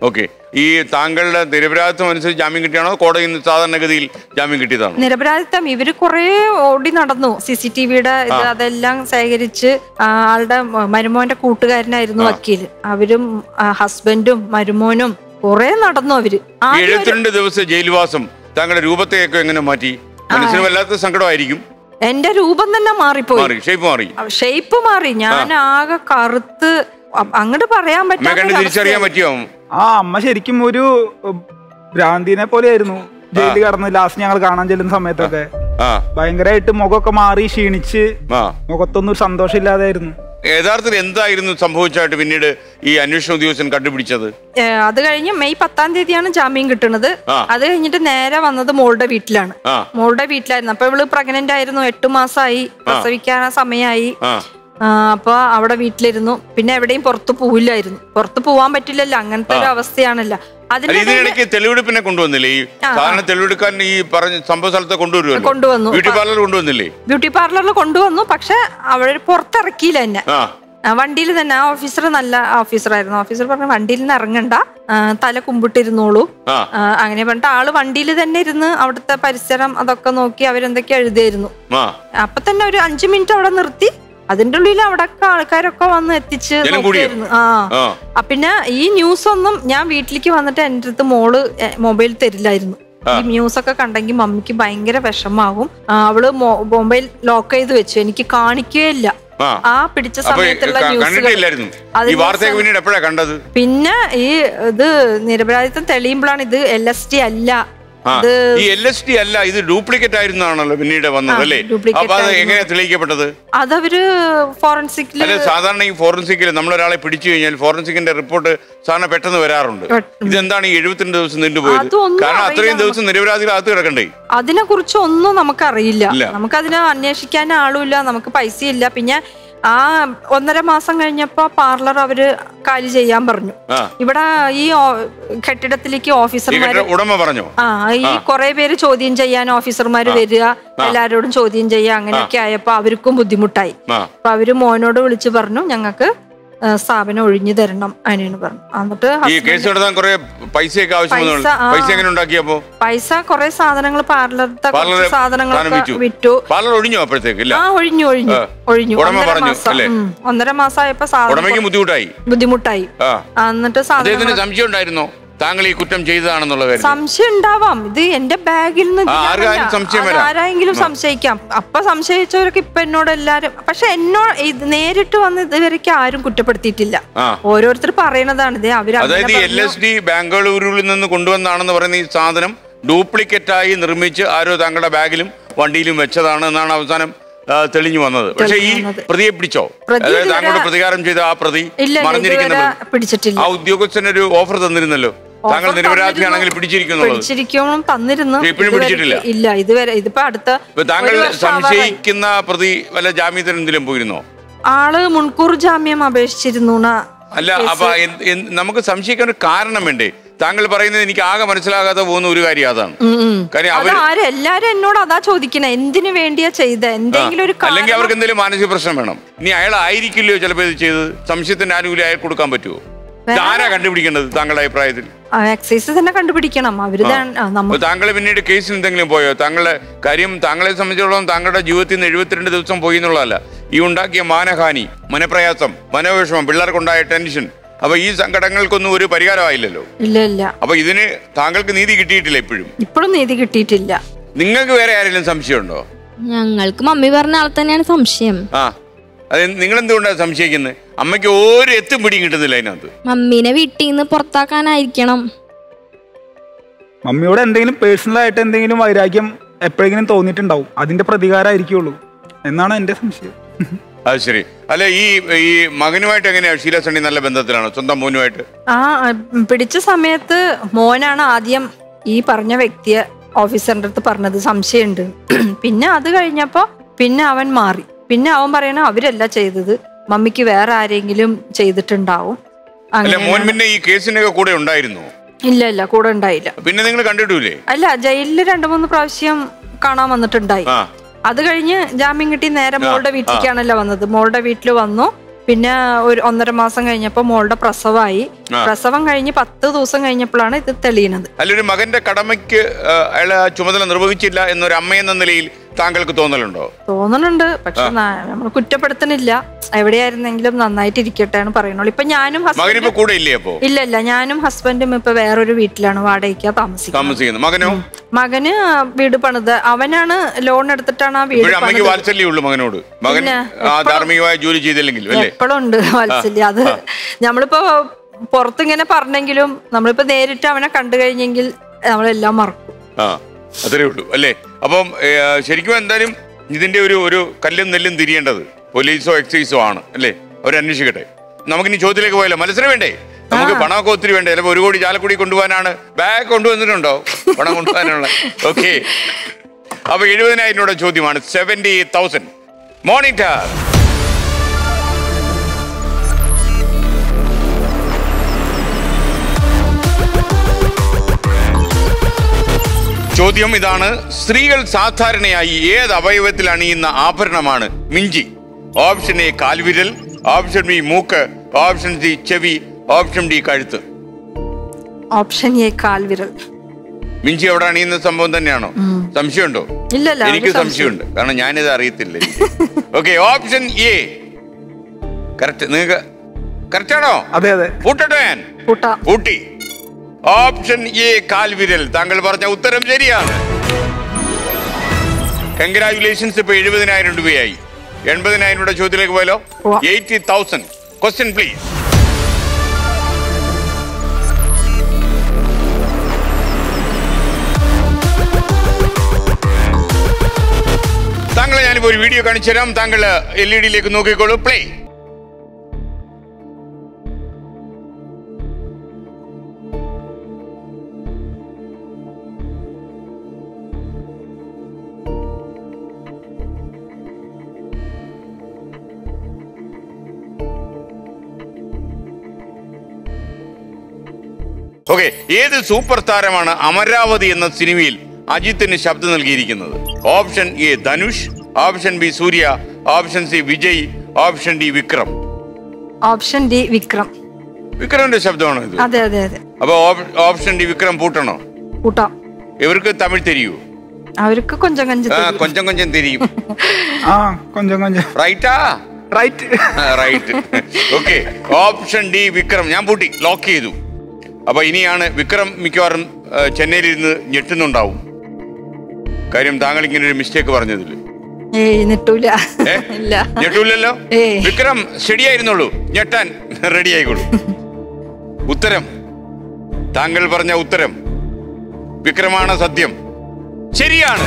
ഓക്കെ ഈ താങ്കളുടെ നിരപരാധിത്വം അനുസരിച്ച് ജാമ്യം കിട്ടിയാണോ കോടതിയിൽ നിന്ന് സാധാരണഗതിയിൽ ജാമ്യം കിട്ടിയതാണോ
നിരപരാധിത്വം ഇവര് കുറെ ഓടി നടന്നു സി സി ടി വിയുടെ ഇത് അതെല്ലാം ശേഖരിച്ച് ആ, ആളുടെ മ- മരുമോന്റെ കൂട്ടുകാരനായിരുന്നു വക്കീല് അവരും ആ, ഹസ്ബൻഡും മരുമോനും കുറെ നടന്നു അവര്
ഈ
ആദ്യം ഒരു-
എഴുപത്തിരണ്ട് ദിവസം ജയിൽവാസം താങ്കളുടെ രൂപത്തെയൊക്കെ എങ്ങനെ മാറ്റി മനസ്സിന് വല്ലാത്ത സങ്കടമായിരിക്കും
എന്റെ രൂപം തന്നെ മാറിപ്പോയി
മാറി ഷേപ്പ് മാറി
ഷേപ്പ് മാറി ഞാൻ ആകെ കറുത്ത് അ- അങ്ങോട്ട് പറയാൻ
അമ്മയെ കണ്ട്
പറ്റാത്ത
തിരിച്ചറിയാൻ പറ്റിയോ
ആ അമ്മ ശരിക്കും ഒരു ഉം, ഭ്രാന്തിനെ പോലെയായിരുന്നു ജയിലിൽ കടന്ന് ലാസ്റ്റ് ഞങ്ങൾ കാണാൻ ചെല്ലുന്ന സമയത്തൊക്കെ
ആ
ഭയങ്കരമായിട്ട് മുഖമൊക്കെ മാറി ക്ഷീണിച്ച്
ആ
മുഖത്തൊന്നും ഒരു സന്തോഷമില്ലാതായിരുന്നു
യഥാർത്ഥത്തിൽ എന്തായിരുന്നു സംഭവിച്ചായിട്ട് പിന്നീട് ഈ അന്വേഷണ ഉദ്യോഗസ്ഥൻ കണ്ടുപിടിച്ചത്
ഏ, അത് കഴിഞ്ഞ് മെയ് പത്താം തീയതിയാണ് ജാമ്യം കിട്ടുന്നത്
ആ.
അത് കഴിഞ്ഞിട്ട് നേരെ വന്നത് മോളുടെ വീട്ടിലാണ്
ആ.
മോളുടെ വീട്ടിലായിരുന്നു അപ്പൊ ഇവള് പ്രഗ്നന്റ് ആയിരുന്നു എട്ടു മാസമായി പ്രസവിക്കാൻ സമയമായി
ആ
ആ, അപ്പൊ അവിടെ വീട്ടിലിരുന്നു പിന്നെ എവിടെയും പുറത്തു പോവില്ലായിരുന്നു പുറത്തു പോവാൻ പറ്റില്ലല്ലോ അങ്ങനത്തെ ഒരു അവസ്ഥയാണല്ലോ
അല്ല
അതിന്
ഇതിനിടയ്ക്ക് തെളിവെടുപ്പിനെ കൊണ്ടുവന്നില്ലേ ഈ സാധാരണ തെളിവെടുക്കാൻ ഈ പറഞ്ഞ സംഭവ സ്ഥലത്തെ കൊണ്ടുവരുമല്ലോ
കൊണ്ടുവന്നു
ബ്യൂട്ടി പാർലർ കൊണ്ടുവന്നില്ലേ
ബ്യൂട്ടി പാർലറിൽ കൊണ്ടുവന്നു പക്ഷെ അവര് പുറത്തിറക്കിയില്ല എന്നെ
ആ
വണ്ടിയിൽ തന്നെ ആ ഓഫീസർ നല്ല ഓഫീസറായിരുന്നു ഓഫീസർ പറഞ്ഞു വണ്ടിയിൽ നിന്ന് ഇറങ്ങണ്ട ആ, തല കുമ്പിട്ടിരുന്നോളൂ
ആ.
ആ, അങ്ങനെ പറഞ്ഞിട്ട് ആള് വണ്ടിയിൽ തന്നെ ഇരുന്ന് അവിടുത്തെ പരിസരം അതൊക്കെ നോക്കി അവരെന്തൊക്കെ എഴുതിയായിരുന്നു
ആ
അപ്പൊ തന്നെ ഒരു അഞ്ചു മിനിറ്റ് അവിടെ നിർത്തി അതിന്റെ ഉള്ളിൽ അവിടൊക്കെ ആൾക്കാരൊക്കെ വന്ന് എത്തിച്ച്
ജനം കൂടിയോ?
നോക്കിയായിരുന്നു ആ
ആ
ആ, പിന്നെ ഈ ന്യൂസ് ഒന്നും ഞാൻ വീട്ടിലേക്ക് വന്നിട്ട് എൻ്റെ അടുത്ത് മോള് മൊബൈൽ തരില്ലായിരുന്നു ഈ ന്യൂസ് ഒക്കെ കണ്ടെങ്കിൽ മമ്മിക്ക് ഭയങ്കര വിഷമാകും ആ, അവള് മൊബൈൽ ലോക്ക് ചെയ്ത് വെച്ചു എനിക്ക് കാണിക്കുകയില്ല
ആ
ആ പിടിച്ച
അപ്പൊ
സമയത്തുള്ള
ക-
ന്യൂസുകൾ
കണ്ടിട്ടില്ലായിരുന്നു ഈ
അതിന്റെ
വാർത്തയൊക്കെ പിന്നീട് എപ്പോഴാ കണ്ടത്
പിന്നെ ഈ ഇത് നിരപരാധിത്വം തെളിയുമ്പോഴാണ് ഇത് എൽ എസ് ടി അല്ല
ആ
ഇത്
ഈ എൽ എസ് ടി അല്ല ഇത് ഡ്യൂപ്ലിക്കേറ്റ് ആയിരുന്നാണല്ലോ പിന്നീട് വന്നത്
ആ,
അല്ലേ
duplicate
അപ്പൊ അത്
ആയിരുന്നു.
എങ്ങനെയാ തെളിയിക്കപ്പെട്ടത്
അതവര് ഫോറൻസിക്കില്
അല്ല സാധാരണ ഈ ഫോറൻസിക്കിൽ നമ്മളൊരാളെ പിടിച്ചു കഴിഞ്ഞാൽ ഫോറൻസിക്കിന്റെ റിപ്പോർട്ട് സാധാരണ പെട്ടെന്ന് വരാറുണ്ട്
പെട്ടെന്ന്.
ഇതെന്താണ് ഈ എഴുപത്തിരണ്ട് ദിവസം നീണ്ടുപോയത്
അതൊന്നും
കാരണം അത്രയും
അറിയില്ല
ദിവസം നിരപരാധികൾ അകത്ത് കിടക്കണ്ടേ
അതിനെ കുറിച്ച് ഒന്നും നമുക്കറിയില്ല
ഇല്ല.
നമുക്കതിനെ അന്വേഷിക്കാൻ ആളുമില്ല നമുക്ക് പൈസയില്ല പിന്നെ ആ ഒന്നര മാസം കഴിഞ്ഞപ്പോ പാർലർ അവര് കാലി ചെയ്യാൻ പറഞ്ഞു
ആ
ഇവിടെ ഈ ഓ- കെട്ടിടത്തിലേക്ക്
ഈ
ഓഫീസർമാര്
കെട്ടിട ഉടമ പറഞ്ഞോ
ആ ഈ കുറെ പേര് ചോദ്യം ചെയ്യാൻ ഓഫീസർമാര് വരിക എല്ലാരോടും ചോദ്യം ചെയ്യുക അങ്ങനെയൊക്കെ ആയപ്പോ അവർക്കും ബുദ്ധിമുട്ടായി
ആ
അപ്പൊ അവര് മോനോട് വിളിച്ചു പറഞ്ഞു ഞങ്ങൾക്ക് സ്ഥാപനം ഒഴിഞ്ഞു തരണം അതിനാണ് പറഞ്ഞു എന്നിട്ട്
ഈ
husband-
കേസ് നടത്താൻ കുറെ പൈസയൊക്കെ ആവശ്യം
പൈസ,
വന്നു
ആ.
പൈസ എങ്ങനെ ഉണ്ടാക്കിയപ്പോ
പൈസ കുറെ സാധനങ്ങൾ പാർലറിലത്തെ
പാർലർ
കുറച്ച് സാധനങ്ങളൊക്കെ
സാധനം
വിറ്റു
പാർലർ ഒഴിഞ്ഞോ അപ്പോഴത്തേക്ക് ഇല്ല
ആ ഒഴിഞ്ഞു ഒഴിഞ്ഞു
ആ.
ഒഴിഞ്ഞു
ഉടമ
ഒന്നര
പറഞ്ഞു,
മാസം
അല്ലേ?
ഉം. ഒന്നര മാസമായപ്പോ സാധനം
ഉടമയ്ക്ക്
കൊ-
ബുദ്ധിമുട്ടായി
ബുദ്ധിമുട്ടായി
ആ
ആ, എന്നിട്ട്
അദ്ദേഹത്തിന്
സാധനം
സംശയം ഉണ്ടായിരുന്നോ താങ്കൾ ഈ കുറ്റം ചെയ്തതാണെന്നുള്ള കാര്യം
സംശയം ഉണ്ടാവാം ഇത് എന്റെ ബാഗിൽ നിന്ന്
ആ, ആർക്കും
ഇതിനകത്തല്ല.
സംശയം
അത്
വരാം.
ആരായെങ്കിലും സംശയിക്കാം അപ്പൊ സംശയിച്ചവരൊക്കെ ഇപ്പൊ എന്നോട് എല്ലാരും പക്ഷെ എന്നോട് ഇത് നേരിട്ട് വന്ന് ഇതുവരെയ്ക്ക് ആരും കുറ്റപ്പെടുത്തിയിട്ടില്ല
ആ
ഓരോരുത്തർ പറയണതാണ് ഇത് അവര് അങ്ങനെ
അതായത് എൽ
പറഞ്ഞു.
എസ് ഡി ബാംഗ്ലൂരിൽ നിന്ന് കൊണ്ടുവന്നാണെന്ന് പറയുന്ന ഈ സാധനം ഡ്യൂപ്ലിക്കേറ്റ് ആയി നിർമ്മിച്ച് ആരോ താങ്കളുടെ ബാഗിലും വണ്ടിയിലും വെച്ചതാണ് എന്നാണ് അവസാനം ആ, തെളിഞ്ഞു വന്നത് പക്ഷേ ഈ
തെളിഞ്ഞു വന്നത്.
പ്രതിയെ പിടിച്ചോ
പ്രതി
അതായത്
ഇതുവരെ-
താങ്കളുടെ പ്രതികാരം ചെയ്ത ആ പ്രതി
ഇല്ല ഇല്ല,
മറിഞ്ഞിരിക്കുന്ന
ഇതുവരെ
പ്രതി.
പിടിച്ചിട്ടില്ല
ആ ഉദ്യോഗസ്ഥന് ഒരു ഓഫർ തന്നിരുന്നല്ലോ താങ്കൾ
ഓഫർ
നിരപരാധിയാണെങ്കിൽ
തന്നിരുന്നു.
പിടിച്ചിരിക്കുന്നുള്ളത്
പിടിച്ചിരിക്കണം തന്നിരുന്നു
ഇപ്പോഴും
ഇതുവരെ-
പിടിച്ചിട്ടില്ല?
ഇല്ല ഇതുവരെ ഇതിപ്പോ അടുത്ത
ഇപ്പൊ താങ്കൾ
ഒരു വർഷം ആവാറായി.
സംശയിക്കുന്ന പ്രതി വല്ല ജാമ്യത്തിന് എന്തെങ്കിലും പോയിരുന്നോ
ആള് മുൻകൂർ ജാമ്യം അപേക്ഷിച്ചിരുന്നു ന്നാ
അല്ല അപ്പൊ എന്ത്- എന്ത്- നമുക്ക് സംശയിക്കാൻ ഒരു കാരണം വേണ്ടേ താങ്കൾ പറയുന്നത് എനിക്ക് ആകെ മനസ്സിലാകാതെ പോകുന്ന ഒരു കാര്യം അതാണ് കാര്യം
അത്
അവർ
ആര് എല്ലാരും എന്നോട് അതാ ചോദിക്കണേ എന്തിനു വേണ്ടിയാ ചെയ്ത എന്തെങ്കിലും ഒരു
അല്ലെങ്കിൽ
കാരണം-
അവർക്ക് എന്തെങ്കിലും മാനസിക പ്രശ്നം വേണം ഇനി അയാൾ ആയിരിക്കില്ലയോ ചിലപ്പോൾ ഇത് ചെയ്തത് സംശയത്തിന്റെ ആനുകൂല്യം അയാൾ കൊടുക്കാൻ പറ്റുമോ ഇത് ആരാ കണ്ടുപിടിക്കേണ്ടത് താങ്കളുടെ അഭിപ്രായത്തിൽ
ആ, എക്സൈസ് തന്നെ കണ്ടുപിടിക്കണം അവര് തന്നെ- ആ,
അപ്പൊ
നമുക്ക്
താങ്കൾ പിന്നീട് കേസിൽ എന്തെങ്കിലും പോയോ താങ്കളുടെ കാര്യം താങ്കളെ സംബന്ധിച്ചിടത്തോളം താങ്കളുടെ ജീവിതത്തിൽ നിന്ന് എഴുപത്തിരണ്ട് ദിവസം പോയി എന്നുള്ളതല്ല ഈ ഉണ്ടാക്കിയ മാനഹാനി മനപ്രയാസം മനോവിഷമം പിള്ളേർക്കുണ്ടായ ടെൻഷൻ അപ്പൊ ഈ സങ്കടങ്ങൾക്കൊന്നും ഒരു പരിഹാരമായില്ലല്ലോ
ഇല്ല ഇല്ല
അപ്പൊ ഇതിന് താങ്കൾക്ക് നീതി കിട്ടിയിട്ടില്ല ഇപ്പോഴും
ഇപ്പോഴും നീതി കിട്ടിയിട്ടില്ല
നിങ്ങൾക്ക് വേറെ ആരെങ്കിലും സംശയമുണ്ടോ
ഞങ്ങൾക്ക് മമ്മി പറഞ്ഞ ആൾ തന്നെയാണ് സംശയം
ആ അത് നിങ്ങൾ എന്തുകൊണ്ടാണ് സംശയിക്കുന്നത് അമ്മയ്ക്ക് ഒരു എത്തും പിടിയും കിട്ടുന്നില്ല അതിനകത്ത്
മമ്മീനെ വീട്ടിൽ നിന്ന് പുറത്താക്കാനായിരിക്കണം
മമ്മിയോട് എന്തെങ്കിലും പേഴ്സണൽ ആയിട്ട് എന്തെങ്കിലും വൈരാഗ്യം എപ്പോഴെങ്കിലും തോന്നിയിട്ടുണ്ടാവും അതിന്റെ പ്രതികാരമായിരിക്കുള്ളൂ എന്നാണ് എന്റെ സംശയം
അത് ശരി അല്ല ഈ ഈ മകനുമായിട്ട് എങ്ങനെയാ ഷീല സണ്ണി നല്ല ബന്ധത്തിലാണോ സ്വന്തം മോനുമായിട്ട്
ആ ഉം, പിടിച്ച സമയത്ത് മോനാണ് ആദ്യം ഈ പറഞ്ഞ വ്യക്തിയെ ഓഫീസറിന്റെ അടുത്ത് പറഞ്ഞത് സംശയമുണ്ട് പിന്നെ അത് കഴിഞ്ഞപ്പോ പിന്നെ അവൻ മാറി പിന്നെ അവൻ പറയണ അവരല്ല ചെയ്തത് മമ്മിക്ക് വേറെ ആരെങ്കിലും ചെയ്തിട്ടുണ്ടാവും
അല്ല മോൻ
അങ്ങനെ
പിന്നെ ഈ കേസിനൊക്കെ കൂടെ ഉണ്ടായിരുന്നു
ഇല്ല ഇല്ല കൂടെ ഉണ്ടായില്ല
പിന്നെ നിങ്ങൾ കണ്ടിട്ടില്ലേ
അല്ല ജയിലിൽ രണ്ടു മൂന്ന് പ്രാവശ്യം കാണാൻ വന്നിട്ടുണ്ടായി
ആ
അത് കഴിഞ്ഞ് ജാമ്യം കിട്ടി നേരെ മോളുടെ വീട്ടിലേക്കാണല്ലോ വന്നത് മോളുടെ വീട്ടിൽ വന്നു പിന്നെ ഒരു ഒന്നര മാസം കഴിഞ്ഞപ്പോൾ മോളുടെ പ്രസവമായി
ആ.
പ്രസവം കഴിഞ്ഞ് പത്ത് ദിവസം കഴിഞ്ഞപ്പോഴാണ് ഇത് തെളിയുന്നത്
അല്ലൊരു മകന്റെ കടമയ്ക്ക് ആ, അയാള് ആ ചുമതല നിർവഹിച്ചില്ല എന്നൊരു അമ്മയെന്ന നിലയിൽ താങ്കൾക്ക് തോന്നലുണ്ടോ
തോന്നുന്നുണ്ട് പക്ഷെ നമ്മൾ കുറ്റപ്പെടുത്തണില്ല എവിടെയായിരുന്നെങ്കിലും നന്നായിട്ട് ഇരിക്കട്ടെ എന്ന് പറയുന്നുള്ളൂ ഇപ്പൊ ഞാനും
മകനിപ്പോ
ഹസ്ബൻഡും
കൂടെ ഇല്ലേ അപ്പോ
ഇല്ല ഇല്ല ഞാനും ഹസ്ബൻഡും ഇപ്പൊ വേറൊരു വീട്ടിലാണ് വാടകയ്ക്ക് താമസിക്കുന്നത്
താമസിക്കുന്നത് മകനോ
മകന് വീട് പണിത് അവനാണ് ലോൺ എടുത്തിട്ടാണ് ആ വീട്
ഇപ്പോഴും അമ്മയ്ക്ക്
പണിത്
വാത്സല്യേ ഉള്ളൂ മകനോട് മകൻ
പിന്നെ,
ആ ധാർമ്മികമായ ജോലി ചെയ്തില്ലെങ്കിലും അല്ലേ
എപ്പോഴും ഉണ്ട് വാത്സല്യം അത് നമ്മളിപ്പോ പുറത്തിങ്ങനെ പറഞ്ഞെങ്കിലും നമ്മളിപ്പോ നേരിട്ട് അവനെ കണ്ടു കഴിഞ്ഞെങ്കിൽ നമ്മളെല്ലാം മറക്കും
ആ അത്രേ ഉള്ളൂ അല്ലേ അപ്പം ഏ, ശരിക്കും എന്തായാലും ഇതിന്റെ ഒരു ഒരു കല്ലും നെല്ലും തിരിയേണ്ടത് പോലീസോ എക്സൈസോ ആണ് അല്ലേ അവർ അന്വേഷിക്കട്ടെ നമുക്കിനി ചോദ്യത്തിലേക്ക് പോയാലോ മത്സരം വേണ്ടേ നമുക്ക് പണമൊക്കെ ഒത്തിരി വേണ്ടേ ചിലപ്പോൾ ഒരു കോടി ചാലക്കുടി കൊണ്ടുപോകാനാണ് ബാഗ് കൊണ്ടുവന്നിട്ടുണ്ടോ പണം കൊണ്ടുപോകാനുള്ള ഓക്കെ അപ്പൊ എഴുപതിനായിരം രൂപയുടെ ചോദ്യമാണ് സെവന്റി തൗസൻഡ് മോണിറ്റർ ചോദ്യം ഇതാണ് സ്ത്രീകൾ സാധാരണയായി ഏത് അവയവത്തിൽ അണിയുന്ന ആഭരണമാണ് മിഞ്ചി ഓപ്ഷൻ എ കാൽവിരൽ ഓപ്ഷൻ ബി മൂക്ക് ഓപ്ഷൻ സി ചെവി ഓപ്ഷൻ ഡി കഴുത്ത്
ഓപ്ഷൻ എ കാൽവിരൽ
മിഞ്ചി അവിടെ അണിയുന്ന സംഭവം തന്നെയാണോ സംശയമുണ്ടോ
ഇല്ലല്ല
എനിക്ക്
ഒരു സംശയം.
സംശയമുണ്ട് കാരണം ഞാനിത് അറിയത്തില്ല ഓക്കെ ഓപ്ഷൻ എ കറക്റ്റ് നിങ്ങൾക്ക് കറക്റ്റ് ആണോ
അതെ അതെ
പൂട്ടട്ടെ ഞാൻ
കൂട്ടാം
ഊട്ടി ഓപ്ഷൻ എ കാൽവിരൽ താങ്കൾ പറഞ്ഞ ഉത്തരം ശരിയാണ് കൺഗ്രാറ്റുലേഷൻസ് ഇപ്പൊ എഴുപതിനായിരം രൂപയായി എൺപതിനായിരം രൂപയുടെ ചോദ്യത്തിലേക്ക് പോയാലോ
പോവാം.
എയ്റ്റി തൗസൻഡ് ക്വസ്റ്റ്യൻ പ്ലീസ് താങ്കളെ ഞാനിപ്പോ ഒരു വീഡിയോ കാണിച്ചു തരാം താങ്കൾ എൽ ഇ ഡിയിലേക്ക് നോക്കിക്കോളൂ പ്ലേ ഓക്കെ ഏത് സൂപ്പർ താരമാണ് അമരാവതി എന്ന സിനിമയിൽ അജിത്തിന് ശബ്ദം നൽകിയിരിക്കുന്നത് option A Dhanush option B Suriya option C Vijay option D Vikram
option D Vikram
വിക്രമിന്റെ ശബ്ദമാണോ ഇത്
അതെ അതെ അതെ
അപ്പൊ ഓപ്- ഓപ്ഷൻ ഡി വിക്രം പൂട്ടണോ
കൂട്ടാം
ഇവർക്ക് തമിഴ് തെരിയൂ
അവർക്ക് കൊഞ്ചം കഞ്ചി
ആ
തരും.
കൊഞ്ചം കൊഞ്ചം തെരിയും
ആ കൊഞ്ചം കൊഞ്ചം
റൈറ്റാ
right
right okay option D Vikram ഞാൻ പൂട്ടി ലോക്ക് ചെയ്തു അപ്പൊ ഇനിയാണ് വിക്രം മിക്കവാറും ആ, ചെന്നൈയിലിരുന്ന് ഞെട്ടുന്നുണ്ടാവും കാര്യം താങ്കൾ ഇങ്ങനെ ഒരു മിസ്റ്റേക്ക് പറഞ്ഞതിൽ
ഏയ് നിട്ടൂല
ഏ?
ഇല്ല
ഞെട്ടൂലല്ലോ
ഏയ്.
വിക്രം ശരിയായിരുന്നുള്ളൂ ഞെട്ടാൻ റെഡി ആയിക്കോളൂ ഉത്തരം താങ്കൾ പറഞ്ഞ ഉത്തരം വിക്രമാണ് സത്യം ശരിയാണ്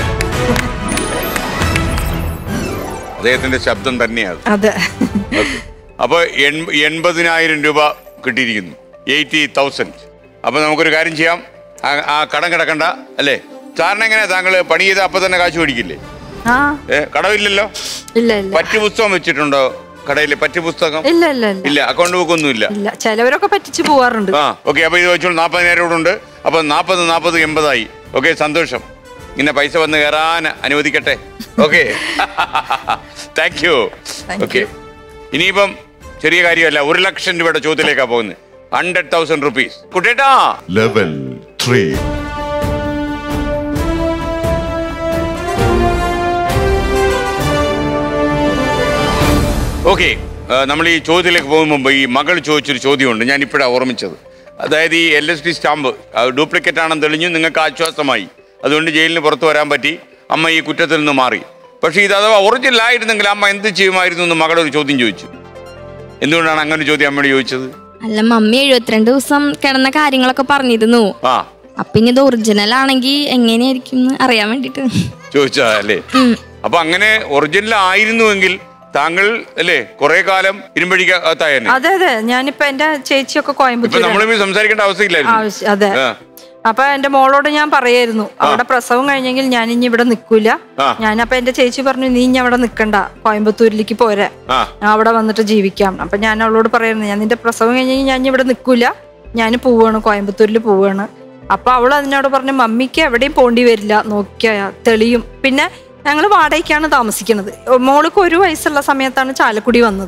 അദ്ദേഹത്തിന്റെ ശബ്ദം തന്നെയാണ്
അതെ
അപ്പോൾ എൺപതിനായിരം രൂപ കിട്ടിയിരിക്കുന്നു എയ്റ്റി തൗസൻഡ് അപ്പോൾ നമുക്കൊരു കാര്യം ചെയ്യാം ആ- ആ കടം കിടക്കണ്ട അല്ലേ സാറിന് എങ്ങനെയാ താങ്കൾ പണി ചെയ്ത് അപ്പം തന്നെ കാശ് മേടിക്കില്ലേ
ആ
ഏ കടമില്ലല്ലോ
ഇല്ല ഇല്ല
പറ്റു പുസ്തകം വെച്ചിട്ടുണ്ടോ കടയിൽ പറ്റു പുസ്തകം
ഇല്ല ഇല്ല ഇല്ല
ഇല്ല അക്കൗണ്ട് ബുക്ക് ഒന്നുമില്ല
ഇല്ല ചിലവരൊക്കെ പറ്റിച്ചു പോവാറുണ്ട്
ആ ഓക്കെ അപ്പോൾ ഇത് വെച്ചോളൂ നാൽപ്പതിനായിരം കൂടെ ഉണ്ട് അപ്പോൾ നാൽപ്പത് നാൽപ്പത് എൺപതായി ഓക്കെ സന്തോഷം ഇങ്ങനെ പൈസ വന്ന് കയറാൻ അനുവദിക്കട്ടെ okay thank you
Thank
okay
you.
ഇനിയിപ്പം ചെറിയ കാര്യമല്ല ഒരു ലക്ഷം രൂപയുടെ ചോദ്യത്തിലേക്കാണ് പോകുന്നത് ഹൺഡ്രഡ് തൗസൻഡ് റുപ്പീസ് കുട്ടേട്ടാ
ലെവൽ ത്രീ
ഓക്കെ നമ്മൾ ഈ ചോദ്യത്തിലേക്ക് പോകും മുമ്പ് ഈ മകൾ ചോദിച്ചൊരു ചോദ്യമുണ്ട് ഞാൻ ഇപ്പോഴാണ് ഓർമ്മിച്ചത് അതായത് ഈ L S D stamp duplicate ആണെന്ന് തെളിഞ്ഞു നിങ്ങൾക്ക് ആശ്വാസമായി അതുകൊണ്ട് ജയിലിന് പുറത്ത് വരാൻ പറ്റി അമ്മ ഈ കുറ്റത്തിൽ നിന്ന് മാറി പക്ഷേ ഇത് അഥവാ ഒറിജിനൽ ആയിരുന്നെങ്കിൽ അമ്മ എന്ത് ചെയ്യുമായിരുന്നു എന്ന് മകൾ ഒരു ചോദ്യം ചോദിച്ചു എന്തുകൊണ്ടാണ് അങ്ങനെ ഒരു ചോദ്യം അമ്മയോട് ചോദിച്ചത്
അല്ല മമ്മി എഴുപത്തിരണ്ട് ദിവസം കിടന്ന കാര്യങ്ങളൊക്കെ പറഞ്ഞിരുന്നു
ആ
അപ്പൊ ഇനി ഇത് ഒറിജിനൽ ആണെങ്കിൽ എങ്ങനെയായിരിക്കും എന്ന് അറിയാൻ വേണ്ടിട്ട്
ചോദിച്ചതാ അല്ലേ അപ്പൊ അങ്ങനെ ഒറിജിനൽ ആയിരുന്നുവെങ്കിൽ താങ്കൾ അല്ലേ കുറെ കാലം ഇരുമ്പഴിക്കകത്തായ
അതെ അതെ ഞാനിപ്പോ എന്റെ ചേച്ചിയൊക്കെ
ഇപ്പൊ
കോയമ്പത്തൂർ
നമ്മളിപ്പോ സംസാരിക്കേണ്ട അവസ്ഥയില്ലായിരുന്നു
ആവശ്യം അതെ
ആ.
അപ്പൊ എന്റെ മോളോട് ഞാൻ പറയായിരുന്നു അവിടെ പ്രസവം കഴിഞ്ഞെങ്കിൽ ഞാൻ ഇനി ഇവിടെ നിക്കൂല
ആ.
ഞാനപ്പൊ എന്റെ ചേച്ചി പറഞ്ഞു നീ ഇനി അവിടെ നിക്കണ്ട കോയമ്പത്തൂരിലേക്ക് പോരാ
ആ
ഞാൻ അവിടെ വന്നിട്ട് ജീവിക്കാം അപ്പൊ ഞാൻ അവളോട് പറയായിരുന്നു ഞാൻ നിന്റെ പ്രസവം കഴിഞ്ഞെങ്കിൽ ഞാൻ ഇനി ഇവിടെ നിക്കൂല ഞാൻ പോവാണ് കോയമ്പത്തൂരിൽ പോവാണ് അപ്പൊ അവൾ അതിനോട് പറഞ്ഞു മമ്മിക്ക് എവിടെയും പോണ്ടി വരില്ല നോക്കിയാ തെളിയും പിന്നെ ഞങ്ങൾ വാടകയ്ക്കാണ് താമസിക്കുന്നത് മോൾക്ക് ഒരു വയസ്സുള്ള സമയത്താണ് ചാലക്കുടി വന്നത്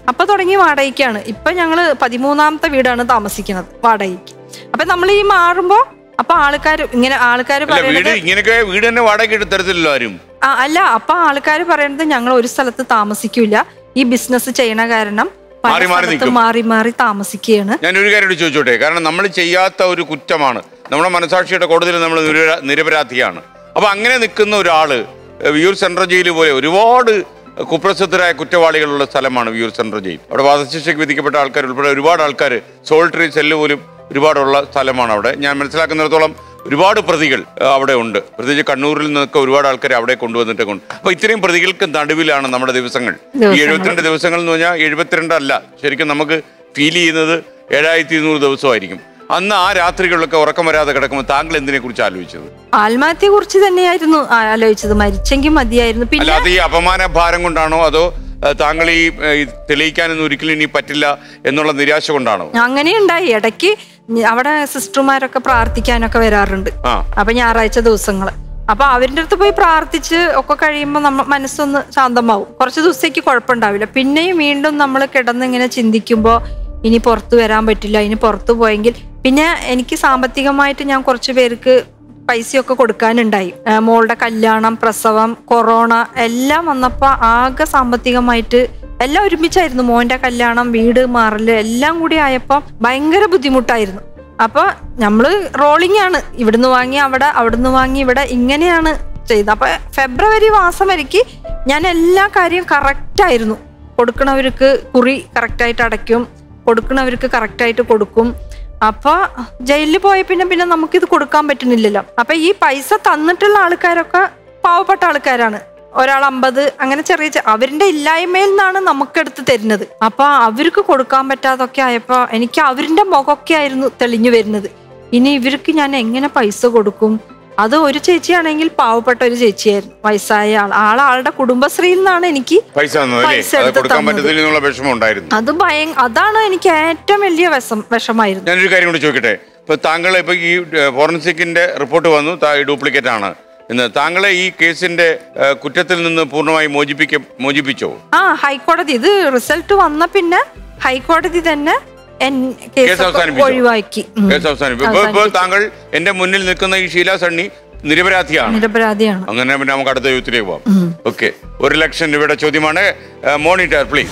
അപ്പൊ തുടങ്ങി വാടകയ്ക്കാണ് ഇപ്പൊ ഞങ്ങള് പതിമൂന്നാമത്തെ വീടാണ് താമസിക്കുന്നത് വാടകയ്ക്ക് അപ്പൊ നമ്മൾ ഈ മാറുമ്പോ അപ്പൊ ആൾക്കാർ ഇങ്ങനെ ആൾക്കാർ
അല്ല വീട്
പറയുന്നത്
ഇങ്ങനെയൊക്കെ വീട് തന്നെ വാടക എടുത്ത് തരത്തില്ലല്ലോ ആരും
ആ, അല്ല അപ്പൊ ആൾക്കാർ പറയുന്നത് ഞങ്ങൾ ഒരു സ്ഥലത്ത് താമസിക്കൂല ഈ ബിസിനസ് ചെയ്യണ കാരണം പല
മാറി മാറി
സ്ഥലത്ത്
നിൽക്കും.
മാറി മാറി താമസിക്കുകയാണ്
ഞാൻ ഒരു കാര്യം കൂടി ചോദിച്ചോട്ടെ കാരണം നമ്മൾ ചെയ്യാത്ത ഒരു കുറ്റമാണ് നമ്മുടെ മനസാക്ഷിയുടെ കോടതിയിൽ നമ്മൾ നിരപരാ- നിരപരാധിയാണ് അപ്പൊ അങ്ങനെ നിൽക്കുന്ന ഒരാള് ഏഹ്, വിയൂർ സെൻട്രൽ ജയിൽ പോലെ ഒരുപാട് കുപ്രസിദ്ധരായ കുറ്റവാളികളുള്ള സ്ഥലമാണ് വിയൂർ സെൻട്രൽ ജയിൽ അവിടെ വധശിക്ഷയ്ക്ക് വിധിക്കപ്പെട്ട ആൾക്കാർ ഉൾപ്പെടെ ഒരുപാട് ആൾക്കാർ സോൾട്ടറി സെല്ല് പോലും ഒരുപാടുള്ള സ്ഥലമാണ് അവിടെ ഞാൻ മനസ്സിലാക്കുന്നിടത്തോളം ഒരുപാട് പ്രതികൾ ഏഹ്, അവിടെ ഉണ്ട് പ്രത്യേകിച്ച് കണ്ണൂരിൽ നിന്നൊക്കെ ഒരുപാട് ആൾക്കാർ അവിടെ കൊണ്ടുവന്നിട്ട് കൊണ്ട് അപ്പൊ ഇത്രയും പ്രതികൾക്ക് നടുവിലാണ് നമ്മുടെ ദിവസങ്ങൾ ഈ
ദിവസങ്ങൾ.
എഴുപത്തിരണ്ട് ദിവസങ്ങൾ എന്ന് പറഞ്ഞാൽ എഴുപത്തിരണ്ട് അല്ല ശരിക്കും നമുക്ക് ഫീൽ ചെയ്യുന്നത് ഏഴായിരത്തി ഇരുന്നൂറ് ദിവസമായിരിക്കും അന്ന് ആ രാത്രികളിലൊക്കെ ഉറക്കം വരാതെ കിടക്കുമ്പോൾ താങ്കൾ എന്തിനെ കുറിച്ച് ആലോചിച്ചത്
ആത്മഹത്യയെ കുറിച്ച് തന്നെയായിരുന്നു ആലോചിച്ചത് മരിച്ചെങ്കിൽ മതിയായിരുന്നു പിന്നെ
അല്ലാതെ ഈ അപമാന ഭാരം കൊണ്ടാണോ അതോ ഏഹ്, താങ്കൾ ഈ ഏഹ്, ഈ തെളിയിക്കാനൊന്നും ഒരിക്കലും ഇനി പറ്റില്ല എന്നുള്ള നിരാശ കൊണ്ടാണോ
അങ്ങനെ ഉണ്ടായി ഇടയ്ക്ക് ഞ- അവിടെ സിസ്റ്റർമാരൊക്കെ പ്രാർത്ഥിക്കാനൊക്കെ വരാറുണ്ട്
ആ.
അപ്പൊ ഞായറാഴ്ച ദിവസങ്ങള് അപ്പൊ അവരുടെ അടുത്ത് പോയി പ്രാർത്ഥിച്ച് ഒക്കെ കഴിയുമ്പോൾ നമ്മ മനസ്സൊന്ന് ശാന്തമാവും കുറച്ച് ദിവസത്തേക്ക് കുഴപ്പമുണ്ടാവില്ല പിന്നെയും വീണ്ടും നമ്മൾ കിടന്ന് ഇങ്ങനെ ചിന്തിക്കുമ്പോൾ ഇനി പുറത്തു വരാൻ പറ്റില്ല ഇനി പുറത്തു പോയെങ്കിൽ പിന്നെ എനിക്ക് സാമ്പത്തികമായിട്ട് ഞാൻ കുറച്ച് പേർക്ക് പൈസയൊക്കെ കൊടുക്കാനുണ്ടായി ആ, മോളുടെ കല്യാണം പ്രസവം കൊറോണ എല്ലാം വന്നപ്പോൾ ആകെ സാമ്പത്തികമായിട്ട് എല്ലാം ഒരുമിച്ചായിരുന്നു മോന്റെ കല്യാണം വീട് മാറല് എല്ലാം കൂടി ആയപ്പോൾ ഭയങ്കര ബുദ്ധിമുട്ടായിരുന്നു അപ്പൊ നമ്മള് റോളിംഗ് ആണ് ഇവിടുന്ന് വാങ്ങി അവിടെ അവിടുന്ന് വാങ്ങി ഇവിടെ ഇങ്ങനെയാണ് ചെയ്തത് അപ്പൊ ഫെബ്രുവരി മാസം വരയ്ക്ക് ഞാൻ എല്ലാ കാര്യവും കറക്റ്റ് ആയിരുന്നു കൊടുക്കണവർക്ക് കുറി കറക്റ്റായിട്ട് അടയ്ക്കും കൊടുക്കണവർക്ക് കറക്റ്റായിട്ട് കൊടുക്കും അപ്പൊ ജയിലിൽ പോയ പിന്നെ പിന്നെ നമുക്കിത് കൊടുക്കാൻ പറ്റുന്നില്ലല്ലോ അപ്പൊ ഈ പൈസ തന്നിട്ടുള്ള ആൾക്കാരൊക്കെ പാവപ്പെട്ട ആൾക്കാരാണ് ഒരാൾ അമ്പത് അങ്ങനെ ചെറിയ ചെ- അവരുടെ ഇല്ലായ്മയിൽ നിന്നാണ് നമുക്കെടുത്ത് തരുന്നത് അപ്പൊ അവർക്ക് കൊടുക്കാൻ പറ്റാതൊക്കെ ആയപ്പോ എനിക്ക് അവരുടെ മുഖമൊക്കെ ആയിരുന്നു തെളിഞ്ഞു വരുന്നത് ഇനി ഇവർക്ക് ഞാൻ എങ്ങനെ പൈസ കൊടുക്കും അത് ഒരു ചേച്ചിയാണെങ്കിൽ പാവപ്പെട്ട ഒരു ചേച്ചിയായിരുന്നു വയസ്സായ ആൾ ആൾ ആളുടെ കുടുംബശ്രീയിൽ നിന്നാണ് എനിക്ക്
പൈസ തന്നത് അല്ലേ
പൈസ
അത്
എടുത്ത്
കൊടുക്കാൻ
തന്നത്.
പറ്റത്തില്ല എന്നുള്ള വിഷമം ഉണ്ടായിരുന്നു
അത് ഭയ അതാണ് എനിക്ക് ഏറ്റവും വലിയ വിഷം വിഷമായിരുന്നു
ഞാനൊരു കാര്യം കൂടി ചോദിക്കട്ടെ ഇപ്പൊ താങ്കൾ ഇപ്പൊ ഈ ഫോറൻസിക്കിന്റെ റിപ്പോർട്ട് വന്നു ഡ്യൂപ്ലിക്കേറ്റ് ആണ് എന്ന് താങ്കളെ ഈ കേസിന്റെ ഏഹ്, കുറ്റത്തിൽ നിന്ന് പൂർണ്ണമായി മോചിപ്പിക്ക മോചിപ്പിച്ചോ
ആ ഹൈക്കോടതി ഇത് റിസൾട്ട് വന്ന പിന്നെ ഹൈക്കോടതി തന്നെ എൻ-
കേസ്
കേസ്
അവസാനിപ്പിച്ചോ?
ഒഴിവാക്കി ഉം.
കേസ് അവസാനിപ്പിച്ചു ഇപ്പൊ ഇപ്പോൾ
അവസാനിപ്പിച്ചു.
താങ്കൾ എന്റെ മുന്നിൽ നിൽക്കുന്ന ഈ ഷീല സണ്ണി നിരപരാധിയാണ്
നിരപരാധിയാണ്
അങ്ങനെ പിന്നെ നമുക്ക് അടുത്ത യൂത്തിലേക്ക് പോവാം ഓക്കെ ഒരു ലക്ഷം രൂപയുടെ ചോദ്യമാണ് മോണിറ്റർ പ്ലീസ്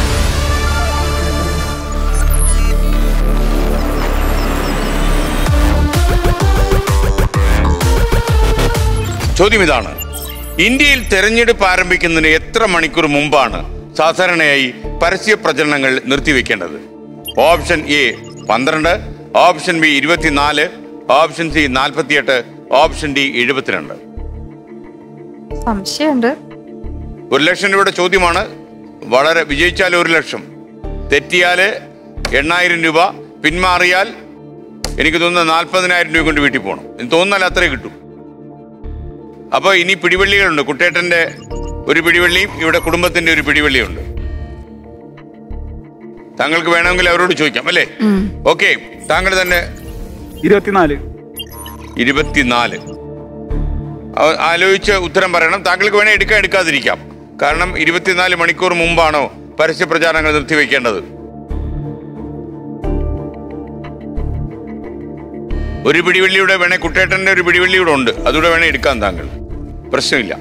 ചോദ്യം ഇതാണ് ഇന്ത്യയിൽ തെരഞ്ഞെടുപ്പ് ആരംഭിക്കുന്നതിന് എത്ര മണിക്കൂർ മുമ്പാണ് സാധാരണയായി പരസ്യ പ്രചരണങ്ങൾ നിർത്തിവെക്കേണ്ടത് ഓപ്ഷൻ എ പന്ത്രണ്ട് ഓപ്ഷൻ ബി ഇരുപത്തിനാല് ഓപ്ഷൻ സി നാൽപ്പത്തിയെട്ട് ഓപ്ഷൻ ഡി എഴുപത്തിരണ്ട്
സംശയമുണ്ട്
ഒരു ലക്ഷം രൂപയുടെ ചോദ്യമാണ് വളരെ വിജയിച്ചാൽ ഒരു ലക്ഷം തെറ്റിയാൽ എണ്ണായിരം രൂപ പിന്മാറിയാൽ എനിക്ക് തോന്നുന്നത് നാൽപ്പതിനായിരം രൂപ കൊണ്ട് വീട്ടിൽ പോകണം എനിക്ക് തോന്നുന്നാൽ അത്രേ കിട്ടും അപ്പോൾ ഇനി പിടിവള്ളികളുണ്ട് കുട്ടേട്ടന്റെ ഒരു പിടിവള്ളിയും ഇവിടെ കുടുംബത്തിന്റെ ഒരു പിടിവള്ളിയുണ്ട് താങ്കൾക്ക് വേണമെങ്കിൽ അവരോട് ചോദിക്കാം അല്ലേ ഓക്കെ താങ്കൾ തന്നെ
ഇരുപത്തിനാല്
ഇരുപത്തിനാല് ആ- ആലോചിച്ച് ഉത്തരം പറയണം താങ്കൾക്ക് വേണേൽ എടുക്കാൻ എടുക്കാതിരിക്കാം കാരണം ഇരുപത്തിനാല് മണിക്കൂർ മുമ്പാണോ പരസ്യ പ്രചാരണങ്ങൾ നിർത്തിവെക്കേണ്ടത് ഒരു പിടിവള്ളിയുടെ വേണേ കുട്ടേട്ടന്റെ ഒരു പിടിവള്ളിയുടെ ഉണ്ട് അതുകൂടെ വേണേ എടുക്കാൻ താങ്കൾ പ്രശ്നമില്ല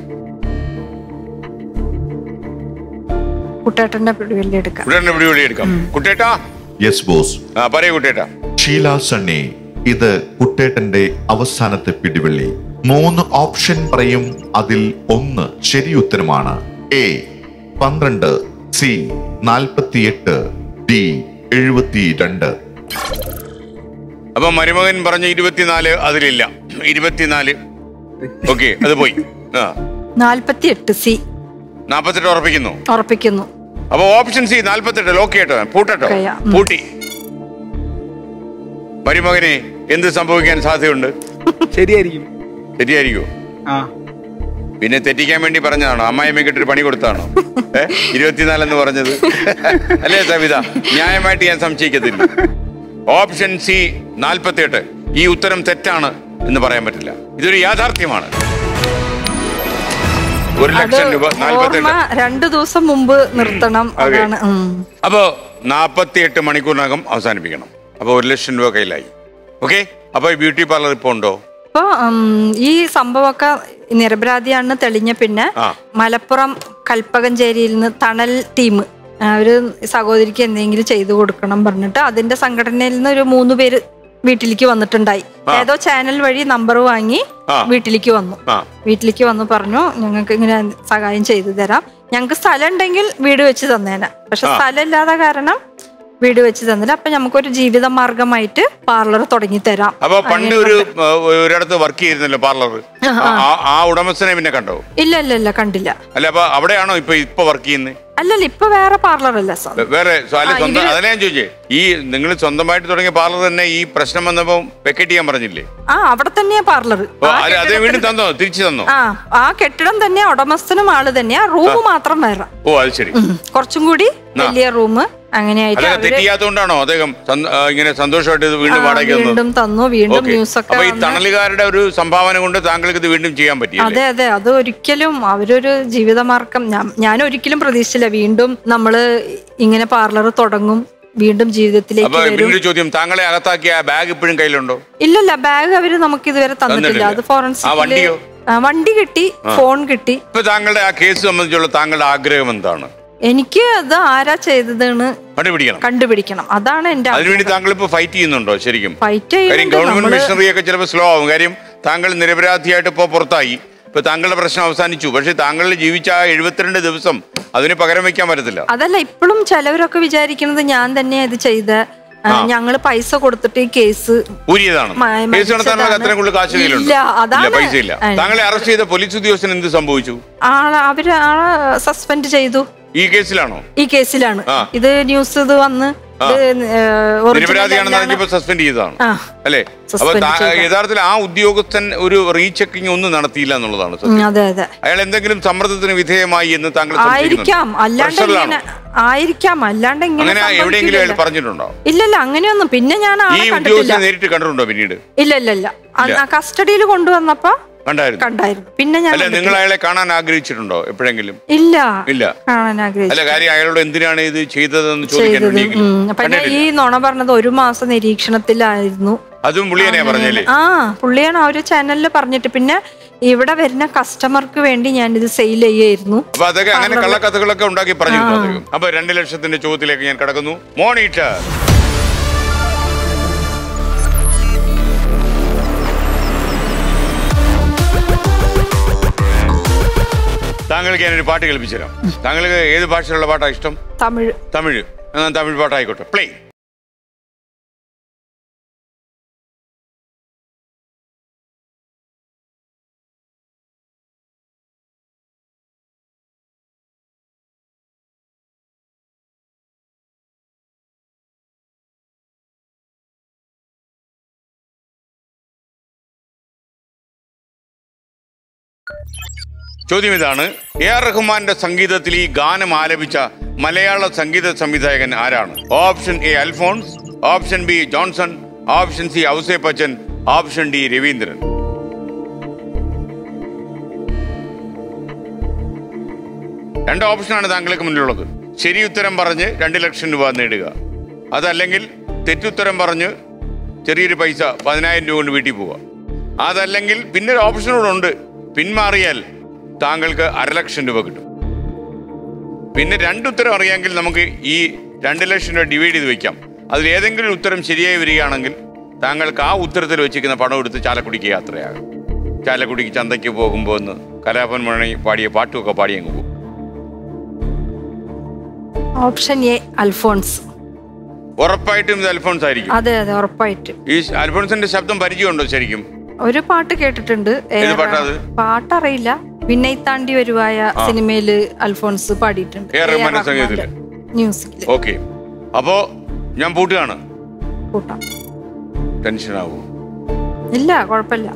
കുട്ടേട്ടന്റെ പിടിവല്ലി എടുക്കാം
കുട്ടേട്ടന്റെ പിടിവള്ളി എടുക്കാം കുട്ടേട്ടാ
യെസ് ബോസ്
ആ പറയൂ കുട്ടേട്ടാ
ഷീല സണ്ണി ഇത് കുട്ടേട്ടന്റെ അവസാനത്തെ പിടിവള്ളി മൂന്ന് ഓപ്ഷൻ പറയും അതിൽ ഒന്ന് ശരി ഉത്തരമാണ് എ പന്ത്രണ്ട് സി നാൽപ്പത്തിയെട്ട് ഡി എഴുപത്തിരണ്ട്
അപ്പൊ മരുമകൻ പറഞ്ഞ ഇരുപത്തിനാല് അതിലില്ല ഇരുപത്തിനാല് ഓക്കെ അത് പോയി ആ
നാൽപ്പത്തി എട്ട് സി
നാപ്പത്തെട്ട് ഉറപ്പിക്കുന്നു
ഉറപ്പിക്കുന്നു
അപ്പൊ ഓപ്ഷൻ സി നാല്പത്തെട്ട് ലോക്ക് ചെയ്യട്ടോ പൂട്ടട്ടോ
ചെയ്യാം. ഉം.
പൂട്ടി മരുമകനെ എന്ത് സംഭവിക്കാൻ സാധ്യതയുണ്ട്
ശരിയായിരിക്കും
ശരിയായിരിക്കോ
ആ
പിന്നെ തെറ്റിക്കാൻ വേണ്ടി പറഞ്ഞതാണോ അമ്മായിമ്മ ഒരു പണി കൊടുത്താണോ ഏ ഇരുപത്തിനാലെന്ന് പറഞ്ഞത് അല്ലേ സവിത ന്യായമായിട്ട് ഞാൻ സംശയിക്കത്തില്ല ഓപ്ഷൻ സി നാൽപ്പത്തിയെട്ട് ഈ ഉത്തരം തെറ്റാണ് എന്ന് പറയാൻ പറ്റില്ല ഇതൊരു യാഥാർത്ഥ്യമാണ് ഒരു ലക്ഷം രൂപ
ഓർമ്മ
നാല്പത്തെട്ട്
രണ്ടു ദിവസം മുമ്പ് നിർത്തണം
Okay.
അതാണ് ഉം.
അപ്പോ നാൽപ്പത്തി എട്ട് മണിക്കൂറിനകം അവസാനിപ്പിക്കണം അപ്പൊ ഒരു ലക്ഷം രൂപ കയ്യിലായി ഓക്കെ അപ്പൊ ഈ ബ്യൂട്ടി പാർലർ ഇപ്പൊ ഉണ്ടോ
ഇപ്പൊ ഉം, ഈ സംഭവമൊക്കെ നിരപരാധിയാണെന്ന് തെളിഞ്ഞ പിന്നെ
ആ.
മലപ്പുറം കൽപ്പകഞ്ചേരിയിൽ നിന്ന് തണൽ ടീം ഒരു സഹോദരിക്ക് എന്തെങ്കിലും ചെയ്തു കൊടുക്കണം പറഞ്ഞിട്ട് അതിന്റെ സംഘടനയിൽ നിന്ന് ഒരു മൂന്ന് പേര് വീട്ടിലേക്ക് വന്നിട്ടുണ്ടായി ഏതോ ചാനൽ വഴി നമ്പർ വാങ്ങി
ആ.
വീട്ടിലേക്ക് വന്നു
ആ
വീട്ടിലേക്ക് വന്ന് പറഞ്ഞു ഞങ്ങൾക്ക് ഇങ്ങനെ സഹായം ചെയ്തു തരാം ഞങ്ങൾക്ക് സ്ഥലം ഉണ്ടെങ്കിൽ വീട് വെച്ച് തന്നേനെ പക്ഷെ
ആ.
സ്ഥലം ഇല്ലാത്ത കാരണം വീട് വെച്ച് തന്നില്ല അപ്പൊ നമുക്കൊരു ജീവിത മാർഗമായിട്ട് പാർലർ തുടങ്ങി തരാം
അപ്പൊ പണ്ട് ഒരു ആ, ഒരിടത്ത് വർക്ക് ചെയ്യുന്നല്ലോ പാർലർ ആ ഉടമസ്ഥനെ പിന്നെ കണ്ടോ
ഇല്ല ഇല്ല ഇല്ല കണ്ടില്ല
അല്ല അപ്പൊ അവിടെയാണോ ഇപ്പൊ ഇപ്പൊ വർക്ക് ചെയ്യുന്നത്
അല്ലല്ല ഇപ്പൊ വേറെ പാർലർ അല്ല സർ
വേറെ സ്വ- അല്ല
ആ,
സ്വന്തം
ഇവര്-
അതല്ലേ ഞാൻ ചോദിച്ചേ ഈ നിങ്ങൾ സ്വന്തമായിട്ട് തുടങ്ങിയ പാർലർ തന്നെ ഈ പ്രശ്നം വന്നപ്പോ വെക്കറ്റ് ചെയ്യാൻ പറഞ്ഞില്ലേ
ആ അവിടെ തന്നെയാ പാർലർ
ഓ, അത് അതേ വീണ്ടും തന്നോ തിരിച്ചു തന്നോ
ആ ആ കെട്ടിടം തന്നെയാ ഉടമസ്ഥനും ആള് തന്നെയാ റൂം മാത്രം വേറെ
ഓ അത് ശരി
ഉം. കുറച്ചും കൂടി വലിയ റൂം അങ്ങനെയായിട്ട്
അതൊക്കെ
അവര്
തെറ്റിയാത്തോണ്ടാണോ അദ്ദേഹം സന്ത- ആ, ഇങ്ങനെ സന്തോഷമായിട്ട് ഇത് വീണ്ടും
ആ,
വാടകയ്ക്ക് തന്നത്
വീണ്ടും തന്നു വീണ്ടും
ഓക്കെ
ന്യൂസ് ഒക്കെ
അപ്പൊ ഈ
വന്ന്
തണലുകാരുടെ ഒരു സംഭാവന കൊണ്ട് താങ്കൾക്ക് ഇത് വീണ്ടും ചെയ്യാൻ പറ്റിയല്ലേ
അതെ അതെ അത് ഒരിക്കലും അവരൊരു ജീവിതമാർഗം ഞാൻ- ഞാൻ ഒരിക്കലും പ്രതീക്ഷിച്ചില്ല വീണ്ടും നമ്മള് ഇങ്ങനെ പാർലർ തുടങ്ങും വീണ്ടും ജീവിതത്തിലേക്ക്
അപ്പൊ
വരും
പിന്നൊരു ചോദ്യം താങ്കളെ അകത്താക്കിയ ആ ബാഗ് ഇപ്പോഴും കയ്യിലുണ്ടോ
ഇല്ലല്ല ബാഗ് അവര് നമുക്ക് ഇതുവരെ തന്നിട്ടില്ല
തന്നിട്ടില്ല.
അത്
ആ
ഫോറൻസിക്
വണ്ടിയോ?
വണ്ടി കിട്ടി ഫോൺ കിട്ടി
ഇപ്പൊ താങ്കളുടെ ആ കേസ് സംബന്ധിച്ചുള്ള താങ്കളുടെ ആഗ്രഹം എന്താണ്
എനിക്ക് അത് ആരാ ചെയ്തതെന്ന്
കണ്ടുപിടിക്കണം
കണ്ടുപിടിക്കണം അതാണ് എന്റെ
അതിനുവേണ്ടി താങ്കൾ ഇപ്പൊ ഫൈറ്റ് ചെയ്യുന്നുണ്ടോ ശരിക്കും
ഫൈറ്റ്
കാര്യം
ചെയ്യുന്നുണ്ട്
ഗവൺമെന്റ്
നമ്മള്
മിഷനറി ഒക്കെ ചിലപ്പോൾ സ്ലോ ആവും കാര്യം താങ്കൾ നിരപരാധിയായിട്ട് ഇപ്പോൾ പുറത്തായി ഇപ്പൊ താങ്കളുടെ പ്രശ്നം അവസാനിച്ചു പക്ഷെ താങ്കൾ ജീവിച്ച ആ എഴുപത്തിരണ്ട് ദിവസം അതിന് പകരം വെക്കാൻ പറ്റത്തില്ല
അതല്ല ഇപ്പോഴും ചിലവരൊക്കെ വിചാരിക്കുന്നത് ഞാൻ തന്നെയാ ഇത് ചെയ്ത ഞങ്ങള് പൈസ കൊടുത്തിട്ട് ഈ കേസ്
ഊരിയതാണ്
മ-
കേസ് നടത്താനുള്ള
മരിച്ചതാണ്.
അത്രയും കൂടുതൽ കാശ് കയ്യിലുണ്ട്
ഇല്ല, അതാണ്
പൈസ ഇല്ല
ആ.
താങ്കളെ അറസ്റ്റ് ചെയ്ത പോലീസ് ഉദ്യോഗസ്ഥൻ എന്ത് സംഭവിച്ചു
ആളെ അവര് ആളെ സസ്പെൻഡ് ചെയ്തു
ഈ കേസിലാണോ
ഈ കേസിലാണ്
ആ.
ഇത് ന്യൂസ് ഇത് വന്ന് ഇത് ഏഹ്, original
നിരപരാധിയാണെന്ന്
അല്ലാന്ന്
അറിഞ്ഞപ്പോൾ സസ്പെൻഡ് ചെയ്തതാണ്
ആ.
അല്ലേ
Suspend
അപ്പൊ താ-
ചെയ്ത.
യഥാർത്ഥത്തിൽ ആ ഉദ്യോഗസ്ഥൻ ഒരു റീചെക്കിംഗ് ഒന്നും നടത്തിയില്ല എന്നുള്ളതാണ് സത്യം.
ഉം, അതെ അതെ
അയാൾ എന്തെങ്കിലും സമ്മർദ്ദത്തിന് വിധേയമായി എന്ന് താങ്കൾ
ആയിരിക്കാം
സംശയിക്കുന്നുണ്ടോ?
അല്ലാണ്ട്
പ്രഷറിലാണോ?
ഇങ്ങനെ ആയിരിക്കാം അല്ലാണ്ട് ഇങ്ങനെ
അങ്ങനെ എവിടെയെങ്കിലും അയാൾ
സംഭവിക്കില്ലല്ലോ.
പറഞ്ഞിട്ടുണ്ടോ
ഇല്ലല്ല അങ്ങനെയൊന്നും പിന്നെ ഞാൻ
ഈ
ആളെ കണ്ടിട്ടില്ല
ഉദ്യോഗസ്ഥനെ നേരിട്ട് കണ്ടിട്ടുണ്ടോ പിന്നീട്
ഇല്ല ഇല്ല ഇല്ല ആ കസ്റ്റഡിയിൽ കൊണ്ടുവന്നപ്പോ
കണ്ടായിരുന്നു
കണ്ടായിരുന്നു പിന്നെ ഞാൻ
അല്ല നിങ്ങൾ
കണ്ടിട്ടില്ല.
അയാളെ കാണാൻ ആഗ്രഹിച്ചിട്ടുണ്ടോ എപ്പോഴെങ്കിലും
ഇല്ല
ഇല്ല
കാണാൻ
അല്ല
ആഗ്രഹിച്ചു
കാര്യം അയാളോട് എന്തിനാണ് ഇത് ചെയ്തതെന്ന് ചോദിക്കാൻ
ചെയ്തത്
വേണ്ടിയെങ്കിലും
ഉം. പിന്നെ ഈ
കണ്ടിട്ടില്ല.
നുണ പറഞ്ഞത് ഒരു മാസം നിരീക്ഷണത്തിലായിരുന്നു
അതും പുള്ളിയനെയാ പറഞ്ഞല്ലേ
ആ പുള്ളിയാണ് ആ ഒരു ചാനലിൽ പറഞ്ഞിട്ട് പിന്നെ ഇവിടെ വരുന്ന കസ്റ്റമർക്ക് വേണ്ടി ഞാൻ ഇത് സെയിൽ ചെയ്യായിരുന്നു
അപ്പൊ അതൊക്കെ അങ്ങനെ കള്ളക്കഥകളൊക്കെ ഉണ്ടാക്കി പറഞ്ഞിരുന്നു അദ്ദേഹം അപ്പൊ രണ്ട് ലക്ഷത്തിന്റെ ചോദ്യത്തിലേക്ക് ഞാൻ കടക്കുന്നു മോണിറ്റർ താങ്കൾക്ക് ഞാനൊരു പാട്ട് കേൾപ്പിച്ചു തരാം താങ്കൾക്ക് ഏത് ഭാഷയിലുള്ള പാട്ടാ ഇഷ്ടം
തമിഴ്
തമിഴ് എന്നാൽ തമിഴ് പാട്ടായിക്കോട്ടെ പ്ലേ ചോദ്യം ഇതാണ് എ ആർ റഹ്മാന്റെ സംഗീതത്തിൽ ഈ ഗാനം ആലപിച്ച മലയാള സംഗീത സംവിധായകൻ ആരാണ് option A Alphons option B Johnson option C Ouseppachan option D Raveendran രണ്ട് ഓപ്ഷനാണ് താങ്കൾക്ക് മുന്നിലുള്ളത് ശരി ഉത്തരം പറഞ്ഞ് രണ്ട് ലക്ഷം രൂപ നേടുക അതല്ലെങ്കിൽ തെറ്റുത്തരം പറഞ്ഞ് ചെറിയൊരു പൈസ പതിനായിരം രൂപ കൊണ്ട് വീട്ടിൽ പോവുക അതല്ലെങ്കിൽ പിന്നെ ഒരു ഓപ്ഷൻ കൂടെ ഉണ്ട് പിന്മാറിയാൽ താങ്കൾക്ക് അരലക്ഷം രൂപ കിട്ടും പിന്നെ രണ്ട് ഉത്തരം അറിയാമെങ്കിൽ നമുക്ക് ഈ രണ്ട് ലക്ഷം രൂപ ഡിവൈഡ് ചെയ്ത് വെക്കാം അതിൽ ഏതെങ്കിലും ഒരു ഉത്തരം ശരിയായി വരികയാണെങ്കിൽ താങ്കൾക്ക് ആ ഉത്തരത്തിൽ വെച്ചിരിക്കുന്ന പണം എടുത്ത് ചാലക്കുടിക്ക് യാത്രയാകും ചാലക്കുടിക്ക് ചന്തയ്ക്ക് പോകുമ്പോൾ ഒന്ന് കലാപൻ മണി പാടിയ പാട്ടുമൊക്കെ പാടി അങ്ങ് പോകും
ഓപ്ഷൻ എ അൽഫോൺസ്
ഉറപ്പായിട്ടും ഇത് അൽഫോൺസ് ആയിരിക്കും
അതെ അതെ ഉറപ്പായിട്ട്
ഈ അൽഫോൺസിന്റെ ശബ്ദം പരിചയമുണ്ടോ ശരിക്കും
ഒരു പാട്ട് കേട്ടിട്ടുണ്ട്
ഏത് പാട്ടാ അത്?
പാട്ടറിയില്ല വിനയ് താണ്ടി വരുവായ സിനിമയില് അൽഫോൺസ് പാടിയിട്ടുണ്ട്
എ ആർ റഹ്മാന്റെ സംഗീതത്തില്?
മ്യൂസിക്കില്
ഓക്കെ അപ്പോ ഞാൻ പൂട്ടുകയാണ്
കൂട്ടാം
ടെൻഷൻ ആവൂ
ഇല്ല കുഴപ്പമില്ല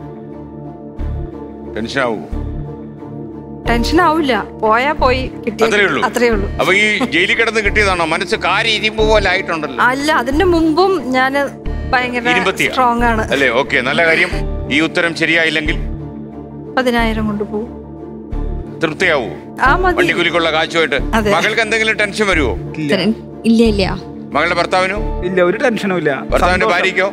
ടെൻഷൻ ആവൂ
ടെൻഷൻ ആവില്ല പോയാ പോയി കിട്ടിയ
അത്രേ ഉള്ളൂ
അത്രേ ഉള്ളൂ
അപ്പൊ ഈ ജയിലിൽ കിടന്ന് കിട്ടിയതാണോ മനസ്സ് കാരി ഇരുമ്പ് പോലെ ആയിട്ടുണ്ടല്ലോ
അല്ല അതിന്റെ മുമ്പും ഞാൻ ഭയങ്കര
ഇരുമ്പത്തിയാ?
സ്ട്രോങ് ആണ്
അല്ലേ ഓക്കെ നല്ല കാര്യം ഈ ഉത്തരം ശരിയായില്ലെങ്കിൽ
പതിനായിരം കൊണ്ട് പോകും
തൃപ്തിയാവൂ
ആ മതി
വണ്ടിക്കൂലിക്കുള്ള കാശുമായിട്ട്
അതെ.
മകൾക്ക് എന്തെങ്കിലും ടെൻഷൻ വരുമോ
ഇത്രയും- ഇല്ല ഇല്ല
മകളുടെ ഭർത്താവിനോ
ഇല്ല ഒരു ടെൻഷനും ഇല്ല
ഭർത്താവിന്റെ
സന്തോഷം.
ഭാര്യയ്ക്കോ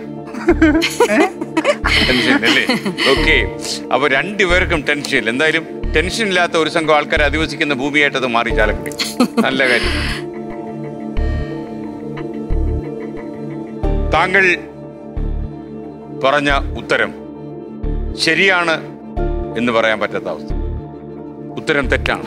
ടെൻഷൻ അല്ലേ ഓക്കെ അപ്പൊ രണ്ടുപേർക്കും ടെൻഷൻ ഇല്ല എന്തായാലും ടെൻഷൻ ഇല്ലാത്ത ഒരു സംഘം ആൾക്കാർ അധിവസിക്കുന്ന ഭൂമിയായിട്ട് അത് മാറി ചാലക്കുടി നല്ല കാര്യം താങ്കൾ പറഞ്ഞ ഉത്തരം ശരിയാണ് എന്ന് പറയാൻ പറ്റാത്ത അവസ്ഥ ഉത്തരം തെറ്റാണ്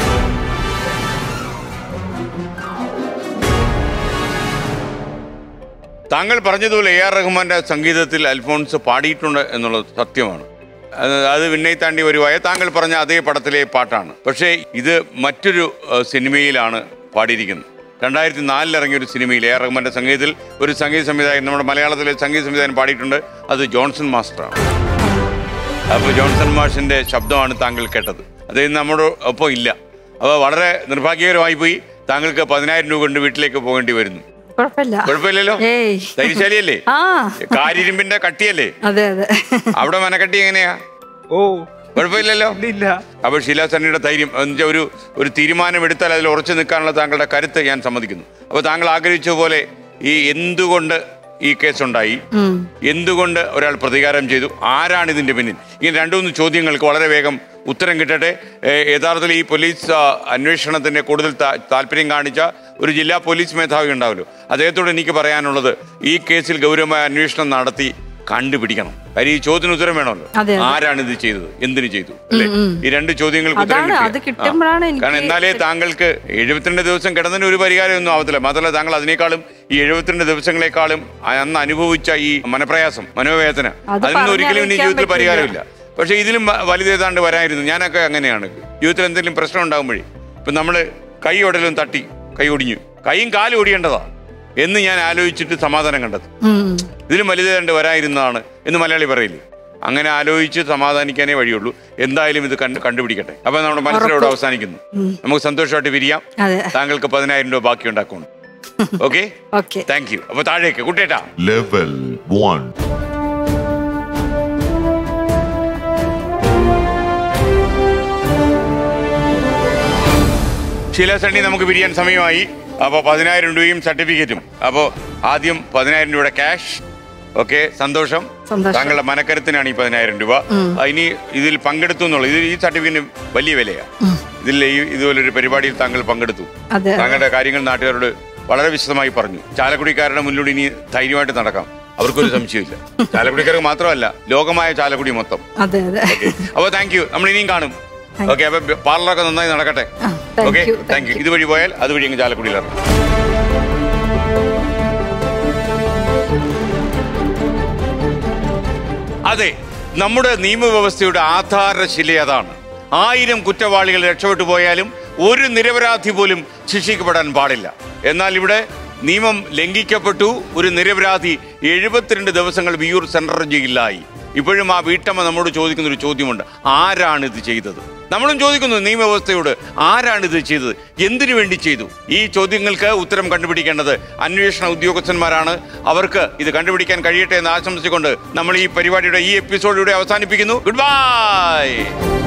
താങ്കൾ പറഞ്ഞതുപോലെ എ ആർ റഹ്മാന്റെ സംഗീതത്തിൽ അൽഫോൺസ് പാടിയിട്ടുണ്ട് എന്നുള്ളത് സത്യമാണ് അത് അത് വിണ്ണയി താണ്ടി വരുവായ താങ്കൾ പറഞ്ഞ അതേ പടത്തിലെ പാട്ടാണ് പക്ഷേ ഇത് മറ്റൊരു ഏഹ്, സിനിമയിലാണ് പാടിയിരിക്കുന്നത് രണ്ടായിരത്തി നാലിൽ ഇറങ്ങിയ ഒരു സിനിമയിൽ എ ആർ റഹ്മാന്റെ സംഗീതത്തിൽ ഒരു സംഗീത സംവിധായകൻ നമ്മുടെ മലയാളത്തിലെ സംഗീത സംവിധായകൻ പാടിയിട്ടുണ്ട് അത് ജോൺസൺ മാസ്റ്ററാണ് അപ്പോൾ ജോൺസൺ മാഷിന്റെ ശബ്ദമാണ് താങ്കൾ കേട്ടത് അദ്ദേഹം നമ്മുടെ ഒപ്പം ഇല്ല അപ്പോൾ വളരെ നിർഭാഗ്യകരമായി പോയി താങ്കൾക്ക് പതിനായിരം രൂപ കൊണ്ട് വീട്ടിലേക്ക് പോകേണ്ടി വരുന്നു
കുഴപ്പമില്ല
കുഴപ്പമില്ലല്ലോ
ഏയ്
ധൈര്യശാലിയല്ലേ
ആ
കാരിരുമ്പിന്റെ കട്ടിയല്ലേ
അതെ അതെ
അവിടെ മനക്കട്ടി എങ്ങനെയാ
ഓ
കുഴപ്പമില്ലല്ലോ
ഇല്ല ഇല്ല
അപ്പോൾ ഷീല സണ്ണിയുടെ ധൈര്യം എന്നുവെച്ചാൽ ഒരു ഒരു തീരുമാനം എടുത്താൽ അതിൽ ഉറച്ചു നിൽക്കാനുള്ള താങ്കളുടെ കരുത്ത് ഞാൻ സമ്മതിക്കുന്നു അപ്പോൾ താങ്കൾ ആഗ്രഹിച്ച പോലെ ഈ എന്തുകൊണ്ട് ഈ കേസുണ്ടായി
ഉം.
എന്തുകൊണ്ട് ഒരാൾ പ്രതികാരം ചെയ്തു ആരാണ് ഇതിന്റെ പിന്നിൽ ഇങ്ങനെ രണ്ടു മൂന്ന് ചോദ്യങ്ങൾക്ക് വളരെ വേഗം ഉത്തരം കിട്ടട്ടെ ഏ, യഥാർത്ഥത്തിൽ ഈ പോലീസ് ആ, അന്വേഷണത്തിന് കൂടുതൽ താ- താല്പര്യം കാണിച്ച ഒരു ജില്ലാ പോലീസ് മേധാവി ഉണ്ടാവുമല്ലോ അദ്ദേഹത്തോട് എനിക്ക് പറയാനുള്ളത് ഈ കേസിൽ ഗൗരവമായ അന്വേഷണം നടത്തി കണ്ടുപിടിക്കണം കാര്യം ഈ ചോദ്യത്തിന് ഉത്തരം വേണമല്ലോ
അതെ, അതെ.
ആരാണ് ഇത് ചെയ്തത് എന്തിനു ചെയ്തു അല്ലേ ഈ രണ്ട് ചോദ്യങ്ങൾക്ക് ഉത്തരം
അതാണ്,
കിട്ടിയ.
അത് കിട്ടുമ്പോഴാണ്
ആ.
എനിക്ക്
കാരണം എന്നാലേ താങ്കൾക്ക് എഴുപത്തിരണ്ട് ദിവസം കിടന്നതിന് ഒരു പരിഹാരമൊന്നും ആവത്തില്ല മാത്രമല്ല താങ്കൾ അതിനേക്കാളും ഈ എഴുപത്തിരണ്ട് ദിവസങ്ങളെക്കാളും ആ അന്ന് അനുഭവിച്ച ഈ മനപ്രയാസം മനോവേദന
അത്
അതിനൊന്നും ഒരിക്കലും ഇനി
പറഞ്ഞറിയിക്കാൻ
ജീവിതത്തിൽ
പറ്റില്ല.
പരിഹാരമില്ല പക്ഷേ ഇതിലും വ- വലുതേതാണ്ട് വരായിരുന്നു ഞാനൊക്കെ അങ്ങനെയാണ് ജീവിതത്തിൽ എന്തെങ്കിലും പ്രശ്നം ഉണ്ടാകുമ്പോഴേ ഇപ്പം നമ്മൾ കൈ ഒടലും തട്ടി കൈ ഒടിഞ്ഞു കൈയും കാലും ഒടിയേണ്ടതാ എന്ന് ഞാൻ ആലോചിച്ചിട്ട് സമാധാനം കണ്ടത്
ഉം.
ഇതിലും വലുതേതാണ്ട് വരായിരുന്നതാണ് എന്ന് മലയാളി പറയില്ലേ അങ്ങനെ ആലോചിച്ച് സമാധാനിക്കാനേ വഴിയുള്ളൂ എന്തായാലും ഇത് കണ്ട് കണ്ടുപിടിക്കട്ടെ അപ്പൊ നമ്മുടെ മനസ്സിലോട് അവസാനിക്കുന്നു നമുക്ക് സന്തോഷമായിട്ട് പിരിയാം
അതെ
താങ്കൾക്ക് പതിനായിരം രൂപ ബാക്കി ഉണ്ടാക്കുന്നു ഓക്കെ
ഓക്കെ
താങ്ക് യു അപ്പൊ താഴേക്ക് കുട്ടേട്ടാ
ലെവൽ വൺ
ഷീല സണ്ണി നമുക്ക് പിരിയാൻ സമയമായി അപ്പോൾ പതിനായിരം രൂപയും സർട്ടിഫിക്കറ്റും അപ്പോൾ ആദ്യം പതിനായിരം രൂപയുടെ ക്യാഷ് ഓക്കെ സന്തോഷം
സന്തോഷം.
താങ്കളുടെ മനക്കരുത്തിനാണ് ഈ പതിനായിരം രൂപ ആ, ഇനി ഇതിൽ പങ്കെടുത്തു എന്നുള്ളത് ഇത് ഈ സർട്ടിഫിക്കറ്റിന് വലിയ വിലയാണ് ഇതിൽ ഈ ഇതുപോലൊരു പരിപാടിയിൽ താങ്കൾ പങ്കെടുത്തു
അതെ
താങ്കളുടെ കാര്യങ്ങൾ നാട്ടുകാരോട് വളരെ വിശദമായി പറഞ്ഞു ചാലക്കുടിക്കാരുടെ മുന്നിലൂടെ ഇനി ധൈര്യമായിട്ട് നടക്കാം അവർക്കൊരു സംശയമില്ല ചാലക്കുടിക്കാർക്ക് മാത്രമല്ല ലോകമായ ചാലക്കുടി മൊത്തം
അതെ അതെ
ഓക്കെ അപ്പോൾ താങ്ക് യു നമ്മൾ ഇനിയും കാണും ഓക്കെ അപ്പൊ പാർലറൊക്കെ നന്നായി നടക്കട്ടെ
thank
okay
you,
thank you ഇതുവഴി പോയാൽ അതുവഴി അങ്ങ് ചാലക്കുടിയിൽ ഇറങ്ങും അതെ നമ്മുടെ നിയമവ്യവസ്ഥയുടെ ആധാരശില അതാണ് ആയിരം കുറ്റവാളികൾ രക്ഷപ്പെട്ടു പോയാലും ഒരു നിരപരാധി പോലും ശിക്ഷിക്കപ്പെടാൻ പാടില്ല എന്നാൽ ഇവിടെ നിയമം ലംഘിക്കപ്പെട്ടു ഒരു നിരപരാധി എഴുപത്തിരണ്ട് ദിവസങ്ങൾ വിയൂർ സെൻട്രൽ ജയിലിലായി ഇപ്പോഴും ആ വീട്ടമ്മ നമ്മോട് ചോദിക്കുന്ന ഒരു ചോദ്യമുണ്ട് ആരാണ് ഇത് ചെയ്തത് നമ്മളും ചോദിക്കുന്നു നിയമവ്യവസ്ഥയോട് ആരാണ് ഇത് ചെയ്തത് എന്തിനു വേണ്ടി ചെയ്തു ഈ ചോദ്യങ്ങൾക്ക് ഉത്തരം കണ്ടുപിടിക്കേണ്ടത് അന്വേഷണ ഉദ്യോഗസ്ഥന്മാരാണ് അവർക്ക് ഇത് കണ്ടുപിടിക്കാൻ കഴിയട്ടെ എന്ന് ആശംസിച്ചുകൊണ്ട് നമ്മൾ ഈ പരിപാടിയുടെ ഈ എപ്പിസോഡിലൂടെ അവസാനിപ്പിക്കുന്നു ഗുഡ് ബൈ